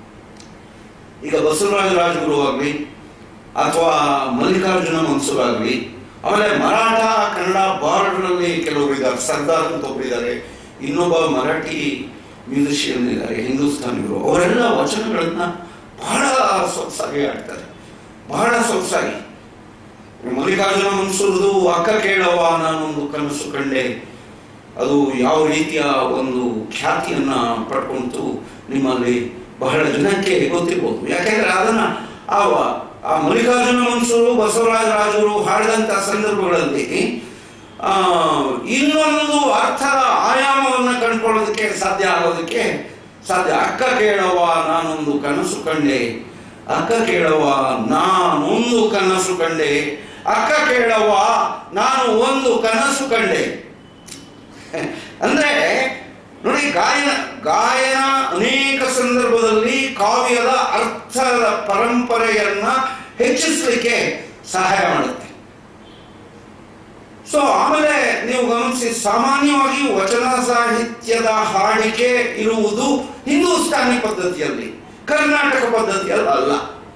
[SPEAKER 1] ಈಗ ಬಸವರಾಜ ರಾಜಗುರು ಆಗಲಿ ಅಥವಾ ಮಲ್ಲಿಕಾರ್ಜುನ ಮನ್ಸೂರ್ ಆಗಲಿ ಆಮೇಲೆ ಮರಾಠ ಕನ್ನಡ ಬಾರ್ಡರ್ನಲ್ಲಿ ಕೆಲವರು ಇದ್ದಾರೆ ಸರ್ದಾರ್ ಅಂತ ಒಬ್ಬರಿದ್ದಾರೆ ಇನ್ನೊಬ್ಬ ಮರಾಠಿ ಮ್ಯೂಸಿಷಿಯನ್ ಇದ್ದಾರೆ ಹಿಂದೂಸ್ತಾನಿಗಳು ಅವರೆಲ್ಲ ವಚನಗಳನ್ನ ಬಹಳ ಸೊಗಸಾಗಿ ಆಡ್ತಾರೆ ಬಹಳ ಸೊಗಸಾಗಿ ಮಲ್ಲಿಕಾರ್ಜುನ ಮನ್ಸೂರ್ದು ಅಕ್ಕ ಕೇಳವ ನಾನೊಂದು ಕನಸು ಕಂಡೆ ಅದು ಯಾವ ರೀತಿಯ ಒಂದು ಖ್ಯಾತಿಯನ್ನ ಪಡ್ಕೊಂತು ನಿಮ್ಮಲ್ಲಿ ಬಹಳ ಜನಕ್ಕೆ ಗೊತ್ತಿರ್ಬೋದು ಯಾಕೆಂದ್ರೆ ಅದನ್ನ ಆ ಆ ಮಲ್ಲಿಕಾರ್ಜುನ ಮನ್ಸೂರು ಬಸವರಾಜ ರಾಜರು ಹಾಡಿದಂಥ ಸಂದರ್ಭಗಳಲ್ಲಿ ಆ, ಇನ್ನೊಂದು ಅರ್ಥದ ಆಯಾಮವನ್ನು ಕಂಡುಕೊಳ್ಳೋದಕ್ಕೆ ಸಾಧ್ಯ ಆಗೋದಕ್ಕೆ ಸಾಧ್ಯ ಅಕ್ಕ ಕೇಳವ ನಾನೊಂದು ಕನಸು ಕಂಡೆ ಅಕ್ಕ ಕೇಳವ ನಾನೊಂದು ಕನಸು ಕಂಡೆ ಅಕ್ಕ ಕೇಳವ ನಾನು ಒಂದು ಕನಸು ಕಂಡೆ ಅಂದ್ರೆ ನೋಡಿ ಗಾಯನ ಗಾಯನ ಅನೇಕ ಸಂದರ್ಭದಲ್ಲಿ ಕಾವ್ಯದ ಅರ್ಥದ ಪರಂಪರೆಯನ್ನ ಹೆಚ್ಚಿಸಲಿಕ್ಕೆ ಸಹಾಯ ಮಾಡುತ್ತೆ ಸೊ ಆಮೇಲೆ ನೀವು ಗಮನಿಸಿ ಸಾಮಾನ್ಯವಾಗಿ ವಚನ ಸಾಹಿತ್ಯದ ಹಾಡಿಕೆ ಇರುವುದು ಹಿಂದೂಸ್ತಾನಿ ಪದ್ಧತಿಯಲ್ಲಿ ಕರ್ನಾಟಕ ಪದ್ಧತಿಯಲ್ಲಿ ಅಲ್ಲ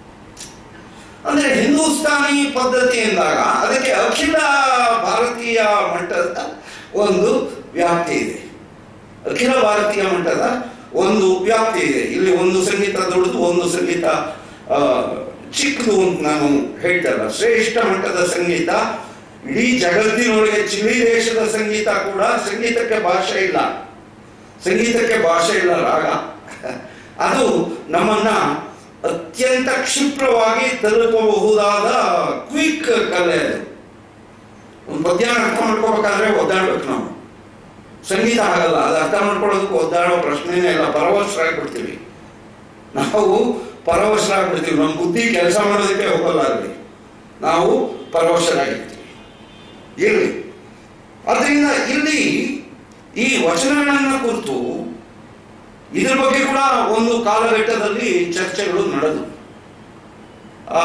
[SPEAKER 1] ಅಂದ್ರೆ ಹಿಂದೂಸ್ತಾನಿ ಪದ್ಧತಿ ಎಂದಾಗ ಅದಕ್ಕೆ ಅಖಿಲ ಭಾರತೀಯ ಮಟ್ಟದ ಒಂದು ವ್ಯಾಪ್ತಿ ಇದೆ ಅಖಿಲ ಭಾರತೀಯ ಮಟ್ಟದ ಒಂದು ವ್ಯಾಪ್ತಿ ಇದೆ ಇಲ್ಲಿ ಒಂದು ಸಂಗೀತ ದೊಡ್ಡದು ಒಂದು ಸಂಗೀತ ಆ, ಚಿಕ್ಕದು ಅಂತ ನಾನು ಹೇಳ್ತಲ್ಲ ಶ್ರೇಷ್ಠ ಮಟ್ಟದ ಸಂಗೀತ ಇಡೀ ಜಗತ್ತಿನೊಳಗೆ ಚಿಲಿ ದೇಶದ ಸಂಗೀತ ಕೂಡ ಸಂಗೀತಕ್ಕೆ ಭಾಷೆ ಇಲ್ಲ ಸಂಗೀತಕ್ಕೆ ಭಾಷೆ ಇಲ್ಲ ರಾಗ ಅದು ನಮ್ಮನ್ನ ಅತ್ಯಂತ ಕ್ಷಿಪ್ರವಾಗಿ ತಲುಪಬಹುದಾದ ಕ್ವಿಕ್ ಕಲೆ ಅದು ಒಂದು ಪದ್ಯ ಅರ್ಥ ಮಾಡ್ಕೋಬೇಕಾದ್ರೆ ಒದ್ದಾಡ್ಬೇಕು ನಾವು ಸಂಗೀತ ಆಗಲ್ಲ ಅದು ಅರ್ಥ ಮಾಡ್ಕೊಳ್ಳೋದಕ್ಕೆ ಒದ್ದಾಡೋ ಪ್ರಶ್ನೆನೇ ಇಲ್ಲ ಪರವಶರಾಗ್ಬಿಡ್ತೀವಿ ನಾವು ಪರವಶರಾಗ್ಬಿಡ್ತೀವಿ ನಮ್ಮ ಬುದ್ಧಿ ಕೆಲಸ ಮಾಡೋದಕ್ಕೆ ಹೋಗಲ್ಲ ಅಲ್ಲಿ ನಾವು ಪರವಶರಾಗಿರ್ತೀವಿ ಇರಲಿ ಅದರಿಂದ ಇಲ್ಲಿ ಈ ವಚನಗಳನ್ನ ಕುರಿತು ಇದ್ರ ಬಗ್ಗೆ ಕೂಡ ಒಂದು ಕಾಲಘಟ್ಟದಲ್ಲಿ ಚರ್ಚೆಗಳು ನಡೆದು ಆ,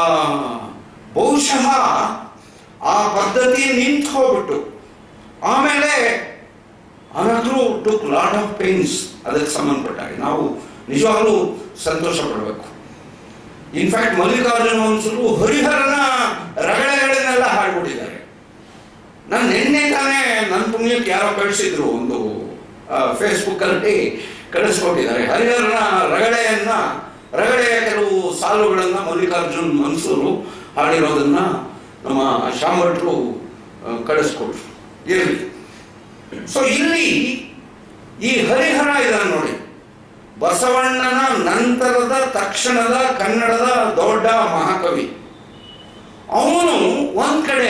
[SPEAKER 1] ಬಹುಶಃ ಆ ಪದ್ಧತಿ ನಿಂತು ಹೋಗ್ಬಿಟ್ಟು ಆಮೇಲೆ Anakru took lot of pains ಅದಕ್ಕೆ ಸಂಬಂಧಪಟ್ಟಾಗೆ ನಾವು ನಿಜವಾಗ್ಲೂ ಸಂತೋಷ ಪಡಬೇಕು ಇನ್ಫ್ಯಾಕ್ಟ್ ಮಲ್ಲಿಕಾರ್ಜುನ ಮನ್ಸೂರು ಹರಿಹರನ ರಗಳೆಗಳನ್ನೆಲ್ಲ ಹಾಡ್ಬಿಟ್ಟಿದ್ದಾರೆ ನಾನು ನಿನ್ನೆ ತಾನೇ ನನ್ನ ಪುಣ್ಯಕ್ಕೆ ಯಾರೋ ಕಳಿಸಿದ್ರು ಒಂದು ಫೇಸ್ಬುಕ್ ಅಲ್ಲಿ ಕಳಿಸ್ಕೊಟ್ಟಿದ್ದಾರೆ ಹರಿಹರನ ರಗಳೆಯನ್ನ ರಗಳೆಯ ಕೆಲವು ಸಾಲುಗಳನ್ನ ಮಲ್ಲಿಕಾರ್ಜುನ್ ಮನ್ಸೂರು ಹಾಡಿರೋದನ್ನ ನಮ್ಮ ಶಾಮಟ್ರು ಕಳಿಸ್ಕೊಟ್ರು ಇರಲಿ ಸೊ ಇಲ್ಲಿ ಈ ಹರಿಹರ ಇದ್ದಾನೆ ನೋಡಿ ಬಸವಣ್ಣನ ನಂತರದ ತಕ್ಷಣದ ಕನ್ನಡದ ದೊಡ್ಡ ಮಹಾಕವಿ ಅವನು ಒಂದ್ ಕಡೆ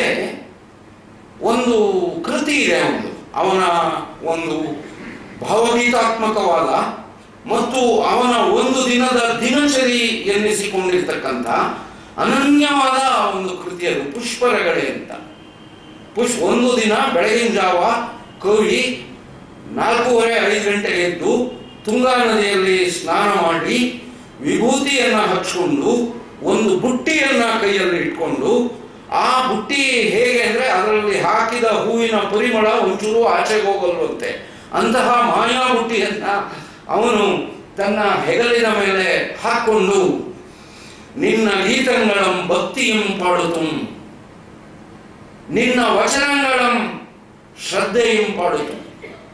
[SPEAKER 1] ಒಂದು ಕೃತಿ ಇದೆ ಅವನು ಅವನ ಒಂದು ಭಾವಗೀತಾತ್ಮಕವಾದ ಮತ್ತು ಅವನ ಒಂದು ದಿನದ ದಿನಚರಿ ಎನ್ನಿಸಿಕೊಂಡಿರ್ತಕ್ಕಂಥ ಅನನ್ಯವಾದ ಒಂದು ಕೃತಿ ಅದು ಪುಷ್ಪರಗಡೆ ಅಂತ ಪುಷ್ ಒಂದು ದಿನ ಬೆಳಗಿನ ಜಾವ ಕವಿ ನಾಲ್ಕೂವರೆ ಐದು ಗಂಟೆಗೆ ಎದ್ದು ತುಂಗಾ ನದಿಯಲ್ಲಿ ಸ್ನಾನ ಮಾಡಿ ವಿಭೂತಿಯನ್ನ ಹಚ್ಕೊಂಡು ಒಂದು ಬುಟ್ಟಿಯನ್ನ ಕೈಯಲ್ಲಿ ಇಟ್ಕೊಂಡು ಆ ಬುಟ್ಟಿ ಹೇಗೆ ಅಂದ್ರೆ ಅದರಲ್ಲಿ ಹಾಕಿದ ಹೂವಿನ ಪರಿಮಳ ಒಂಚೂರು ಆಚೆಗೆ ಹೋಗಲ್ವಂತೆ ಅಂತಹ ಮಾಯಾ ಬುಟ್ಟಿಯನ್ನ ಅವನು ತನ್ನ ಹೆಗಲಿನ ಮೇಲೆ ಹಾಕೊಂಡು ನಿನ್ನ ಗೀತಂಗಳಂ ಭಕ್ತಿಯಂ ಪಾಡುತ್ತಂ ನಿನ್ನ ವಚನಗಳಂ ಶ್ರದ್ಧೆಯಂ ಪಾಡುತ್ತಂ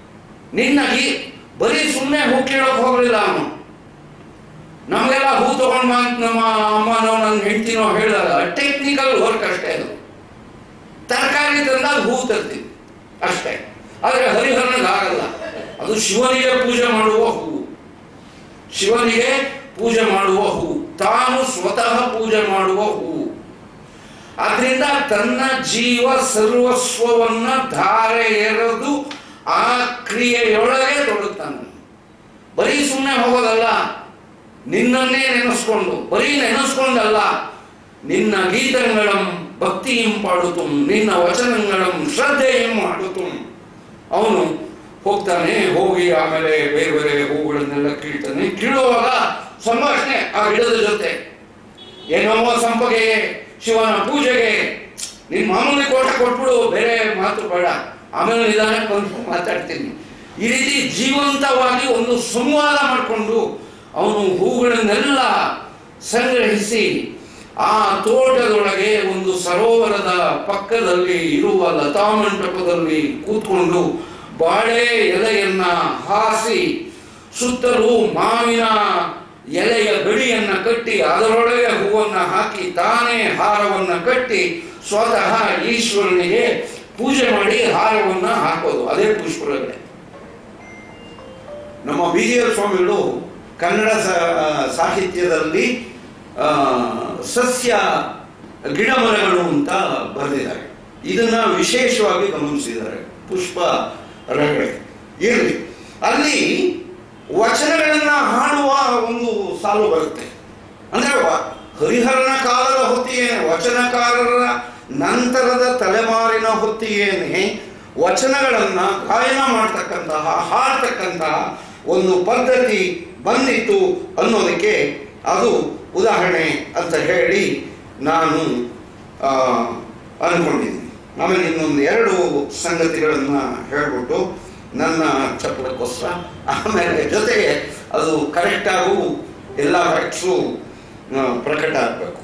[SPEAKER 1] ನಿನ್ನಾಗಿ ಬರೀ ಸುಮ್ಮನೆ ಹೂ ಕೇಳೋಕೆ ಹೋಗಲಿಲ್ಲ ಅವನು ನಮಗೆಲ್ಲ ಹೂ ತಗೊಂಡ್ ಬಾ ಅಂತ ನಮ್ಮ ಅಮ್ಮನೋ ನನ್ನ ಹೆಂಡತಿನೋ ಹೇಳಿದಾಗ ಟೆಕ್ನಿಕಲ್ ವರ್ಕ್ ಅಷ್ಟೇ ಅದು ತರಕಾರಿ ತಂದಾಗ ಹೂ ತರ್ತೀವಿ ಅಷ್ಟೇ ಆದರೆ ಹರಿಹರನಿಗೆ ಆಗಲ್ಲ ಅದು ಶಿವನಿಗೆ ಪೂಜೆ ಮಾಡುವ ಹೂವು ಶಿವನಿಗೆ ಪೂಜೆ ಮಾಡುವ ಹೂವು ತಾನು ಸ್ವತಃ ಪೂಜೆ ಮಾಡುವ ಹೂವು ಆದ್ರಿಂದ ತನ್ನ ಜೀವ ಸರ್ವಸ್ವವನ್ನ ಧಾರೆ ಎರೆದು ಆ ಕ್ರಿಯೆಯೊಳಗೆ ತೊಡುತ್ತಾನೆ ಬರೀ ಸುಮ್ಮನೆ ಹೋಗೋದಲ್ಲ ನಿನ್ನನ್ನೇ ನೆನೆಸ್ಕೊಂಡು ಬರೀ ನೆನೆಸ್ಕೊಂಡಲ್ಲ ನಿನ್ನ ಗೀತಗಳಂ ಭಕ್ತಿಯಂ ಪಾಡುತ್ತು ನಿನ್ನ ವಚನಗಳಂ ಶ್ರದ್ಧೆಯಂ ಮಾಡುತ್ತು ಅವನು ಹೋಗ್ತಾನೆ ಹೋಗಿ ಆಮೇಲೆ ಬೇರೆ ಬೇರೆ ಹೂಗಳನ್ನೆಲ್ಲ ಕೀಳ್ತಾನೆ ಕೀಳುವಾಗ ಸಂಭಾಷಣೆ ಆ ಗಿಡದ ಜೊತೆ ಏನೋ ಸಂಪಗೆಗೆ ಶಿವನ ಪೂಜೆಗೆ ನೀನ್ ಮಾಮೂಲಿ ಕೋಟ ಕೊಟ್ಬಿಡು ಬೇರೆ ಮಾತು ಬೇಡ ಆಮೇಲೆ ನಿಧಾನಕ್ಕೆ ಬಂದು ಮಾತಾಡ್ತೀನಿ ಈ ರೀತಿ ಜೀವಂತವಾಗಿ ಒಂದು ಸಂವಾದ ಮಾಡಿಕೊಂಡು ಅವನು ಹೂಗಳನ್ನೆಲ್ಲ ಸಂಗ್ರಹಿಸಿ ಆ ತೋಟದೊಳಗೆ ಒಂದು ಸರೋವರದ ಪಕ್ಕದಲ್ಲಿ ಇರುವ ಲತಾ ಮಂಟಪದಲ್ಲಿ ಕೂತ್ಕೊಂಡು ಬಾಳೆ ಎಲೆಯನ್ನ ಹಾಸಿ ಸುತ್ತಲೂ ಮಾವಿನ ಎಲೆಯ ಗಡಿಯನ್ನ ಕಟ್ಟಿ ಅದರೊಳಗೆ ಹೂವನ್ನ ಹಾಕಿ ತಾನೇ ಹಾರವನ್ನ ಕಟ್ಟಿ ಸ್ವತಃ ಈಶ್ವರನಿಗೆ ಪೂಜೆ ಮಾಡಿ ಹಾರವನ್ನ ಹಾಕೋದು ಅದೇ ಪುಷ್ಪರಗಡೆ ನಮ್ಮ ಬಿ ಜಿ ಎಲ್ ಸ್ವಾಮಿಗಳು ಕನ್ನಡ ಸ- ಸಾಹಿತ್ಯದಲ್ಲಿ ಆ, ಸಸ್ಯ ಗಿಡಮರಗಳು ಅಂತ ಬರೆದಿದ್ದಾರೆ ಇದನ್ನ ವಿಶೇಷವಾಗಿ ಗಮನಿಸಿದ್ದಾರೆ ಪುಷ್ಪ ರಗಳೆ ಇರಲಿ ಅಲ್ಲಿ ವಚನಗಳನ್ನ ಹಾಡುವ ಒಂದು ಸಾಲು ಬರುತ್ತೆ ಅಂದ್ರೆ ವ- ಹರಿಹರನ ಕಾಲದ ಹೊತ್ತಿಗೆ ವಚನಕಾರರ ನಂತರದ ತಲೆಮಾರಿನ ಹೊತ್ತಿಗೇನೆ ವಚನಗಳನ್ನ ಗಾಯನ ಮಾಡ್ತಕ್ಕಂತಹ ಹಾಡ್ತಕ್ಕಂತಹ ಒಂದು ಪದ್ಧತಿ ಬಂದಿತ್ತು ಅನ್ನೋದಕ್ಕೆ ಅದು ಉದಾಹರಣೆ ಅಂತ ಹೇಳಿ ನಾನು ಆ, ಅನ್ಕೊಂಡಿದ್ದೀನಿ ಆಮೇಲೆ ಇನ್ನೊಂದು ಎರಡು ಸಂಗತಿಗಳನ್ನ ಹೇಳ್ಬಿಟ್ಟು ನನ್ನ ಚಪ್ಪಲಕ್ಕೋಸ್ಕರ ಆಮೇಲೆ ಜೊತೆಗೆ ಅದು ಕರೆಕ್ಟಾಗೂ ಎಲ್ಲ ಫ್ಯಾಕ್ಟ್ಸು ಪ್ರಕಟ ಆಗಬೇಕು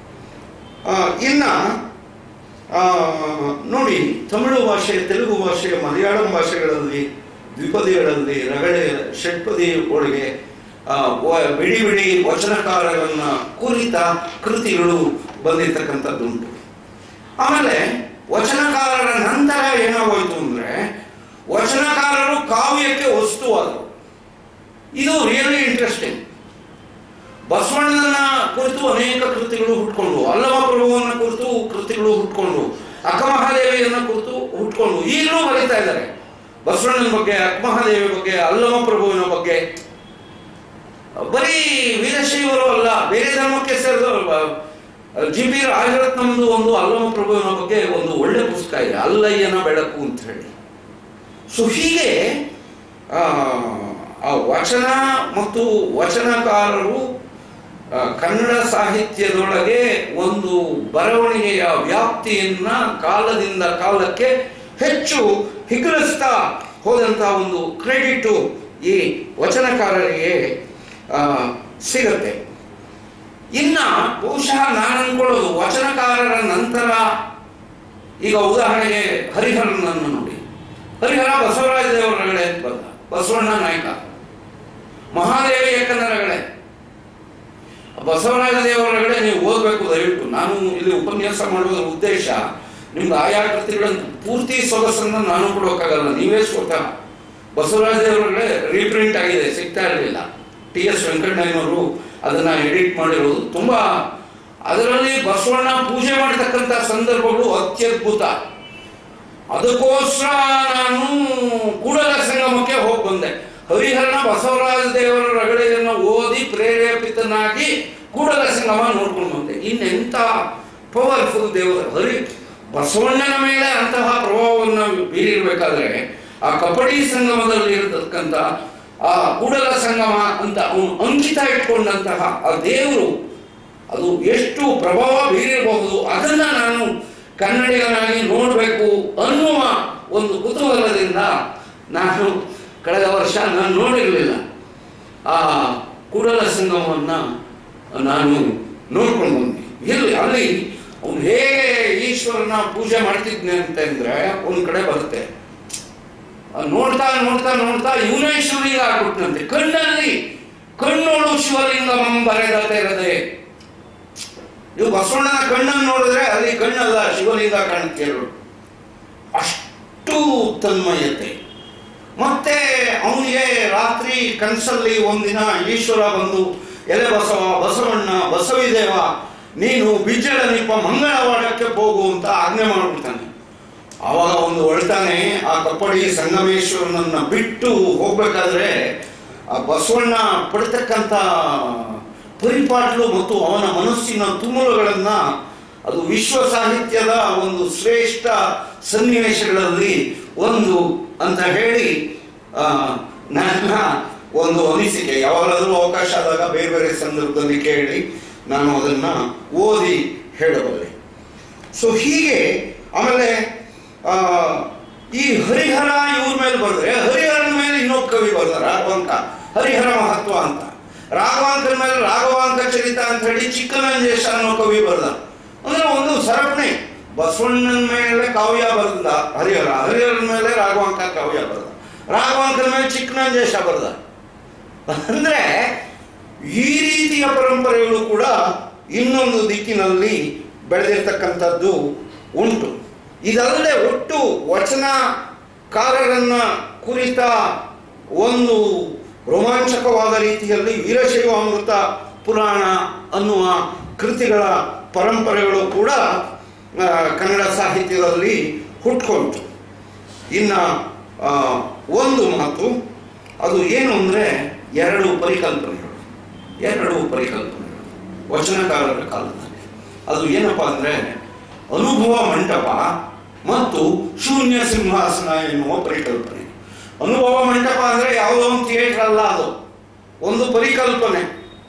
[SPEAKER 1] ಇನ್ನ ಆ, ನೋಡಿ ತಮಿಳು ಭಾಷೆ ತೆಲುಗು ಭಾಷೆ ಮಲಯಾಳಂ ಭಾಷೆಗಳಲ್ಲಿ ದ್ವಿಪದಿಗಳಲ್ಲಿ ರಗಳೆ ಷಟ್ಪದಿ ಒಳಗೆ ಆ, ವ- ಬಿಡಿ ಬಿಡಿ ವಚನಕಾರರನ್ನ ಕುರಿತ ಕೃತಿಗಳು ಬಂದಿರತಕ್ಕಂಥದ್ದುಂಟು ಆಮೇಲೆ ವಚನಕಾರರ ನಂತರ ಏನಾಗೋಯ್ತು ಅಂದ್ರೆ ವಚನಕಾರರು ಕಾವ್ಯಕ್ಕೆ ವಸ್ತುವಾದರು ಇದು ರಿಯಲಿ ಇಂಟ್ರೆಸ್ಟಿಂಗ್ ಬಸವಣ್ಣನ ಕುರಿತು ಅನೇಕ ಕೃತಿಗಳು ಹುಟ್ಕೊಂಡು ಅಲ್ಲಮ ಪ್ರಭುವನ್ನ ಕುರಿತು ಕೃತಿಗಳು ಹುಟ್ಕೊಂಡು ಅಕ್ಕಮಹಾದೇವಿಯನ್ನ ಕುರಿತು ಹುಟ್ಕೊಂಡು ಈಗಲೂ ಬರೀತಾ ಇದ್ದಾರೆ ಬಸವಣ್ಣನ ಬಗ್ಗೆ ಅಕ್ಕಮಹಾದೇವಿ ಬಗ್ಗೆ ಅಲ್ಲಮ ಪ್ರಭುವಿನ ಬಗ್ಗೆ ಬರೀ ವೀರಶೈವರು ಅಲ್ಲ ಬೇರೆ ಧರ್ಮಕ್ಕೆ ಸೇರಿದ ಜಿ ಪಿ ರಾಜರತ್ನಮ್ದು ಒಂದು ಅಲ್ಲಮ ಪ್ರಭುವಿನ ಬಗ್ಗೆ ಒಂದು ಒಳ್ಳೆ ಪುಸ್ತಕ ಇದೆ ಅಲ್ಲಯ್ಯನ ಬೆಳಕು ಅಂತ ಹೇಳಿ ಸೊ ಹೀಗೆ ಆ, ಆ ವಚನ ಮತ್ತು ವಚನಕಾರರು ಆ, ಕನ್ನಡ ಸಾಹಿತ್ಯದೊಳಗೆ ಒಂದು ಬರವಣಿಗೆಯ ವ್ಯಾಪ್ತಿಯನ್ನ ಕಾಲದಿಂದ ಕಾಲಕ್ಕೆ ಹೆಚ್ಚು ಹಿಗ್ಗಿಸ್ತಾ ಹೋದಂತಹ ಒಂದು ಕ್ರೆಡಿಟು ಈ ವಚನಕಾರರಿಗೆ ಆ, ಸಿಗತ್ತೆ ಇನ್ನ ಬಹುಶಃ ನಾನು ಅನ್ಕೊಳ್ಳೋದು ವಚನಕಾರರ ನಂತರ ಈಗ ಉದಾಹರಣೆಗೆ ಹರಿಹರನನ್ನು ನೋಡಿ ಹರಿಹರ ಬಸವರಾಜ ದೇವರಗಳೇ ಅಂತ ಬಂದ ಬಸವಣ್ಣ ನಾಯಕ ಮಹಾದೇವಿ ಏಕನರಗಳೇ ಬಸವರಾಜ ದೇವರಗಳೇ ನೀವು ಓದಬೇಕು ದಯವಿಟ್ಟು ನಾನು ಇಲ್ಲಿ ಉಪನ್ಯಾಸ ಮಾಡುವುದರ ಉದ್ದೇಶ ನಿಮ್ಗೆ ಆಯಾ ಕೃತಿಗಳನ್ನು ಪೂರ್ತಿ ಸೊಗಸನ್ನು ನಾನು ಕೊಡೋಕ್ಕಾಗಲ್ಲ ನೀವೇ ಸ್ವತಃ ಬಸವರಾಜ ದೇವರಗಳೇ ರೀಪ್ರಿಂಟ್ ಆಗಿದೆ ಸಿಗ್ತಾ ಇರಲಿಲ್ಲ ಟಿ ಎಸ್ ವೆಂಕಟಯ್ಯನವರು ಅದನ್ನ ಎಡಿಟ್ ಮಾಡಿರೋದು ತುಂಬಾ ಅದರಲ್ಲಿ ಬಸವಣ್ಣ ಪೂಜೆ ಮಾಡತಕ್ಕಂಥ ಸಂದರ್ಭಗಳು ಅತ್ಯದ್ಭುತ ಅದಕ್ಕೋಸ್ಕರ ನಾನು ಕೂಡಲ ಸಂಗಮಕ್ಕೆ ಹೋಗಿ ಬಂದೆ ಹರಿಹರಣ ಬಸವರಾಜ ದೇವರ ರಗಳೆಯನ್ನು ಓದಿ ಪ್ರೇರೇಪಿತನಾಗಿ ಕೂಡಲ ಸಂಗಮ ನೋಡ್ಕೊಂಡು ಬಂದೆ ಇನ್ನೆಂಥ ಪವರ್ಫುಲ್ ದೇವರು ಹರಿ ಬಸವಣ್ಣನ ಮೇಲೆ ಅಂತಹ ಪ್ರಭಾವವನ್ನು ಬೀರಿರ್ಬೇಕಾದ್ರೆ ಆ ಕಬಡ್ಡಿ ಸಂಗಮದಲ್ಲಿ ಇರತಕ್ಕಂಥ ಆ ಕೂಡಲ ಸಂಗಮ ಅಂತ ಅವನು ಅಂಕಿತ ಇಟ್ಕೊಂಡಂತಹ ಆ ದೇವರು ಅದು ಎಷ್ಟು ಪ್ರಭಾವ ಬೀರಿರಬಹುದು ಅದನ್ನ ನಾನು ಕನ್ನಡಿಗನಾಗಿ ನೋಡಬೇಕು ಅನ್ನುವ ಒಂದು ಕುತೂಹಲದಿಂದ ನಾನು ಕಳೆದ ವರ್ಷ ನಾನು ನೋಡಿರಲಿಲ್ಲ ಆ ಕೂಡಲ ಸಂಗಮವನ್ನ ನಾನು ನೋಡ್ಕೊಂಡು ಬಂದೆ ಇಲ್ಲಿ ಅಲ್ಲಿ ಅವನು ಹೇಗೆ ಈಶ್ವರನ ಪೂಜೆ ಮಾಡ್ತಿದ್ನೆ ಅಂತಂದ್ರೆ ಒಂದ್ ಕಡೆ ಬರುತ್ತೆ ಅದ್ ನೋಡ್ತಾ ನೋಡ್ತಾ ನೋಡ್ತಾ ಇವನೇ ಶಿವಲಿಂಗ ಆಗ್ಬಿಟ್ನಂತೆ ಕಣ್ಣಲ್ಲಿ ಕಣ್ಣೋಳು ಶಿವಲಿಂಗಂ ಬರೆದ ತೆರದೆ ಇವು ಬಸವಣ್ಣನ ಕಣ್ಣನ್ನು ನೋಡಿದ್ರೆ ಅಲ್ಲಿ ಕಣ್ಣಲ್ಲ ಶಿವಲಿಂಗ ಕಾಣುತ್ತೆ ಅಷ್ಟು ತನ್ಮಯತೆ ಮತ್ತೆ ಅವನಿಗೆ ರಾತ್ರಿ ಕನಸಲ್ಲಿ ಒಂದಿನ ಈಶ್ವರ ಬಂದು ಎಲೆ ಬಸವ ಬಸವಣ್ಣ ಬಸವಿದೇವ ನೀನು ಬಿಜ್ಜಳ ನಿಪ್ಪ ಮಂಗಳವಾಡಕ್ಕೆ ಹೋಗು ಅಂತ ಆಜ್ಞೆ ಮಾಡ್ಬಿಡ್ತಾನೆ ಆವಾಗ ಒಂದು ಹೊಳ್ತಾನೆ ಆ ಕಪ್ಪಡಿ ಸಂಗಮೇಶ್ವರನನ್ನ ಬಿಟ್ಟು ಹೋಗ್ಬೇಕಾದ್ರೆ ಆ ಬಸವಣ್ಣ ಪಡ್ತಕ್ಕಂಥ ಪರಿಪಾಟ್ಲು ಮತ್ತು ಅವನ ಮನಸ್ಸಿನ ತುಮುಲುಗಳನ್ನ ಅದು ವಿಶ್ವ ಸಾಹಿತ್ಯದ ಒಂದು ಶ್ರೇಷ್ಠ ಸನ್ನಿವೇಶಗಳಲ್ಲಿ ಒಂದು ಅಂತ ಹೇಳಿ ಆ, ನನ್ನ ಒಂದು ಅನಿಸಿಕೆ ಯಾವಾಗಲಾದರೂ ಅವಕಾಶ ಆದಾಗ ಬೇರೆ ಬೇರೆ ಸಂದರ್ಭದಲ್ಲಿ ಕೇಳಿ ನಾನು ಅದನ್ನ ಓದಿ ಹೇಳಬಲ್ಲೆ ಸೊ ಹೀಗೆ ಆಮೇಲೆ ಆ, ಈ ಹರಿಹರ ಇವ್ರ ಮೇಲೆ ಬರೆದ್ರೆ ಹರಿಹರನ ಮೇಲೆ ಇನ್ನೊಬ್ಬ ಕವಿ ಬರ್ದ ರಾಘವಾಂಕ ಹರಿಹರ ಮಹತ್ವ ಅಂತ ರಾಘವಾಂಕನ ಮೇಲೆ ರಾಘವಾಂಕ ಚರಿತ ಅಂತ ಹೇಳಿ ಚಿಕ್ಕನಂಜೇಶ ಅನ್ನೋ ಕವಿ ಬರ್ದ ಅಂದ್ರೆ ಒಂದು ಸರಪಣಿ ಬಸವಣ್ಣನ ಮೇಲೆ ಕಾವ್ಯ ಬರೆದ ಹರಿಹರ ಹರಿಹರನ ಮೇಲೆ ರಾಘವಾಂಕ ಕಾವ್ಯ ಬರೆದ ರಾಘವಾಂಕನ ಮೇಲೆ ಚಿಕ್ಕನಂಜೇಶ ಬರೆದ ಅಂದ್ರೆ ಈ ರೀತಿಯ ಪರಂಪರೆಗಳು ಕೂಡ ಇನ್ನೊಂದು ದಿಕ್ಕಿನಲ್ಲಿ ಬೆಳೆದಿರ್ತಕ್ಕಂಥದ್ದು ಉಂಟು ಇದಲ್ಲದೆ ಒಟ್ಟು ವಚನಕಾರರನ್ನ ಕುರಿತ ಒಂದು ರೋಮಾಂಚಕವಾದ ರೀತಿಯಲ್ಲಿ ವೀರಶೈವಾಮೃತ ಪುರಾಣ ಅನ್ನುವ ಕೃತಿಗಳ ಪರಂಪರೆಗಳು ಕೂಡ ಆ, ಕನ್ನಡ ಸಾಹಿತ್ಯದಲ್ಲಿ ಹುಟ್ಕೊಂತು ಇನ್ನು ಆ, ಒಂದು ಮಾತು ಅದು ಏನು ಅಂದರೆ ಎರಡು ಪರಿಕಲ್ಪನೆಗಳು ಎರಡು ಪರಿಕಲ್ಪನೆಗಳು ವಚನಕಾರರ ಕಾಲದಲ್ಲಿ ಅದು ಏನಪ್ಪ ಅಂದರೆ ಅನುಭವ ಮಂಟಪ ಮತ್ತು ಶೂನ್ಯ ಸಿಂಹಾಸನ ಎನ್ನುವ ಪರಿಕಲ್ಪನೆ ಅನುಭವ ಮಂಟಪ ಅಂದರೆ ಯಾವುದೋ ಒಂದು ಥಿಯೇಟರ್ ಅಲ್ಲ ಅದು ಒಂದು ಪರಿಕಲ್ಪನೆ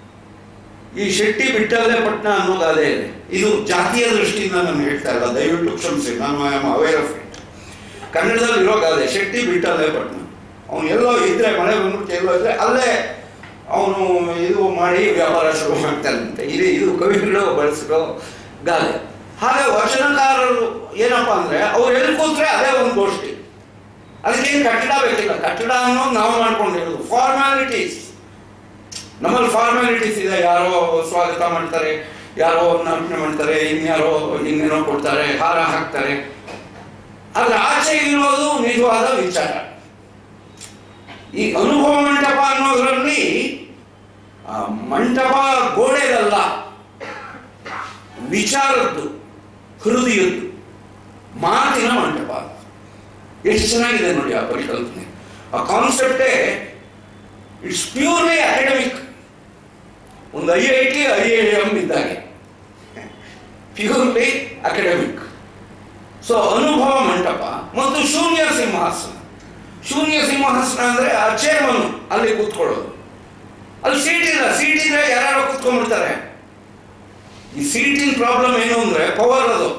[SPEAKER 1] ಈ ಶೆಟ್ಟಿ ಬಿಟ್ಟಲ್ಲೇ ಪಟ್ನ ಅನ್ನೋ ಗಾದೆ ಇದೆ ಇದು ಜಾತಿಯ ದೃಷ್ಟಿಯಿಂದ ನಾನು ಹೇಳ್ತಾ ಇಲ್ಲ ದಯವಿಟ್ಟು ಕ್ಷಮಿಸಿ ನಾನು I am aware of it ಕನ್ನಡದಲ್ಲಿ ಇರೋ ಗಾದೆ ಶೆಟ್ಟಿ ಬಿಟ್ಟಲ್ಲೇ ಪಟ್ನ ಅವನು ಎಲ್ಲೋ ಇದ್ರೆ ಮಳೆ ಬಂದ್ಬಿಟ್ಟು ಎಲ್ಲೋ ಇದ್ರೆ ಅಲ್ಲೇ ಅವನು ಇದು ಮಾಡಿ ವ್ಯಾಪಾರ ಶುರು ಮಾಡ್ತಾನಂತೆ ಇದು ಇದು ಕವಿಗಳು ಬಳಸಿರೋ ಗಾದೆ ಹಾಗೆ ವಚನಕಾರರು ಏನಪ್ಪಾ ಅಂದ್ರೆ ಅವ್ರು ಎಲ್ಲಿ ಕೂತ್ರೆ ಅದೇ ಒಂದು ಗೋಷ್ಠಿ ಅದಕ್ಕೇನು ಕಟ್ಟಡ ಬೇಕಿಲ್ಲ ಕಟ್ಟಡ ಅನ್ನೋದು ನಾವು ಮಾಡ್ಕೊಂಡಿರೋದು ಫಾರ್ಮ್ಯಾಲಿಟೀಸ್ ನಮ್ಮಲ್ಲಿ ಫಾರ್ಮ್ಯಾಲಿಟೀಸ್ ಇದೆ ಯಾರೋ ಸ್ವಾಗತ ಮಾಡ್ತಾರೆ ಯಾರೋ ಅರ್ಪಣೆ ಮಾಡ್ತಾರೆ ಇನ್ಯಾರೋ ಇನ್ನೇನೋ ಕೊಡ್ತಾರೆ ಹಾರ ಹಾಕ್ತಾರೆ ಅದ್ರ ಆಚೆ ಇರೋದು ನಿಜವಾದ ವಿಚಾರ ಈ ಅನುಭವ ಮಂಟಪ ಅನ್ನೋದ್ರಲ್ಲಿ ಆ ಮಂಟಪ ಗೋಡೆದಲ್ಲ ವಿಚಾರದ್ದು ಹೃದಯದ್ದು ಮಾತಿನ ಮಂಟಪ ಎಷ್ಟು ಚೆನ್ನಾಗಿದೆ ನೋಡಿ ಆ ಪರಿಕಲ್ಪನೆ ಆ ಕಾನ್ಸೆಪ್ಟೇ ಇಟ್ಸ್ ಪ್ಯೂರ್ಲಿ ಅಕಾಡೆಮಿಕ್ ಒಂದು I I T I I M ಇದ್ದಾಗೆ purely academic so Anubhava Mantapa ಮತ್ತು ಶೂನ್ಯ ಸಿಂಹಾಸನ ಶೂನ್ಯ ಸಿಂಹಾಸನ ಅಂದ್ರೆ ಆ ಚೇರ್ಮನ್ ಅಲ್ಲಿ ಕೂತ್ಕೊಳ್ಳೋದು ಅಲ್ಲಿ ಸೀಟ್ ಇಲ್ಲ ಸೀಟ್ ಇದ್ರೆ ಯಾರು ಕೂತ್ಕೊಂಡ್ಬಿಡ್ತಾರೆ ಈ ಸೀಟಿನ ಪ್ರಾಬ್ಲಮ್ ಏನು ಅಂದ್ರೆ ಪವರ್ ಅದು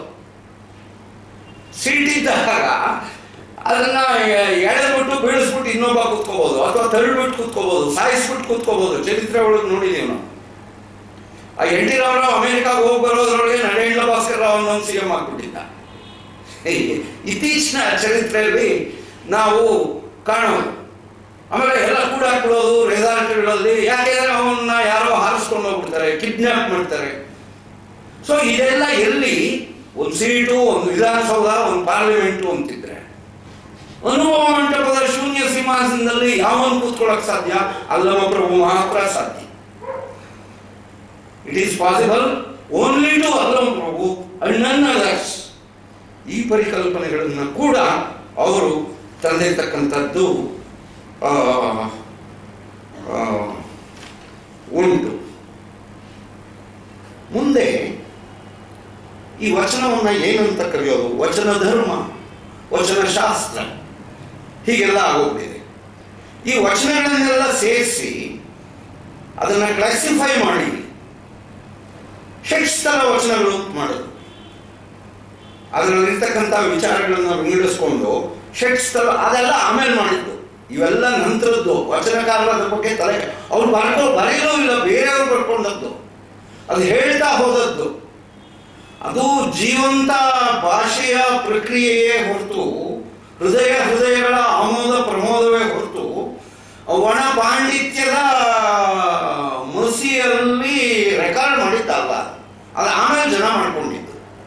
[SPEAKER 1] ಸೀಟ್ ಇದ್ದಾಗ ಅದನ್ನ ಎ- ಎಳೆದ್ಬಿಟ್ಟು ಬೀಳಿಸ್ಬಿಟ್ಟು ಇನ್ನೊಬ್ಬ ಕೂತ್ಕೋಬಹುದು ಅಥವಾ ತಳ್ಳಿಬಿಟ್ಟು ಕೂತ್ಕೋಬಹುದು ಸಾಯಿಸ್ಬಿಟ್ಟು ಕೂತ್ಕೋಬಹುದು ಚರಿತ್ರೆ ಒಳಗೆ ನೋಡಿದೀವಿ ನಾವು ಆ ಎನ್ ಟಿ ರಾಮರಾವ್ ಅಮೆರಿಕಾಗೆ ಹೋಗಿ ಬರೋದ್ರೊಳಗೆ ನರೇಂದ್ರ ಭಾಸ್ಕರ್ ರಾವ್ ಅನ್ನೋ ಸಿ ಎಂ ಆಗ್ಬಿಟ್ಟಿದ್ದ ಈ ಇತ್ತೀಚಿನ ಚರಿತ್ರೆಯಲ್ಲಿ ನಾವು ಕಾಣೋದು ಆಮೇಲೆ ಎಲ್ಲ ಕೂಡ ಹಾಕ್ಬಿಡೋದು ರೆಸಾರ್ಟ್ಗಳಲ್ಲಿ ಯಾಕೆಂದ್ರೆ ಅವನ್ನ ಯಾರೋ ಹಾರಿಸ್ಕೊಂಡು ಹೋಗ್ಬಿಡ್ತಾರೆ ಕಿಡ್ನಾಪ್ ಮಾಡ್ತಾರೆ ಸೊ ಇದೆಲ್ಲ ಎಲ್ಲಿ ಒಂದು ಸೀಟು ಒಂದು ವಿಧಾನಸೌಧ ಒಂದು ಪಾರ್ಲಿಮೆಂಟು ಅಂತಿದ್ರೆ ಅನುಭವ ಮಂಟಪದ ಶೂನ್ಯ ಸಿಂಹಾಸನದಲ್ಲಿ ಯಾವನ್ ಕೂತ್ಕೊಳ್ಳಕ್ ಸಾಧ್ಯ ಅಲ್ಲಮ ಪ್ರಭು ಮಾತ್ರ ಸಾಧ್ಯ it is possible only to Allama Prabhu and none others ಈ ಪರಿಕಲ್ಪನೆಗಳನ್ನು ಕೂಡ ಅವರು ತಂದಿರ್ತಕ್ಕಂಥದ್ದು ಆ, ಆ, ಉಂಟು ಮುಂದೆ ಈ ವಚನವನ್ನ ಏನಂತ ಕರೆಯೋದು ವಚನ ಧರ್ಮ ವಚನ ಶಾಸ್ತ್ರ ಹೀಗೆಲ್ಲ ಆಗೋಗ್ಬಿಟ್ಟಿದೆ ಈ ವಚನಗಳನ್ನೆಲ್ಲ ಸೇರಿಸಿ ಅದನ್ನ ಕ್ಲಾಸಿಫೈ ಮಾಡಿ ಷಟ್ಸ್ಥಲ ವಚನಗಳು ಅಂತ ಮಾಡೋದು ಅದರಲ್ಲಿರ್ತಕ್ಕಂಥ ವಿಚಾರಗಳನ್ನ ವಿಂಗಡಿಸ್ಕೊಂಡು ಷಟ್ಸ್ಥಲ ಅದೆಲ್ಲ ಆಮೇಲೆ ಮಾಡಿದ್ದು ಇವೆಲ್ಲ ನಂತರದ್ದು ವಚನಕಾರರ ಬಗ್ಗೆ ತಲೆ ಅವ್ರು ಬರ್ಕೊ ಬರೆಯಲೂ ಇಲ್ಲ ಬೇರೆಯವ್ರು ಬರ್ಕೊಂಡದ್ದು ಅದು ಹೇಳ್ತಾ ಹೋದದ್ದು ಅದು ಜೀವಂತ ಭಾಷೆಯ ಪ್ರಕ್ರಿಯೆಯೇ ಹೊರತು ಹೃದಯ ಹೃದಯಗಳ ಆಮೋದ ಪ್ರಮೋದವೇ ಹೊರತು ಒಣ ಪಾಂಡಿತ್ಯದ ಮುಸಿಯಲ್ಲಿ ರೆಕಾರ್ಡ್ ಮಾಡಿದ್ದಲ್ಲ ಅದು ಆಮೇಲೆ ಜನ ಮಾಡ್ಕೊಂಡಿದ್ದು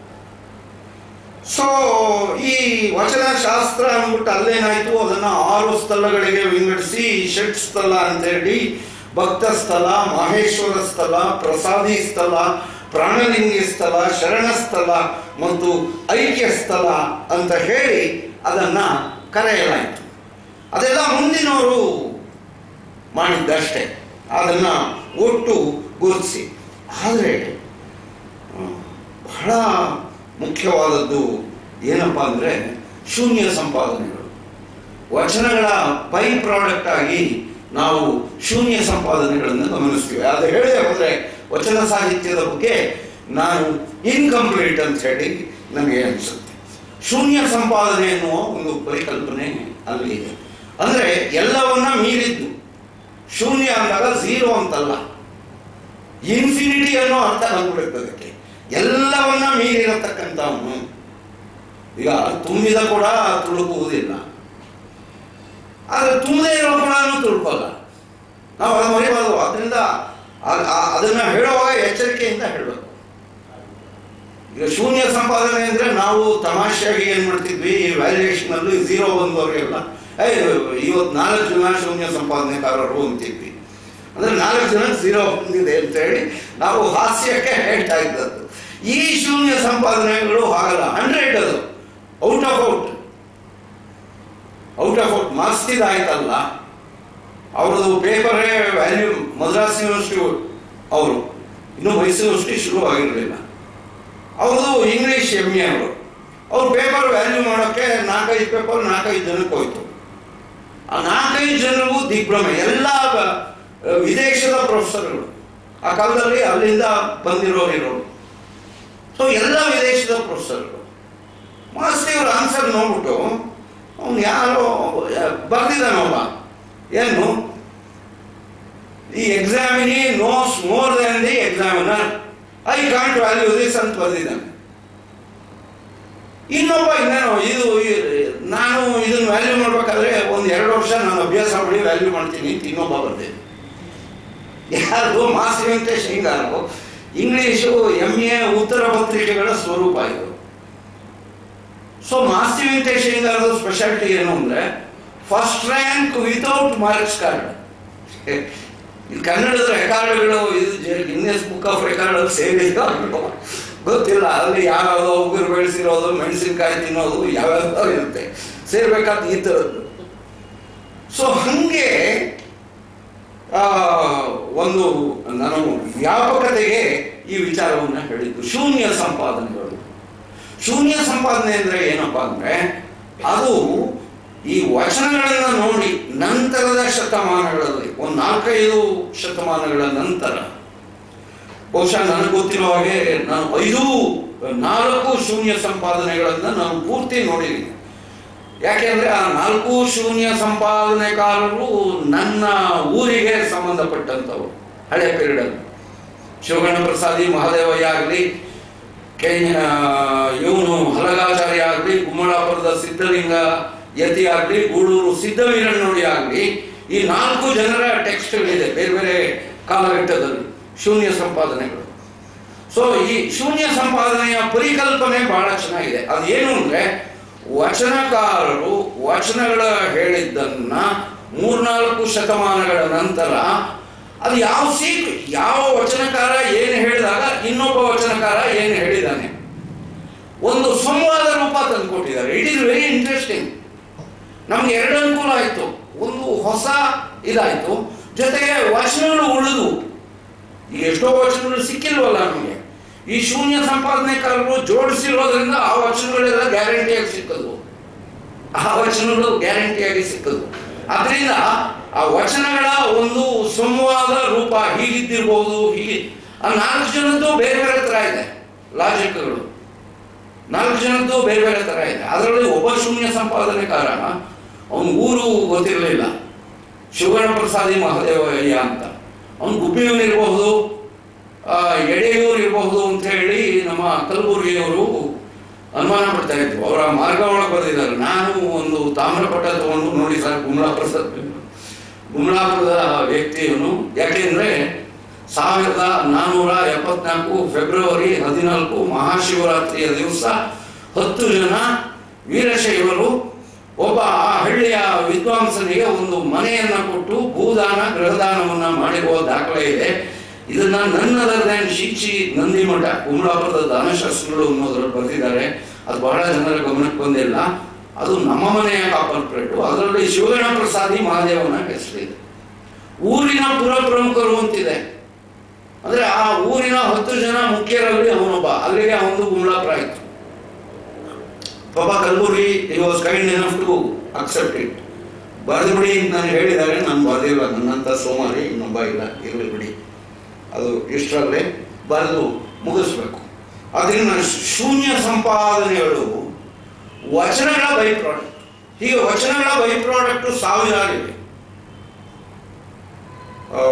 [SPEAKER 1] ಸೊ ಈ ವಚನ ಶಾಸ್ತ್ರ ಅಂದ್ಬಿಟ್ಟು ಅಲ್ಲೇನಾಯ್ತು ಅದನ್ನ ಆರು ಸ್ಥಳಗಳಿಗೆ ವಿಂಗಡಿಸಿ ಷಟ್ ಸ್ಥಳ ಅಂತ ಹೇಳಿ ಭಕ್ತ ಸ್ಥಳ ಮಹೇಶ್ವರ ಸ್ಥಳ ಪ್ರಸಾದಿ ಸ್ಥಳ ಪ್ರಾಣಲಿಂಗಿ ಸ್ಥಳ ಶರಣ ಸ್ಥಳ ಮತ್ತು ಐಕ್ಯ ಸ್ಥಳ ಅಂತ ಹೇಳಿ ಅದನ್ನ ಕರೆಯಲಾಯಿತು ಅದೆಲ್ಲ ಮುಂದಿನವರು ಮಾಡಿದ್ದಷ್ಟೇ ಅದನ್ನ ಒಟ್ಟು ಗುರುತಿಸಿ ಆದರೆ ಆ, ಬಹಳ ಮುಖ್ಯವಾದದ್ದು ಏನಪ್ಪ ಅಂದರೆ ಶೂನ್ಯ ಸಂಪಾದನೆಗಳು ವಚನಗಳ ಬೈ ಪ್ರಾಡಕ್ಟ್ ಆಗಿ ನಾವು ಶೂನ್ಯ ಸಂಪಾದನೆಗಳನ್ನು ಗಮನಿಸ್ತೀವಿ ಅದು ಹೇಳದೆ ಹೋದರೆ ವಚನ ಸಾಹಿತ್ಯದ ಬಗ್ಗೆ ನಾನು ಇನ್ಕಂಪ್ಲೀಟ್ ಅಂತ ಹೇಳಿ ನನಗೆ ಅನಿಸುತ್ತೆ ಶೂನ್ಯ ಸಂಪಾದನೆ ಎನ್ನುವ ಒಂದು ಪರಿಕಲ್ಪನೆ ಅಲ್ಲಿ ಇದೆ ಅಂದರೆ ಎಲ್ಲವನ್ನ ಮೀರಿದ್ದು ಶೂನ್ಯ ಅಂದಾಗ ಝೀರೋ ಅಂತಲ್ಲ ಇನ್ಫಿನಿಟಿ ಅನ್ನೋ ಅರ್ಥ ಬಂದ್ಬಿಡುತ್ತೆ ಅದಕ್ಕೆ ಎಲ್ಲವನ್ನ ಮೀರಿರತಕ್ಕಂಥವನು ಈಗ ತುಂಬಿದ ಕೂಡ ತುಳುಕುವುದಿಲ್ಲ ಆದರೆ ತುಂಬದೇ ಇರೋ ಕೂಡ ತುಳ್ಕೋಲ್ಲ ನಾವು ಅದು ಮರಿಬಾರ್ದು ಅದರಿಂದ ಆ- ಆ- ಅದನ್ನ ಹೇಳುವಾಗ ಎಚ್ಚರಿಕೆಯಿಂದ ಹೇಳಬೇಕು ಈಗ ಶೂನ್ಯ ಸಂಪಾದನೆ ಅಂದ್ರೆ ನಾವು ತಮಾಷೆಯಾಗಿ ಏನ್ ಮಾಡ್ತಿದ್ವಿ ಈ ವ್ಯಾಲ್ಯೂಯೇಷನ್ ಅಲ್ಲಿ ಝೀರೋ ಬಂದವರಿಗೆಲ್ಲ ಏ ಇವತ್ತು ನಾಲ್ಕು ಜನ ಶೂನ್ಯ ಸಂಪಾದನೆಕಾರರು ಅಂತಿದ್ವಿ ಅಂದ್ರೆ ನಾಲ್ಕು ಜನ ಝೀರೋ ಬಂದಿದೆ ಅಂತ ಹೇಳಿ ನಾವು ಹಾಸ್ಯಕ್ಕೆ ಹೇಳ್ತಾ ಇದ್ದದ್ದು ಈ ಶೂನ್ಯ ಸಂಪಾದನೆಗಳು ಹಾಗಲ್ಲ ಹಂಡ್ರೆಡ್ ಅದು out of out out of out marks ಆಯ್ತಲ್ಲ ಅವ್ರದ್ದು ಪೇಪರೇ ವ್ಯಾಲ್ಯೂ ಮದ್ರಾಸ್ ಯೂನಿವರ್ಸಿಟಿ ಅವರು ಇನ್ನು ಮೈಸೂರು ಯೂನಿವರ್ಸಿಟಿ ಶುರು ಆಗಿರಲಿಲ್ಲ ಅವ್ರದ್ದು ಇಂಗ್ಲೀಷ್ ಎಮ್ ಎ ಅವರು ಅವ್ರು ಪೇಪರ್ ವ್ಯಾಲ್ಯೂ ಮಾಡೋಕ್ಕೆ ನಾಲ್ಕೈದು ಪೇಪರ್ ನಾಲ್ಕೈದು ಜನಕ್ಕೆ ಹೋಯ್ತು ಆ ನಾಲ್ಕೈದು ಜನರಿಗೂ ದಿಗ್ಭ್ರಮೆ ಎಲ್ಲ ಬ- ವಿದೇಶದ ಪ್ರೊಫೆಸರ್ಗಳು ಆ ಕಾಲದಲ್ಲಿ ಅಲ್ಲಿಂದ ಬಂದಿರೋರು ಇರೋರು ಸೊ ಎಲ್ಲ ವಿದೇಶದ ಪ್ರೊಫೆಸರ್ಗಳು ಮಾಸ್ತಿ ಅವ್ರ ಆನ್ಸರ್ ನೋಡ್ಬಿಟ್ಟು ಅವನು ಯಾರೋ ಬರ್ದಿದ್ದಾನೊಬ್ಬ ಏನು ಈ examinee knows more than the examiner I can't value this ಅಂತ ಬರ್ದಿದ್ದಾನೆ ಇನ್ನೊಬ್ಬ ಇನ್ನೇನು ಇದು ಈ- ನಾನು ಇದನ್ನ ವ್ಯಾಲ್ಯೂ ಮಾಡ್ಬೇಕಾದ್ರೆ ಒಂದು ಎರಡು ವರ್ಷ ನಾನು ಅಭ್ಯಾಸ ಮಾಡಿ ವ್ಯಾಲ್ಯೂ ಮಾಡ್ತೀನಿ ಅಂತ ಇನ್ನೊಬ್ಬ ಬರ್ದೇನೆ ಯಾರು ಮಾಸ್ ವೆಂಕಟೇಶ್ ಹಿಂಗಾರು ಇಂಗ್ಲಿಷು ಎಮ್ ಎ ಉತ್ತರ ಪತ್ರಿಕೆಗಳ ಸ್ವರೂಪ ಇದು ಸೊ ಮಾಸ್ತಿ ವೆಂಕಟೇಶ್ ಹಿಂಗಾರದ ಸ್ಪೆಷಾಲಿಟಿ ಏನು ಅಂದ್ರೆ first rank without marks card ಇದು ಕನ್ನಡದ ರೆಕಾರ್ಡ್ಗಳು ಇದು ಗಿನ್ನೆಸ್ ಬುಕ್ ಆಫ್ ರೆಕಾರ್ಡ್ ಸೇರಿದ ಗೊತ್ತಿಲ್ಲ ಅಲ್ಲಿ ಯಾವ್ಯಾವುದೋ ಉಗುರು ಬೆಳೆಸಿರೋದು ಮೆಣಸಿನ್ಕಾಯಿ ತಿನ್ನೋದು ಯಾವ್ಯಾವ ಇರುತ್ತೆ ಸೇರ್ಬೇಕಾದ ಈ ಥರದ್ದು ಸೊ ಹಂಗೆ ಆ, ಒಂದು ನಾನು ವ್ಯಾಪಕತೆಗೆ ಈ ವಿಚಾರವನ್ನು ಹೇಳಿದ್ದು ಶೂನ್ಯ ಸಂಪಾದನೆಗಳು ಶೂನ್ಯ ಸಂಪಾದನೆ ಅಂದ್ರೆ ಏನಪ್ಪ ಅಂದ್ರೆ ಅದು ಈ ವಚನಗಳನ್ನ ನೋಡಿ ನಂತರದ ಶತಮಾನಗಳಲ್ಲಿ ಒಂದು ನಾಲ್ಕೈದು ಶತಮಾನಗಳ ನಂತರ ಬಹುಶಃ ನನಗೆ ಗೊತ್ತಿರೋ ಹಾಗೆ ನಾನು ಐದು ನಾಲ್ಕು ಶೂನ್ಯ ಸಂಪಾದನೆಗಳನ್ನ ನಾನು ಪೂರ್ತಿ ನೋಡಿದ್ದೀನಿ ಯಾಕೆಂದ್ರೆ ಆ ನಾಲ್ಕು ಶೂನ್ಯ ಸಂಪಾದನೆಕಾರರು ನನ್ನ ಊರಿಗೆ ಸಂಬಂಧಪಟ್ಟಂಥವ್ರು ಹಳೆ ಪೀರಿಯಡ್ ಶಿವಗಣ ಪ್ರಸಾದಿ ಮಹಾದೇವಯ್ಯ ಆಗಲಿ ಕೆ ಇವನು ಹಲಗಾಚಾರ್ಯ ಆಗಲಿ ಗುಮ್ಮಳಾಪುರದ ಸಿದ್ಧಲಿಂಗ ಯತಿ ಆಗಲಿ ಗೂಡೂರು ಸಿದ್ಧವೀರಣ್ಣೋಡಿ ಆಗಲಿ ಈ ನಾಲ್ಕು ಜನರ ಟೆಕ್ಸ್ಟ್ಗಳಿದೆ ಬೇರೆ ಬೇರೆ ಕಾಲಘಟ್ಟದಲ್ಲಿ ಶೂನ್ಯ ಸಂಪಾದನೆಗಳು ಸೊ ಈ ಶೂನ್ಯ ಸಂಪಾದನೆಯ ಪರಿಕಲ್ಪನೆ ಬಹಳ ಚೆನ್ನಾಗಿದೆ ಅದೇನು ಅಂದ್ರೆ ವಚನಕಾರರು ವಚನಗಳ ಹೇಳಿದ್ದನ್ನ ಮೂರ್ನಾಲ್ಕು ಶತಮಾನಗಳ ನಂತರ ಅದು ಯಾವ ಸೀಕ್ ಯಾವ ವಚನಕಾರ ಏನು ಹೇಳಿದಾಗ ಇನ್ನೊಬ್ಬ ವಚನಕಾರ ಏನು ಹೇಳಿದ್ದಾನೆ ಒಂದು ಸಂವಾದ ರೂಪ ತಂದುಕೊಟ್ಟಿದ್ದಾರೆ ಇಟ್ ಈಸ್ ವೆರಿ ಇಂಟ್ರೆಸ್ಟಿಂಗ್ ನಮ್ಗೆ ಎರಡು ಅನುಕೂಲ ಆಯಿತು ಒಂದು ಹೊಸ ಇದಾಯಿತು ಜೊತೆಗೆ ವಚನಗಳು ಉಳಿದು ಈಗ ಎಷ್ಟೋ ವಚನಗಳು ಸಿಕ್ಕಿಲ್ವಲ್ಲ ನಮಗೆ ಈ ಶೂನ್ಯ ಸಂಪಾದನೆಕಾರರು ಜೋಡಿಸಿರೋದ್ರಿಂದ ಆ ವಚನಗಳೆಲ್ಲ ಗ್ಯಾರಂಟಿಯಾಗಿ ಸಿಕ್ಕದು ಆ ವಚನಗಳು ಗ್ಯಾರಂಟಿಯಾಗಿ ಸಿಕ್ಕದು ಅದರಿಂದ ಆ ವಚನಗಳ ಒಂದು ಸಂವಾದ ರೂಪ ಹೀಗಿದ್ದಿರ್ಬೋದು ಹೀಗೆ ಆ ನಾಲ್ಕು ಜನದ್ದು ಬೇರೆ ಬೇರೆ ಥರ ಇದೆ ಲಾಜಿಕ್ಗಳು ನಾಲ್ಕು ಜನದ್ದು ಬೇರೆ ಬೇರೆ ಥರ ಇದೆ ಅದರಲ್ಲಿ ಒಬ್ಬ ಶೂನ್ಯ ಸಂಪಾದನೆಕಾರ ಅವನ ಊರು ಗೊತ್ತಿರಲಿಲ್ಲ ಶಿವಗಣ ಪ್ರಸಾದಿ ಮಹಾದೇವಯ್ಯ ಅಂತ ಅವನು ಗುಬ್ಬಿಯವನಿರಬಹುದು ಎಡೆಯೂರು ಇರಬಹುದು ಅಂತ ಹೇಳಿ ನಮ್ಮ ಕಲಬುರಗಿಯವರು ಅನುಮಾನ ಪಡ್ತಾ ಇದ್ರು ಅವರ ಮಾರ್ಗ ಒಳಗೆ ಬರೆದಿದ್ದಾರೆ ನಾನು ಒಂದು ತಾಮ್ರಪಟ ತಗೊಂಡು ನೋಡಿ ಸರ್ ಗುಮ್ಲಾಪುರದ ಗುಮ್ಲಾಪುರದ ವ್ಯಕ್ತಿಯವನು ಯಾಕೆಂದ್ರೆ ಸಾವಿರದ ನಾನ್ನೂರ ಎಪ್ಪತ್ನಾಲ್ಕು ಫೆಬ್ರವರಿ ಹದಿನಾಲ್ಕು ಮಹಾಶಿವರಾತ್ರಿಯ ದಿವಸ ಹತ್ತು ಜನ ವೀರಶೈವರು ಒಬ್ಬ ಆ ಹಳ್ಳಿಯ ವಿದ್ವಾಂಸನಿಗೆ ಒಂದು ಮನೆಯನ್ನ ಕೊಟ್ಟು ಭೂದಾನ ಗೃಹದಾನವನ್ನ ಮಾಡಿರುವ ದಾಖಲೆ ಇದೆ ಇದನ್ನ ನನ್ನದರ ಶಿಕ್ಷಿ ನಂದಿಮಠ ಕುಮಲಾಪುರದ ದಾನಶಾಸ್ತ್ರಗಳು ಅನ್ನೋದ್ರಲ್ಲಿ ಬರೆದಿದ್ದಾರೆ ಅದು ಬಹಳ ಜನರ ಗಮನಕ್ಕೆ ಬಂದಿಲ್ಲ ಅದು ನಮ್ಮ ಮನೆಯ ಕಾಪರ್ ಪ್ಲೇಟು ಅದರಲ್ಲಿ ಶಿವಗಣ ಪ್ರಸಾದಿ ಮಹಾದೇವನ ಹೆಸರಿದೆ ಊರಿನ ಪುರ ಪ್ರಮುಖರು ಅಂತಿದೆ ಅಂದ್ರೆ ಆ ಊರಿನ ಹತ್ತು ಜನ ಮುಖ್ಯರಲ್ಲಿ ಅವನೊಬ್ಬ ಅಲ್ಲಿಗೆ ಅವನು ಗುಮ್ಲಾಪುರ ಆಯ್ತು ಪಾಪ ಕಲ್ಬುರ್ಗಿ ಈ was kind enough to accept it ಬರೆದು ಬಿಡಿ ಅಂತ ನಾನು ಹೇಳಿದಾಗ ನಾನು ಬರೆದಿಲ್ಲ ನನ್ನಂತ ಸೋಮಾರಿ ಇನ್ನೊಬ್ಬ ಇಲ್ಲ ಇರಲಿ ಬಿಡಿ ಅದು ಇಷ್ಟರಲ್ಲೇ ಬರೆದು ಮುಗಿಸ್ಬೇಕು ಅದರಿಂದ ಶೂನ್ಯ ಸಂಪಾದನೆಗಳು ವಚನಗಳ ಬೈ ಪ್ರಾಡಕ್ಟ್ ಹೀಗೆ ವಚನಗಳ ಬೈ ಪ್ರಾಡಕ್ಟ್ ಸಾವಿರಾರಿವೆ ಆ,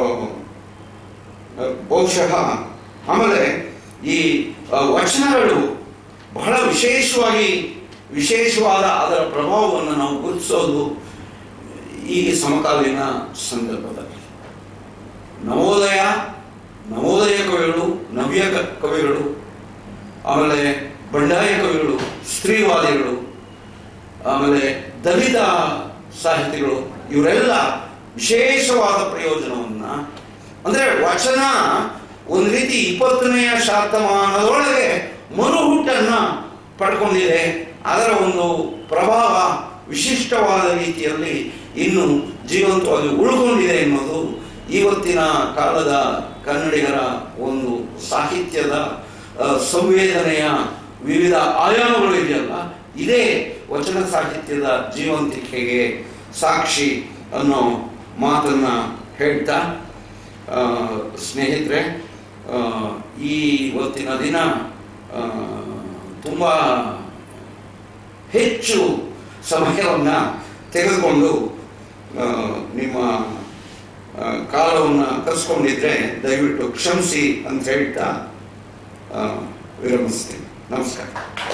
[SPEAKER 1] ಬಹುಶಃ ಆಮೇಲೆ ಈ ಆ, ವಚನಗಳು ಬಹಳ ವಿಶೇಷವಾಗಿ ವಿಶೇಷವಾದ ಅದರ ಪ್ರಭಾವವನ್ನು ನಾವು ಗುರುತಿಸೋದು ಈ ಸಮಕಾಲೀನ ಸಂದರ್ಭದಲ್ಲಿ ನವೋದಯ ನವೋದಯ ಕವಿಗಳು ನವ್ಯ ಕ- ಕವಿಗಳು ಆಮೇಲೆ ಬಂಡಾಯ ಕವಿಗಳು ಸ್ತ್ರೀವಾದಿಗಳು ಆಮೇಲೆ ದಲಿತ ಸಾಹಿತಿಗಳು ಇವರೆಲ್ಲ ವಿಶೇಷವಾದ ಪ್ರಯೋಜನವನ್ನ ಅಂದ್ರೆ ವಚನ ಒಂದು ರೀತಿ ಇಪ್ಪತ್ತನೆಯ ಶತಮಾನದೊಳಗೆ ಮರುಹುಟ್ಟನ್ನ ಪಡ್ಕೊಂಡಿದೆ ಅದರ ಒಂದು ಪ್ರಭಾವ ವಿಶಿಷ್ಟವಾದ ರೀತಿಯಲ್ಲಿ ಇನ್ನು ಜೀವಂತವಾಗಿ ಉಳ್ಕೊಂಡಿದೆ ಎನ್ನುವುದು ಇವತ್ತಿನ ಕಾಲದ ಕನ್ನಡಿಗರ ಒಂದು ಸಾಹಿತ್ಯದ ಆ, ಸಂವೇದನೆಯ ವಿವಿಧ ಆಯಾಮಗಳು ಇದೆಯಲ್ಲ ಇದೇ ವಚನ ಸಾಹಿತ್ಯದ ಜೀವಂತಿಕೆಗೆ ಸಾಕ್ಷಿ ಅನ್ನೋ ಮಾತನ್ನ ಹೇಳ್ತಾ ಆ, ಸ್ನೇಹಿತರೆ ಆ, ಈ ಇವತ್ತಿನ ದಿನ ಆ, ತುಂಬ ಹೆಚ್ಚು ಸಮಯವನ್ನು ತೆಗೆದುಕೊಂಡು ಆ, ನಿಮ್ಮ ಕಾಲವನ್ನು ಕಸ್ಕೊಂಡಿದ್ರೆ ದಯವಿಟ್ಟು ಕ್ಷಮಿಸಿ ಅಂತ ಹೇಳ್ತಾ ಆ, ವಿರಮಿಸ್ತೀನಿ ನಮಸ್ಕಾರ